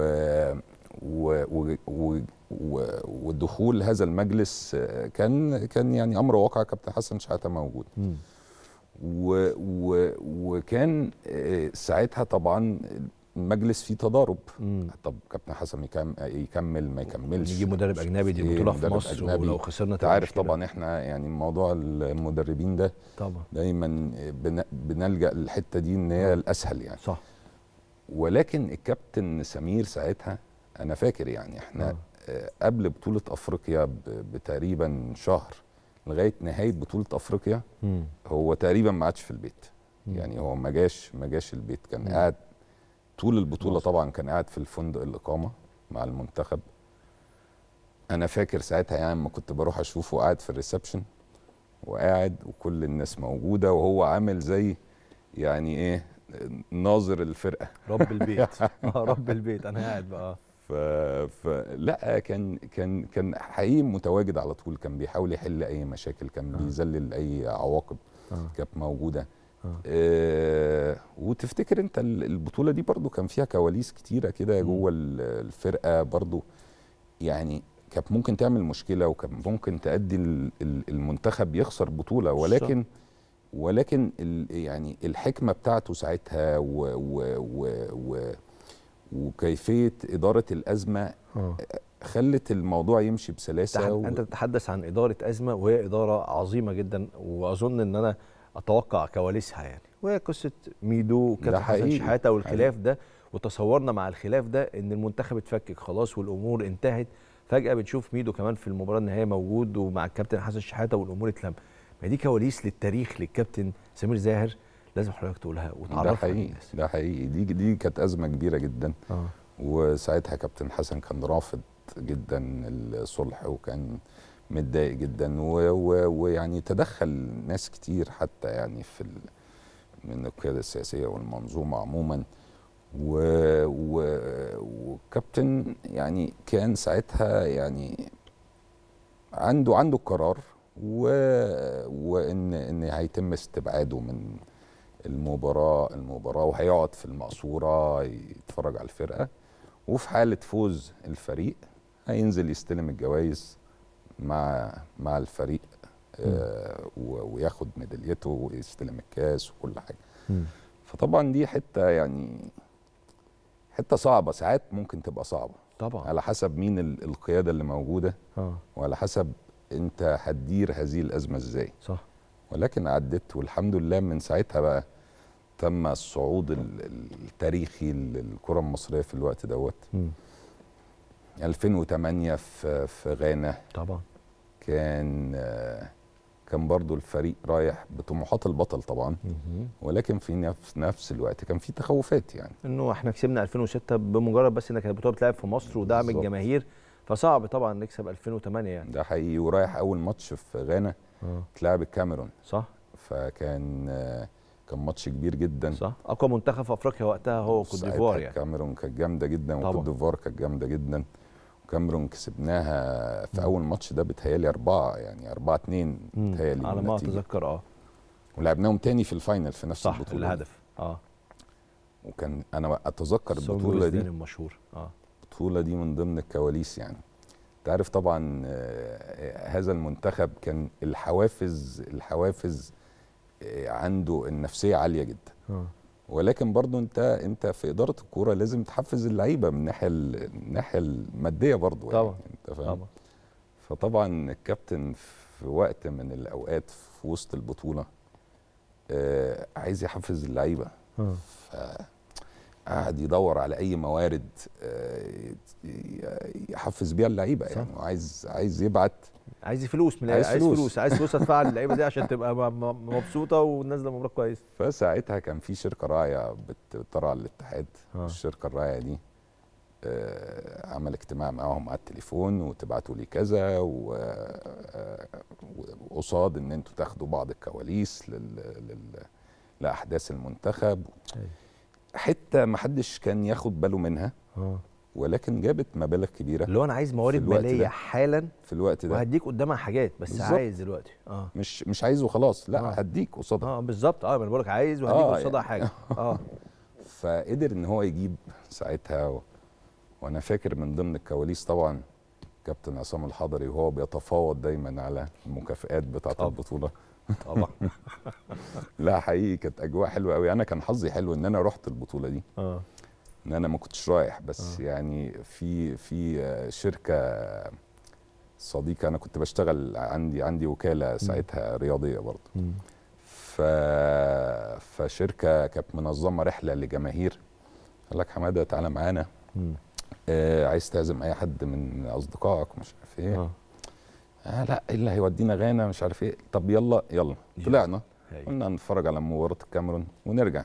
Speaker 6: و و و و ودخول هذا المجلس آه، كان كان يعني امر واقع كابتن حسن شحاته موجود
Speaker 1: مم.
Speaker 6: و و وكان آه، ساعتها طبعا المجلس فيه تضارب
Speaker 1: مم.
Speaker 6: طب كابتن حسن يكم- يكمل ما يكملش
Speaker 1: نجيب مدرب اجنبي دي
Speaker 6: إيه،
Speaker 1: بطوله في
Speaker 6: مدرب
Speaker 1: مصر
Speaker 6: أجنبي.
Speaker 1: ولو خسرنا
Speaker 6: انت
Speaker 1: تبقى
Speaker 6: عارف
Speaker 1: مشكلة.
Speaker 6: طبعا احنا يعني موضوع المدربين ده
Speaker 1: طبعا
Speaker 6: دايما بن- بنلجا للحته دي ان هي الاسهل يعني
Speaker 1: صح
Speaker 6: ولكن الكابتن سمير ساعتها انا فاكر يعني احنا
Speaker 1: آه.
Speaker 6: آه. قبل بطوله افريقيا ب- بتقريبا شهر لغايه نهايه بطوله افريقيا
Speaker 1: مم.
Speaker 6: هو تقريبا ما عادش في البيت
Speaker 1: مم.
Speaker 6: يعني هو ما جاش ما جاش البيت كان
Speaker 1: مم.
Speaker 6: قاعد طول البطوله
Speaker 1: مصر.
Speaker 6: طبعا كان قاعد في الفندق الاقامه مع المنتخب انا فاكر ساعتها يعني لما كنت بروح اشوفه قاعد في الريسبشن وقاعد وكل الناس موجوده وهو عامل زي يعني ايه ناظر الفرقه
Speaker 1: رب البيت آه، رب البيت انا قاعد بقى
Speaker 6: ف... فلا كان كان كان حقيقي متواجد على طول كان بيحاول يحل اي مشاكل كان
Speaker 1: آه.
Speaker 6: بيذلل اي عواقب
Speaker 1: آه.
Speaker 6: كانت موجوده
Speaker 1: آه.
Speaker 6: آه وتفتكر انت ال- البطوله دي برضو كان فيها كواليس كتيره كده
Speaker 1: مم.
Speaker 6: جوه ال- الفرقه برضو يعني كانت ممكن تعمل مشكله وكان ممكن تؤدي ال- ال- المنتخب يخسر بطوله ولكن ولكن ال يعني الحكمه بتاعته ساعتها و و و و وكيفيه اداره الازمه
Speaker 1: آه.
Speaker 6: خلت الموضوع يمشي بسلاسه
Speaker 1: تح-
Speaker 6: و...
Speaker 1: انت تتحدث عن اداره ازمه وهي اداره عظيمه جدا واظن ان انا اتوقع كواليسها يعني وهي قصه ميدو وكابتن حسن
Speaker 6: حقيقي،
Speaker 1: شحاته والخلاف ده وتصورنا مع الخلاف ده ان المنتخب اتفكك خلاص والامور انتهت فجاه بنشوف ميدو كمان في المباراه النهائيه موجود ومع الكابتن حسن شحاته والامور اتلم ما دي كواليس للتاريخ للكابتن سمير زاهر لازم حضرتك تقولها
Speaker 6: ده
Speaker 1: وتعرفها
Speaker 6: حقيقي
Speaker 1: للناس
Speaker 6: ده حقيقي دي دي كانت ازمه كبيره جدا
Speaker 1: اه
Speaker 6: وساعتها كابتن حسن كان رافض جدا الصلح وكان متضايق جدا و- و- ويعني تدخل ناس كتير حتى يعني في ال... من القياده السياسيه والمنظومه عموما و... و... وكابتن يعني كان ساعتها يعني عنده عنده القرار و... وان ان هيتم استبعاده من المباراه المباراه وهيقعد في المقصوره يتفرج على الفرقه وفي حاله فوز الفريق هينزل يستلم الجوائز مع مع الفريق آه و- وياخد ميداليته ويستلم الكاس وكل حاجه
Speaker 1: مم.
Speaker 6: فطبعا دي حته يعني حته صعبه ساعات ممكن تبقى صعبه
Speaker 1: طبعا
Speaker 6: على حسب مين ال- القياده اللي موجوده
Speaker 1: اه
Speaker 6: وعلى حسب انت هتدير هذه الازمه ازاي
Speaker 1: صح
Speaker 6: ولكن عدت والحمد لله من ساعتها بقى تم الصعود ال- التاريخي للكره المصريه في الوقت دوت
Speaker 1: مم.
Speaker 6: 2008 في في غانا
Speaker 1: طبعا
Speaker 6: كان آه، كان برضو الفريق رايح بطموحات البطل طبعا
Speaker 1: مهم.
Speaker 6: ولكن في نفس نفس الوقت كان في تخوفات يعني
Speaker 1: انه احنا كسبنا 2006 بمجرد بس ان كانت البطوله بتلعب في مصر ودعم
Speaker 6: بالظبط.
Speaker 1: الجماهير فصعب طبعا نكسب 2008 يعني
Speaker 6: ده حقيقي ورايح اول ماتش في غانا
Speaker 1: اه
Speaker 6: تلعب الكاميرون
Speaker 1: صح
Speaker 6: فكان آه، كان ماتش كبير جدا
Speaker 1: صح اقوى منتخب في افريقيا وقتها هو كوت
Speaker 6: ساعتها
Speaker 1: ديفوار يعني
Speaker 6: الكاميرون كانت جامده جدا
Speaker 1: طبعا.
Speaker 6: وكوت ديفوار كانت جامده جدا وكاميرون كسبناها في اول ماتش ده بتهيالي اربعه يعني اربعه اتنين
Speaker 1: مم.
Speaker 6: بتهيالي
Speaker 1: على ما
Speaker 6: النتيجة.
Speaker 1: اتذكر اه
Speaker 6: ولعبناهم تاني في الفاينل في نفس
Speaker 1: صح
Speaker 6: البطوله دي.
Speaker 1: الهدف اه
Speaker 6: وكان انا اتذكر
Speaker 1: سون
Speaker 6: البطوله
Speaker 1: لويس
Speaker 6: دي
Speaker 1: داني المشهور اه
Speaker 6: البطوله دي من ضمن الكواليس يعني انت عارف طبعا آه، هذا المنتخب كان الحوافز الحوافز آه، عنده النفسيه عاليه جدا
Speaker 1: اه
Speaker 6: ولكن برضو انت انت في اداره الكوره لازم تحفز اللعيبه من الناحيه ال- الناحيه الماديه برضو
Speaker 1: طبعا.
Speaker 6: يعني انت فاهم
Speaker 1: طبعا
Speaker 6: فطبعا الكابتن في وقت من الاوقات في وسط البطوله آه عايز يحفز اللعيبه
Speaker 1: اه
Speaker 6: قعد يدور على اي موارد آه، ي- يحفز بيها اللعيبه
Speaker 1: صح.
Speaker 6: يعني وعايز عايز يبعت
Speaker 1: عايز فلوس من
Speaker 6: عايز
Speaker 1: عايز
Speaker 6: فلوس.
Speaker 1: فلوس عايز فلوس ادفع للعيبه دي عشان تبقى م- م- مبسوطه ونازله مباراه كويس
Speaker 6: فساعتها كان في شركه راعيه بت- بترعى الاتحاد
Speaker 1: آه.
Speaker 6: الشركه الراعيه دي آه، عمل اجتماع معاهم على التليفون وتبعتوا لي كذا و- آه، وقصاد ان انتوا تاخدوا بعض الكواليس لل... لل... لاحداث المنتخب
Speaker 1: أيوة.
Speaker 6: حته ما حدش كان ياخد باله منها
Speaker 1: اه
Speaker 6: ولكن جابت مبالغ كبيره
Speaker 1: اللي هو انا عايز موارد
Speaker 6: الوقت
Speaker 1: ماليه
Speaker 6: ده.
Speaker 1: حالا
Speaker 6: في الوقت ده
Speaker 1: وهديك قدامها حاجات بس
Speaker 6: بالظبط.
Speaker 1: عايز دلوقتي اه
Speaker 6: مش مش عايزه خلاص لا
Speaker 1: آه.
Speaker 6: هديك قصادها
Speaker 1: اه بالظبط اه ما انا بقول لك عايز وهديك
Speaker 6: آه،
Speaker 1: قصادها
Speaker 6: يعني.
Speaker 1: حاجه اه
Speaker 6: فقدر ان هو يجيب ساعتها و... وانا فاكر من ضمن الكواليس طبعا كابتن عصام الحضري وهو بيتفاوض دايما على المكافئات بتاعه
Speaker 1: طبعا.
Speaker 6: البطوله
Speaker 1: طبعا
Speaker 6: لا حقيقي كانت اجواء حلوه قوي انا كان حظي حلو ان انا رحت البطوله دي
Speaker 1: اه
Speaker 6: ان انا ما كنتش رايح بس آه. يعني في في آه، شركه صديقه انا كنت بشتغل عندي عندي وكاله ساعتها رياضيه برضه
Speaker 1: مم.
Speaker 6: ف فشركه كانت منظمه رحله لجماهير قال لك حماده تعالى معانا
Speaker 1: مم.
Speaker 6: آه عايز تعزم اي حد من اصدقائك مش عارف ايه
Speaker 1: اه
Speaker 6: آه لا ايه اللي هيودينا غانا مش عارف ايه طب يلا يلا
Speaker 1: يلا.
Speaker 6: طلعنا
Speaker 1: هاي.
Speaker 6: قلنا نتفرج على مباراه الكاميرون ونرجع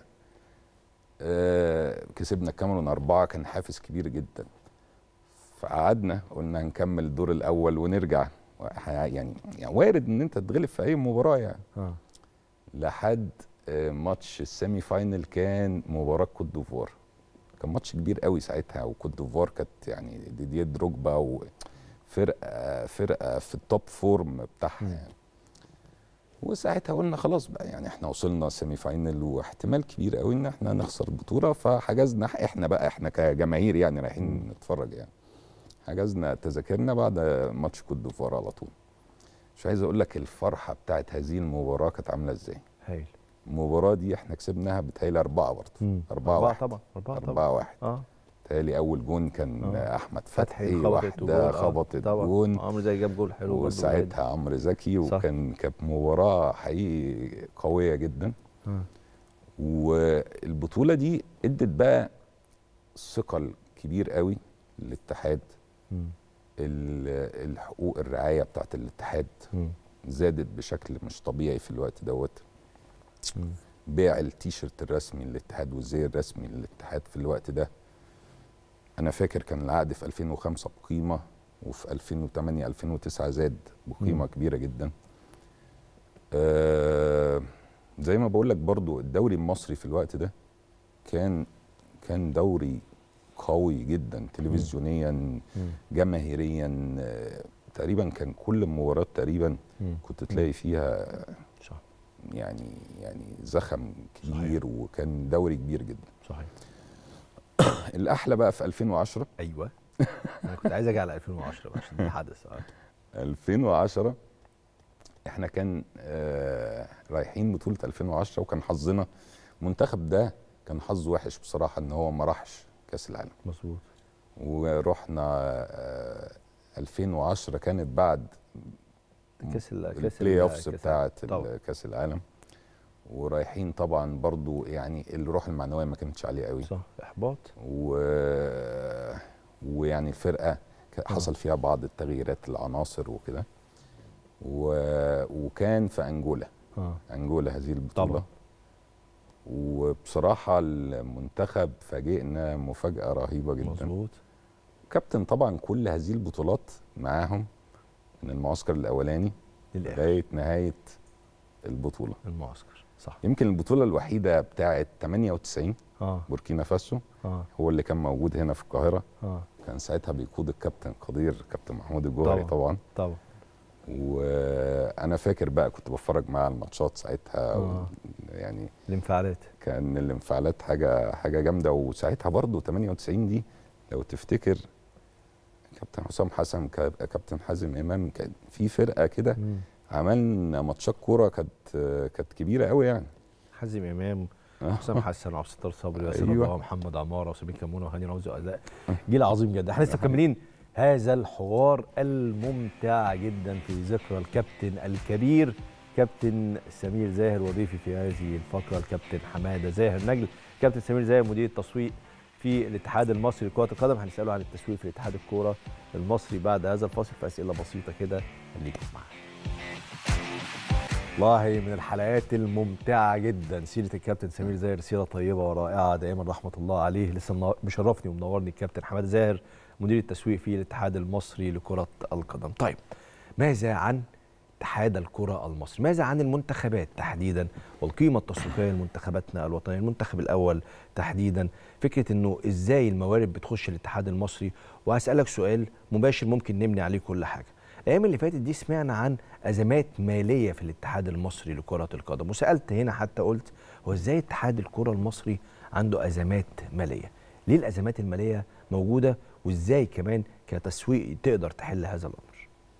Speaker 6: آه كسبنا الكاميرون أربعة كان حافز كبير جدا فقعدنا قلنا هنكمل الدور الأول ونرجع وح- يعني, يعني وارد إن أنت تتغلب في أي مباراة يعني
Speaker 1: اه
Speaker 6: لحد آه ماتش السيمي فاينل كان مباراة كوت ديفوار كان ماتش كبير قوي ساعتها وكوت ديفوار كانت يعني ديديه دروجبا وفرقة فرقة في التوب فورم بتاعها يعني وساعتها قلنا خلاص بقى يعني احنا وصلنا سيمي فاينل واحتمال كبير قوي ان احنا نخسر البطوله فحجزنا احنا بقى احنا كجماهير يعني رايحين نتفرج يعني حجزنا تذاكرنا بعد ماتش كوت ديفوار على طول مش عايز اقول لك الفرحه بتاعت هذه المباراه كانت عامله ازاي
Speaker 1: هايل
Speaker 6: المباراه دي احنا كسبناها بتهيألي أربعة برضه
Speaker 1: مم.
Speaker 6: أربعة
Speaker 1: أربعة
Speaker 6: واحد
Speaker 1: طبعا أربعة طبعا
Speaker 6: أربعة واحد
Speaker 1: اه
Speaker 6: تهيألي أول جون كان
Speaker 1: آه.
Speaker 6: أحمد
Speaker 1: فتحي
Speaker 6: فتحي
Speaker 1: خبطت
Speaker 6: واحدة
Speaker 1: وجول، آه،
Speaker 6: خبطت
Speaker 1: طبعا.
Speaker 6: جون
Speaker 1: عمرو زي جاب جول حلو برضه
Speaker 6: وساعتها عمرو زكي
Speaker 1: صح.
Speaker 6: وكان كانت مباراه حقيقي قويه جدا
Speaker 1: آه.
Speaker 6: والبطوله دي ادت بقى ثقل كبير قوي للاتحاد
Speaker 1: مم.
Speaker 6: ال- الحقوق الرعايه بتاعت الاتحاد
Speaker 1: مم.
Speaker 6: زادت بشكل مش طبيعي في الوقت دوت
Speaker 1: مم.
Speaker 6: بيع التيشيرت الرسمي للاتحاد والزي الرسمي للاتحاد في الوقت ده انا فاكر كان العقد في 2005 بقيمه وفي 2008 2009 زاد بقيمه
Speaker 1: مم.
Speaker 6: كبيره جدا آه زي ما بقول لك برضو الدوري المصري في الوقت ده كان كان دوري قوي جدا تلفزيونيا
Speaker 1: مم.
Speaker 6: جماهيريا آه تقريبا كان كل المباريات تقريبا
Speaker 1: مم.
Speaker 6: كنت تلاقي فيها
Speaker 1: صح
Speaker 6: يعني يعني زخم كبير وكان دوري كبير جدا
Speaker 1: صحيح
Speaker 6: الاحلى بقى في 2010
Speaker 1: ايوه انا كنت عايز اجي على 2010 بقى عشان ده حدث اه
Speaker 6: 2010 احنا كان آه رايحين بطوله 2010 وكان حظنا المنتخب ده كان حظه وحش بصراحه ان هو ما راحش كاس العالم
Speaker 1: مظبوط
Speaker 6: ورحنا آه 2010 كانت بعد
Speaker 1: كاس ال- كاس
Speaker 6: البلاي
Speaker 1: ال-
Speaker 6: اوفس
Speaker 1: كاس ال-
Speaker 6: بتاعه
Speaker 1: طبعا.
Speaker 6: كاس العالم ورايحين طبعا برضو يعني الروح المعنويه ما كانتش عاليه قوي
Speaker 1: صح احباط
Speaker 6: و... ويعني الفرقه ك- حصل فيها بعض التغييرات العناصر وكده و... وكان في انجولا
Speaker 1: اه
Speaker 6: انجولا هذه البطوله
Speaker 1: طبعا.
Speaker 6: وبصراحه المنتخب فاجئنا مفاجاه رهيبه جدا
Speaker 1: مظبوط
Speaker 6: كابتن طبعا كل هذه البطولات معاهم من المعسكر الاولاني
Speaker 1: للاخر
Speaker 6: لغايه نهايه البطوله
Speaker 1: المعسكر صح
Speaker 6: يمكن البطوله الوحيده بتاعه 98
Speaker 1: اه
Speaker 6: بوركينا فاسو
Speaker 1: اه
Speaker 6: هو اللي كان موجود هنا في القاهره
Speaker 1: اه
Speaker 6: كان ساعتها بيقود الكابتن قدير كابتن محمود الجوهري
Speaker 1: طبعاً.
Speaker 6: طبعا
Speaker 1: طبعا
Speaker 6: وانا فاكر بقى كنت بتفرج معاه على الماتشات ساعتها و...
Speaker 1: آه.
Speaker 6: يعني
Speaker 1: الانفعالات
Speaker 6: كان الانفعالات حاجه حاجه جامده وساعتها برضو 98 دي لو تفتكر كابتن حسام حسن كا- كابتن حازم امام كان في فرقه كده
Speaker 1: مم.
Speaker 6: عملنا ماتشات كوره كانت كانت كبيره قوي يعني
Speaker 1: حازم امام
Speaker 6: آه.
Speaker 1: حسام حسن وعبد الستار صبري وياسر
Speaker 6: أيوة.
Speaker 1: الله ومحمد عماره وسمير كمونه وهاني رمزي واداء جيل عظيم جدا احنا لسه مكملين هذا الحوار الممتع جدا في ذكرى الكابتن الكبير كابتن سمير زاهر وضيفي في هذه الفقره الكابتن حماده زاهر نجل كابتن سمير زاهر مدير التسويق في الاتحاد المصري لكره القدم هنساله عن التسويق في الاتحاد الكوره المصري بعد هذا الفاصل في اسئله بسيطه كده خليكم معانا والله من الحلقات الممتعة جدا سيرة الكابتن سمير زاهر سيرة طيبة ورائعة دائما رحمة الله عليه لسه منا- مشرفني ومنورني الكابتن حماد زاهر مدير التسويق في الاتحاد المصري لكرة القدم طيب ماذا عن اتحاد الكرة المصري ماذا عن المنتخبات تحديدا والقيمة التسويقية لمنتخباتنا الوطنية المنتخب الأول تحديدا فكرة أنه إزاي الموارد بتخش الاتحاد المصري وهسألك سؤال مباشر ممكن نبني عليه كل حاجة الأيام اللي فاتت دي سمعنا عن أزمات مالية في الاتحاد المصري لكرة القدم وسألت هنا حتى قلت هو إزاي اتحاد الكرة المصري عنده أزمات مالية ليه الأزمات المالية موجودة وإزاي كمان كتسويق تقدر تحل هذا الأمر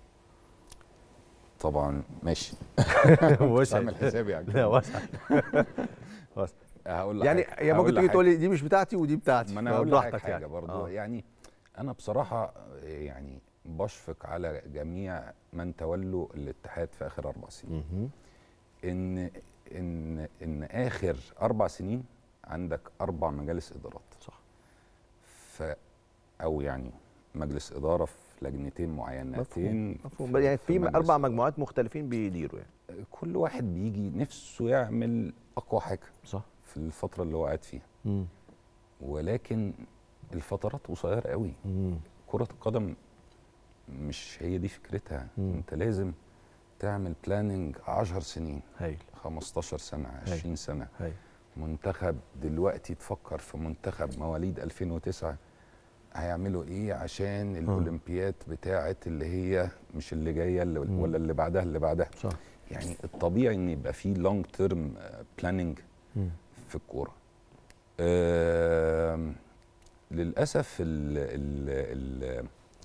Speaker 6: طبعا ماشي
Speaker 1: وسع.
Speaker 6: عامل حسابي على
Speaker 1: لا
Speaker 6: كده.
Speaker 1: واسع واسع.
Speaker 6: هقول لك
Speaker 1: يعني
Speaker 6: حاجة-
Speaker 1: هي
Speaker 6: هقول
Speaker 1: ممكن
Speaker 6: لك
Speaker 1: تيجي
Speaker 6: حاجة.
Speaker 1: تقول لي دي مش بتاعتي ودي بتاعتي
Speaker 6: ما انا هقول لك
Speaker 1: فبراحتك
Speaker 6: حاجه برضو
Speaker 1: آه.
Speaker 6: يعني انا بصراحه يعني بشفق على جميع من تولوا الاتحاد في اخر اربع سنين
Speaker 1: مهم.
Speaker 6: ان ان ان اخر اربع سنين عندك اربع مجالس ادارات
Speaker 1: صح
Speaker 6: ف او يعني مجلس اداره في لجنتين معينتين
Speaker 1: مفهوم يعني في
Speaker 6: مجلس
Speaker 1: اربع
Speaker 6: إدارة.
Speaker 1: مجموعات مختلفين بيديروا يعني
Speaker 6: كل واحد بيجي نفسه يعمل اقوى حاجه
Speaker 1: صح
Speaker 6: في الفتره اللي هو قاعد فيها
Speaker 1: مم.
Speaker 6: ولكن الفترات قصيره قوي
Speaker 1: مم.
Speaker 6: كرة القدم مش هي دي فكرتها
Speaker 1: مم.
Speaker 6: انت لازم تعمل بلاننج 10 سنين
Speaker 1: هايل
Speaker 6: 15 سنة 20 سنة
Speaker 1: هايل
Speaker 6: منتخب دلوقتي تفكر في منتخب مواليد 2009 هيعملوا ايه عشان الاولمبياد بتاعه اللي هي مش اللي جايه اللي
Speaker 1: مم.
Speaker 6: ولا اللي بعدها اللي بعدها
Speaker 1: صح
Speaker 6: يعني الطبيعي ان يبقى في لونج تيرم بلاننج
Speaker 1: مم.
Speaker 6: في الكوره آم، للاسف ال ال ال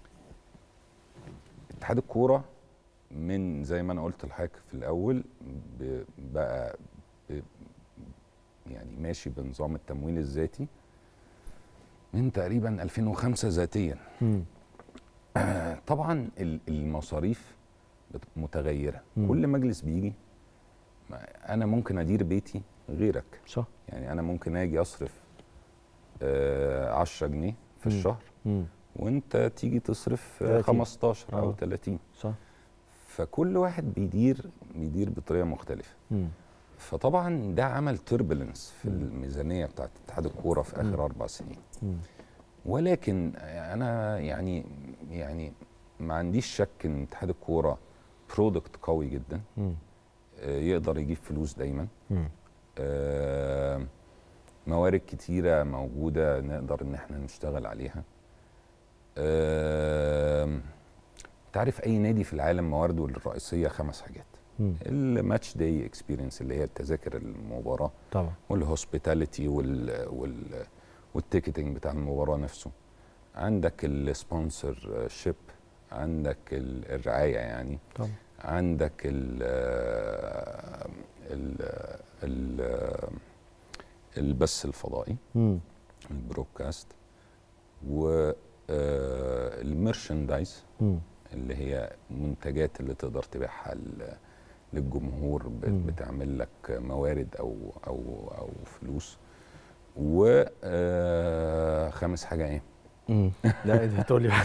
Speaker 6: اتحاد الكوره من زي ما انا قلت لحضرتك في الاول ب- بقى ب يعني ماشي بنظام التمويل الذاتي من تقريبا 2005 ذاتيا
Speaker 1: مم.
Speaker 6: طبعا ال- المصاريف بت- متغيره
Speaker 1: مم.
Speaker 6: كل مجلس بيجي ما- انا ممكن ادير بيتي غيرك
Speaker 1: صح
Speaker 6: يعني انا ممكن اجي اصرف آه 10 جنيه في
Speaker 1: مم.
Speaker 6: الشهر
Speaker 1: مم.
Speaker 6: وانت تيجي تصرف آه
Speaker 1: 30.
Speaker 6: 15 او
Speaker 1: آه.
Speaker 6: 30
Speaker 1: صح
Speaker 6: فكل واحد بيدير بيدير بطريقه مختلفه
Speaker 1: مم.
Speaker 6: فطبعا ده عمل تربلنس في
Speaker 1: مم.
Speaker 6: الميزانيه بتاعت اتحاد الكوره في اخر اربع سنين
Speaker 1: مم.
Speaker 6: ولكن انا يعني يعني ما عنديش شك ان اتحاد الكوره برودكت قوي جدا
Speaker 1: مم.
Speaker 6: آه، يقدر يجيب فلوس دايما
Speaker 1: مم.
Speaker 6: آه، موارد كتيرة موجودة نقدر إن احنا نشتغل عليها آه، تعرف أي نادي في العالم موارده الرئيسية خمس حاجات
Speaker 1: مم.
Speaker 6: الماتش داي اكسبيرينس اللي هي التذاكر المباراة
Speaker 1: طبعا
Speaker 6: والهوسبيتاليتي وال وال والتيكتنج بتاع المباراة نفسه عندك السبونسر شيب عندك ال- الرعاية يعني
Speaker 1: طبعا
Speaker 6: عندك ال ال ال البث الفضائي
Speaker 1: مم.
Speaker 6: البرودكاست والميرشندايز
Speaker 1: مم.
Speaker 6: اللي هي منتجات اللي تقدر تبيعها ل- للجمهور بت-
Speaker 1: مم.
Speaker 6: بتعمل لك موارد او او او فلوس وخامس حاجه ايه
Speaker 1: مم. لا انت هتقول لي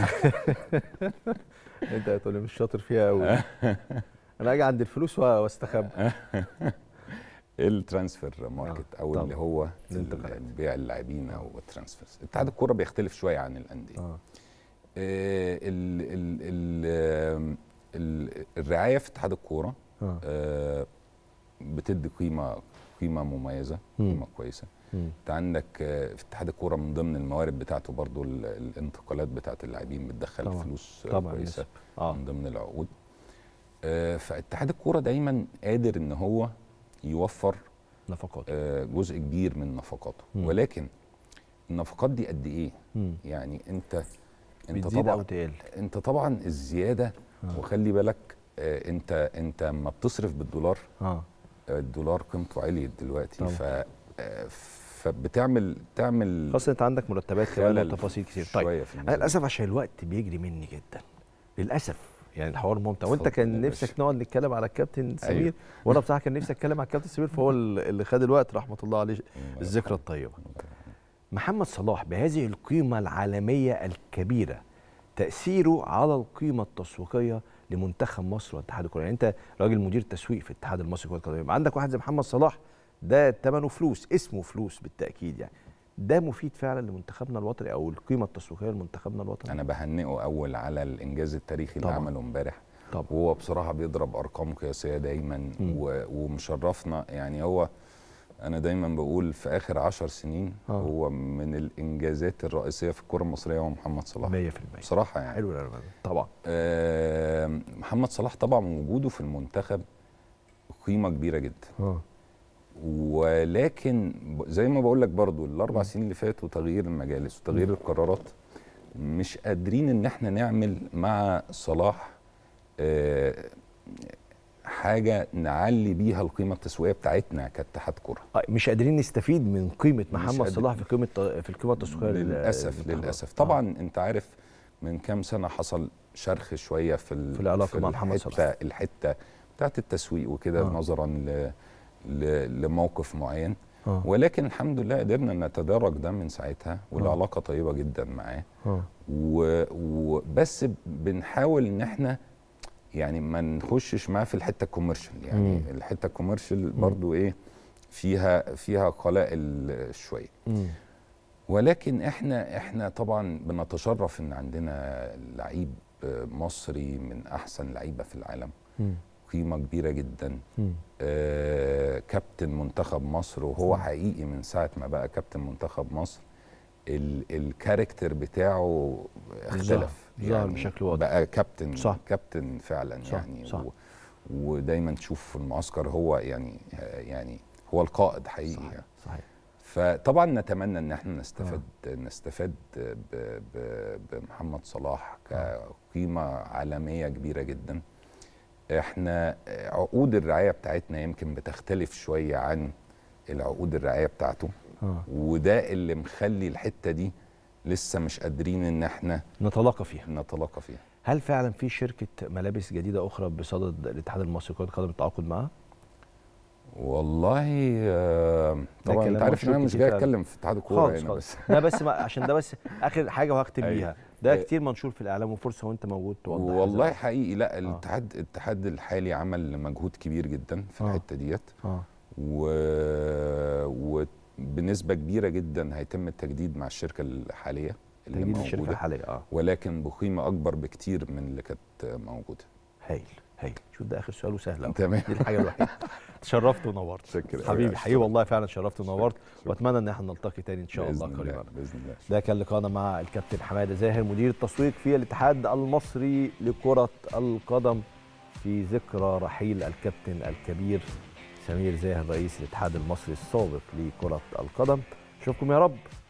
Speaker 1: انت هتقول لي مش شاطر فيها قوي انا اجي عند الفلوس واستخبى
Speaker 6: الترانسفير ماركت او
Speaker 1: طبعا.
Speaker 6: اللي هو
Speaker 1: الانتقالات.
Speaker 6: ال- بيع اللاعبين او الترانسفيرز اتحاد الكوره بيختلف شويه عن الانديه
Speaker 1: اه
Speaker 6: آه، ال ال ال آم، ال- الرعايه في اتحاد الكوره
Speaker 1: اه
Speaker 6: آه، بتدي قيمه قيمه مميزه
Speaker 1: مم.
Speaker 6: قيمه كويسه
Speaker 1: مم.
Speaker 6: انت عندك آه، في اتحاد الكوره من ضمن الموارد بتاعته برضو ال- الانتقالات بتاعت اللاعبين بتدخل
Speaker 1: طبعاً.
Speaker 6: فلوس آه،
Speaker 1: طبعا
Speaker 6: كويسه
Speaker 1: نسب. اه
Speaker 6: من ضمن العقود آه، فاتحاد الكوره دايما قادر ان هو يوفر
Speaker 1: نفقات
Speaker 6: آه، جزء كبير من نفقاته
Speaker 1: مم.
Speaker 6: ولكن النفقات دي قد ايه
Speaker 1: مم.
Speaker 6: يعني انت انت
Speaker 1: بتزيد او
Speaker 6: طبعا
Speaker 1: تقل
Speaker 6: انت طبعا الزياده
Speaker 1: آه.
Speaker 6: وخلي بالك آه، انت انت لما بتصرف بالدولار
Speaker 1: اه
Speaker 6: آه، الدولار قيمته عليت دلوقتي
Speaker 1: طبعا.
Speaker 6: ف آه، فبتعمل تعمل
Speaker 1: خاصة انت عندك مرتبات كمان
Speaker 6: خلل
Speaker 1: وتفاصيل كتير
Speaker 6: شوية
Speaker 1: طيب
Speaker 6: في
Speaker 1: انا
Speaker 6: الميزانية.
Speaker 1: للاسف عشان الوقت بيجري مني جدا للاسف يعني الحوار ممتع وانت
Speaker 6: اتفضل
Speaker 1: كان
Speaker 6: يا
Speaker 1: نفسك
Speaker 6: باشا.
Speaker 1: نقعد نتكلم على الكابتن سمير
Speaker 6: أيوة.
Speaker 1: وانا بصراحه كان نفسي اتكلم على الكابتن سمير فهو اللي خد الوقت رحمه الله عليه
Speaker 6: الله
Speaker 1: الذكرى الطيبه محمد صلاح بهذه القيمه العالميه الكبيره تاثيره على القيمه التسويقيه لمنتخب مصر واتحاد الكره يعني انت راجل مدير تسويق في الاتحاد المصري لكره القدم يبقى عندك واحد زي محمد صلاح ده ثمنه فلوس اسمه فلوس بالتاكيد يعني ده مفيد فعلا لمنتخبنا الوطني او القيمه التسويقيه لمنتخبنا الوطني
Speaker 6: انا بهنئه اول على الانجاز التاريخي اللي
Speaker 1: طبعاً.
Speaker 6: عمله امبارح
Speaker 1: طبعا.
Speaker 6: وهو بصراحه بيضرب ارقام قياسيه دايما و- ومشرفنا يعني هو انا دايما بقول في اخر عشر سنين
Speaker 1: آه.
Speaker 6: هو من الانجازات الرئيسيه في الكره المصريه هو محمد صلاح
Speaker 1: 100%
Speaker 6: بصراحه يعني
Speaker 1: حلو العنوان ده. طبعا
Speaker 6: آه، محمد صلاح طبعا وجوده في المنتخب قيمه كبيره جدا
Speaker 1: اه
Speaker 6: ولكن ب- زي ما بقول لك برضو الاربع سنين اللي فاتوا تغيير المجالس وتغيير القرارات مش قادرين ان احنا نعمل مع صلاح آه، حاجه نعلي بيها القيمه التسويقيه بتاعتنا كاتحاد كره
Speaker 1: آه، مش قادرين نستفيد من قيمه محمد
Speaker 6: قادر-
Speaker 1: صلاح في قيمه في القيمه التسويقيه لل-
Speaker 6: للاسف
Speaker 1: للمنتخب.
Speaker 6: للاسف
Speaker 1: آه.
Speaker 6: طبعا انت عارف من كام سنه حصل شرخ شويه في ال-
Speaker 1: في العلاقة مع محمد
Speaker 6: الحتة-
Speaker 1: صلاح.
Speaker 6: الحته بتاعت التسويق وكده
Speaker 1: آه.
Speaker 6: نظرا ل ل لموقف معين
Speaker 1: آه.
Speaker 6: ولكن الحمد لله قدرنا نتدارك ده من ساعتها والعلاقه طيبه جدا معاه
Speaker 1: اه
Speaker 6: و- وبس بنحاول ان احنا يعني ما نخشش معاه في الحته الكوميرشال يعني
Speaker 1: مم.
Speaker 6: الحته الكوميرشال برضو ايه فيها فيها قلائل شويه
Speaker 1: مم.
Speaker 6: ولكن احنا احنا طبعا بنتشرف ان عندنا لعيب مصري من احسن لعيبه في العالم
Speaker 1: مم.
Speaker 6: قيمه كبيره جدا
Speaker 1: مم.
Speaker 6: آه كابتن منتخب مصر وهو حقيقي من ساعه ما بقى كابتن منتخب مصر ال الكاركتر بتاعه اختلف
Speaker 1: ظهر بشكل واضح.
Speaker 6: بقى كابتن
Speaker 1: صح.
Speaker 6: كابتن فعلا
Speaker 1: صح،
Speaker 6: يعني
Speaker 1: صح.
Speaker 6: و ودايما تشوف في المعسكر هو يعني يعني هو القائد حقيقي
Speaker 1: صحيح
Speaker 6: يعني.
Speaker 1: صحيح
Speaker 6: فطبعا نتمنى ان احنا نستفاد نستفاد ب- ب- بمحمد صلاح كقيمه عالميه كبيره جدا احنا عقود الرعايه بتاعتنا يمكن بتختلف شويه عن العقود الرعايه بتاعته
Speaker 1: اه
Speaker 6: وده اللي مخلي الحته دي لسه مش قادرين ان احنا
Speaker 1: نتلاقى فيها
Speaker 6: نتلاقى فيها
Speaker 1: هل فعلا في شركه ملابس جديده اخرى بصدد الاتحاد المصري لكره القدم التعاقد معاها؟
Speaker 6: والله آه،
Speaker 1: ده
Speaker 6: طبعا
Speaker 1: كلام
Speaker 6: انت عارف ان انا
Speaker 1: مشهور
Speaker 6: مش
Speaker 1: كتير
Speaker 6: جاي
Speaker 1: فعلا.
Speaker 6: اتكلم في اتحاد الكوره
Speaker 1: خالص
Speaker 6: هنا
Speaker 1: خالص
Speaker 6: بس
Speaker 1: ده بس ما عشان ده بس اخر حاجه وهختم
Speaker 6: أيوة.
Speaker 1: بيها ده
Speaker 6: أيوة.
Speaker 1: كتير منشور في الاعلام وفرصه وانت موجود توضح هذا
Speaker 6: والله
Speaker 1: الأمر.
Speaker 6: حقيقي لا الاتحاد الاتحاد الحالي عمل مجهود كبير جدا في
Speaker 1: آه.
Speaker 6: الحته ديت
Speaker 1: اه
Speaker 6: و... وبنسبه كبيره جدا هيتم التجديد مع الشركه الحاليه اللي
Speaker 1: تجديد الشركه
Speaker 6: موجوده
Speaker 1: الحاليه اه
Speaker 6: ولكن بقيمه اكبر بكتير من اللي كانت موجوده
Speaker 1: هايل هايل شوف ده اخر سؤال وسهل أوي.
Speaker 6: تمام.
Speaker 1: دي الحاجه الوحيده تشرفت ونورت
Speaker 6: شكرا أوي
Speaker 1: حبيبي
Speaker 6: يا
Speaker 1: حقيقي والله فعلا شرفت ونورت
Speaker 6: شكرا.
Speaker 1: واتمنى ان احنا نلتقي تاني ان شاء الله
Speaker 6: باذن
Speaker 1: قريبا
Speaker 6: الله باذن الله
Speaker 1: ده كان لقاءنا مع الكابتن حماده زاهر مدير التسويق في الاتحاد المصري لكره القدم في ذكرى رحيل الكابتن الكبير سمير زاهر رئيس الاتحاد المصري السابق لكره القدم اشوفكم يا رب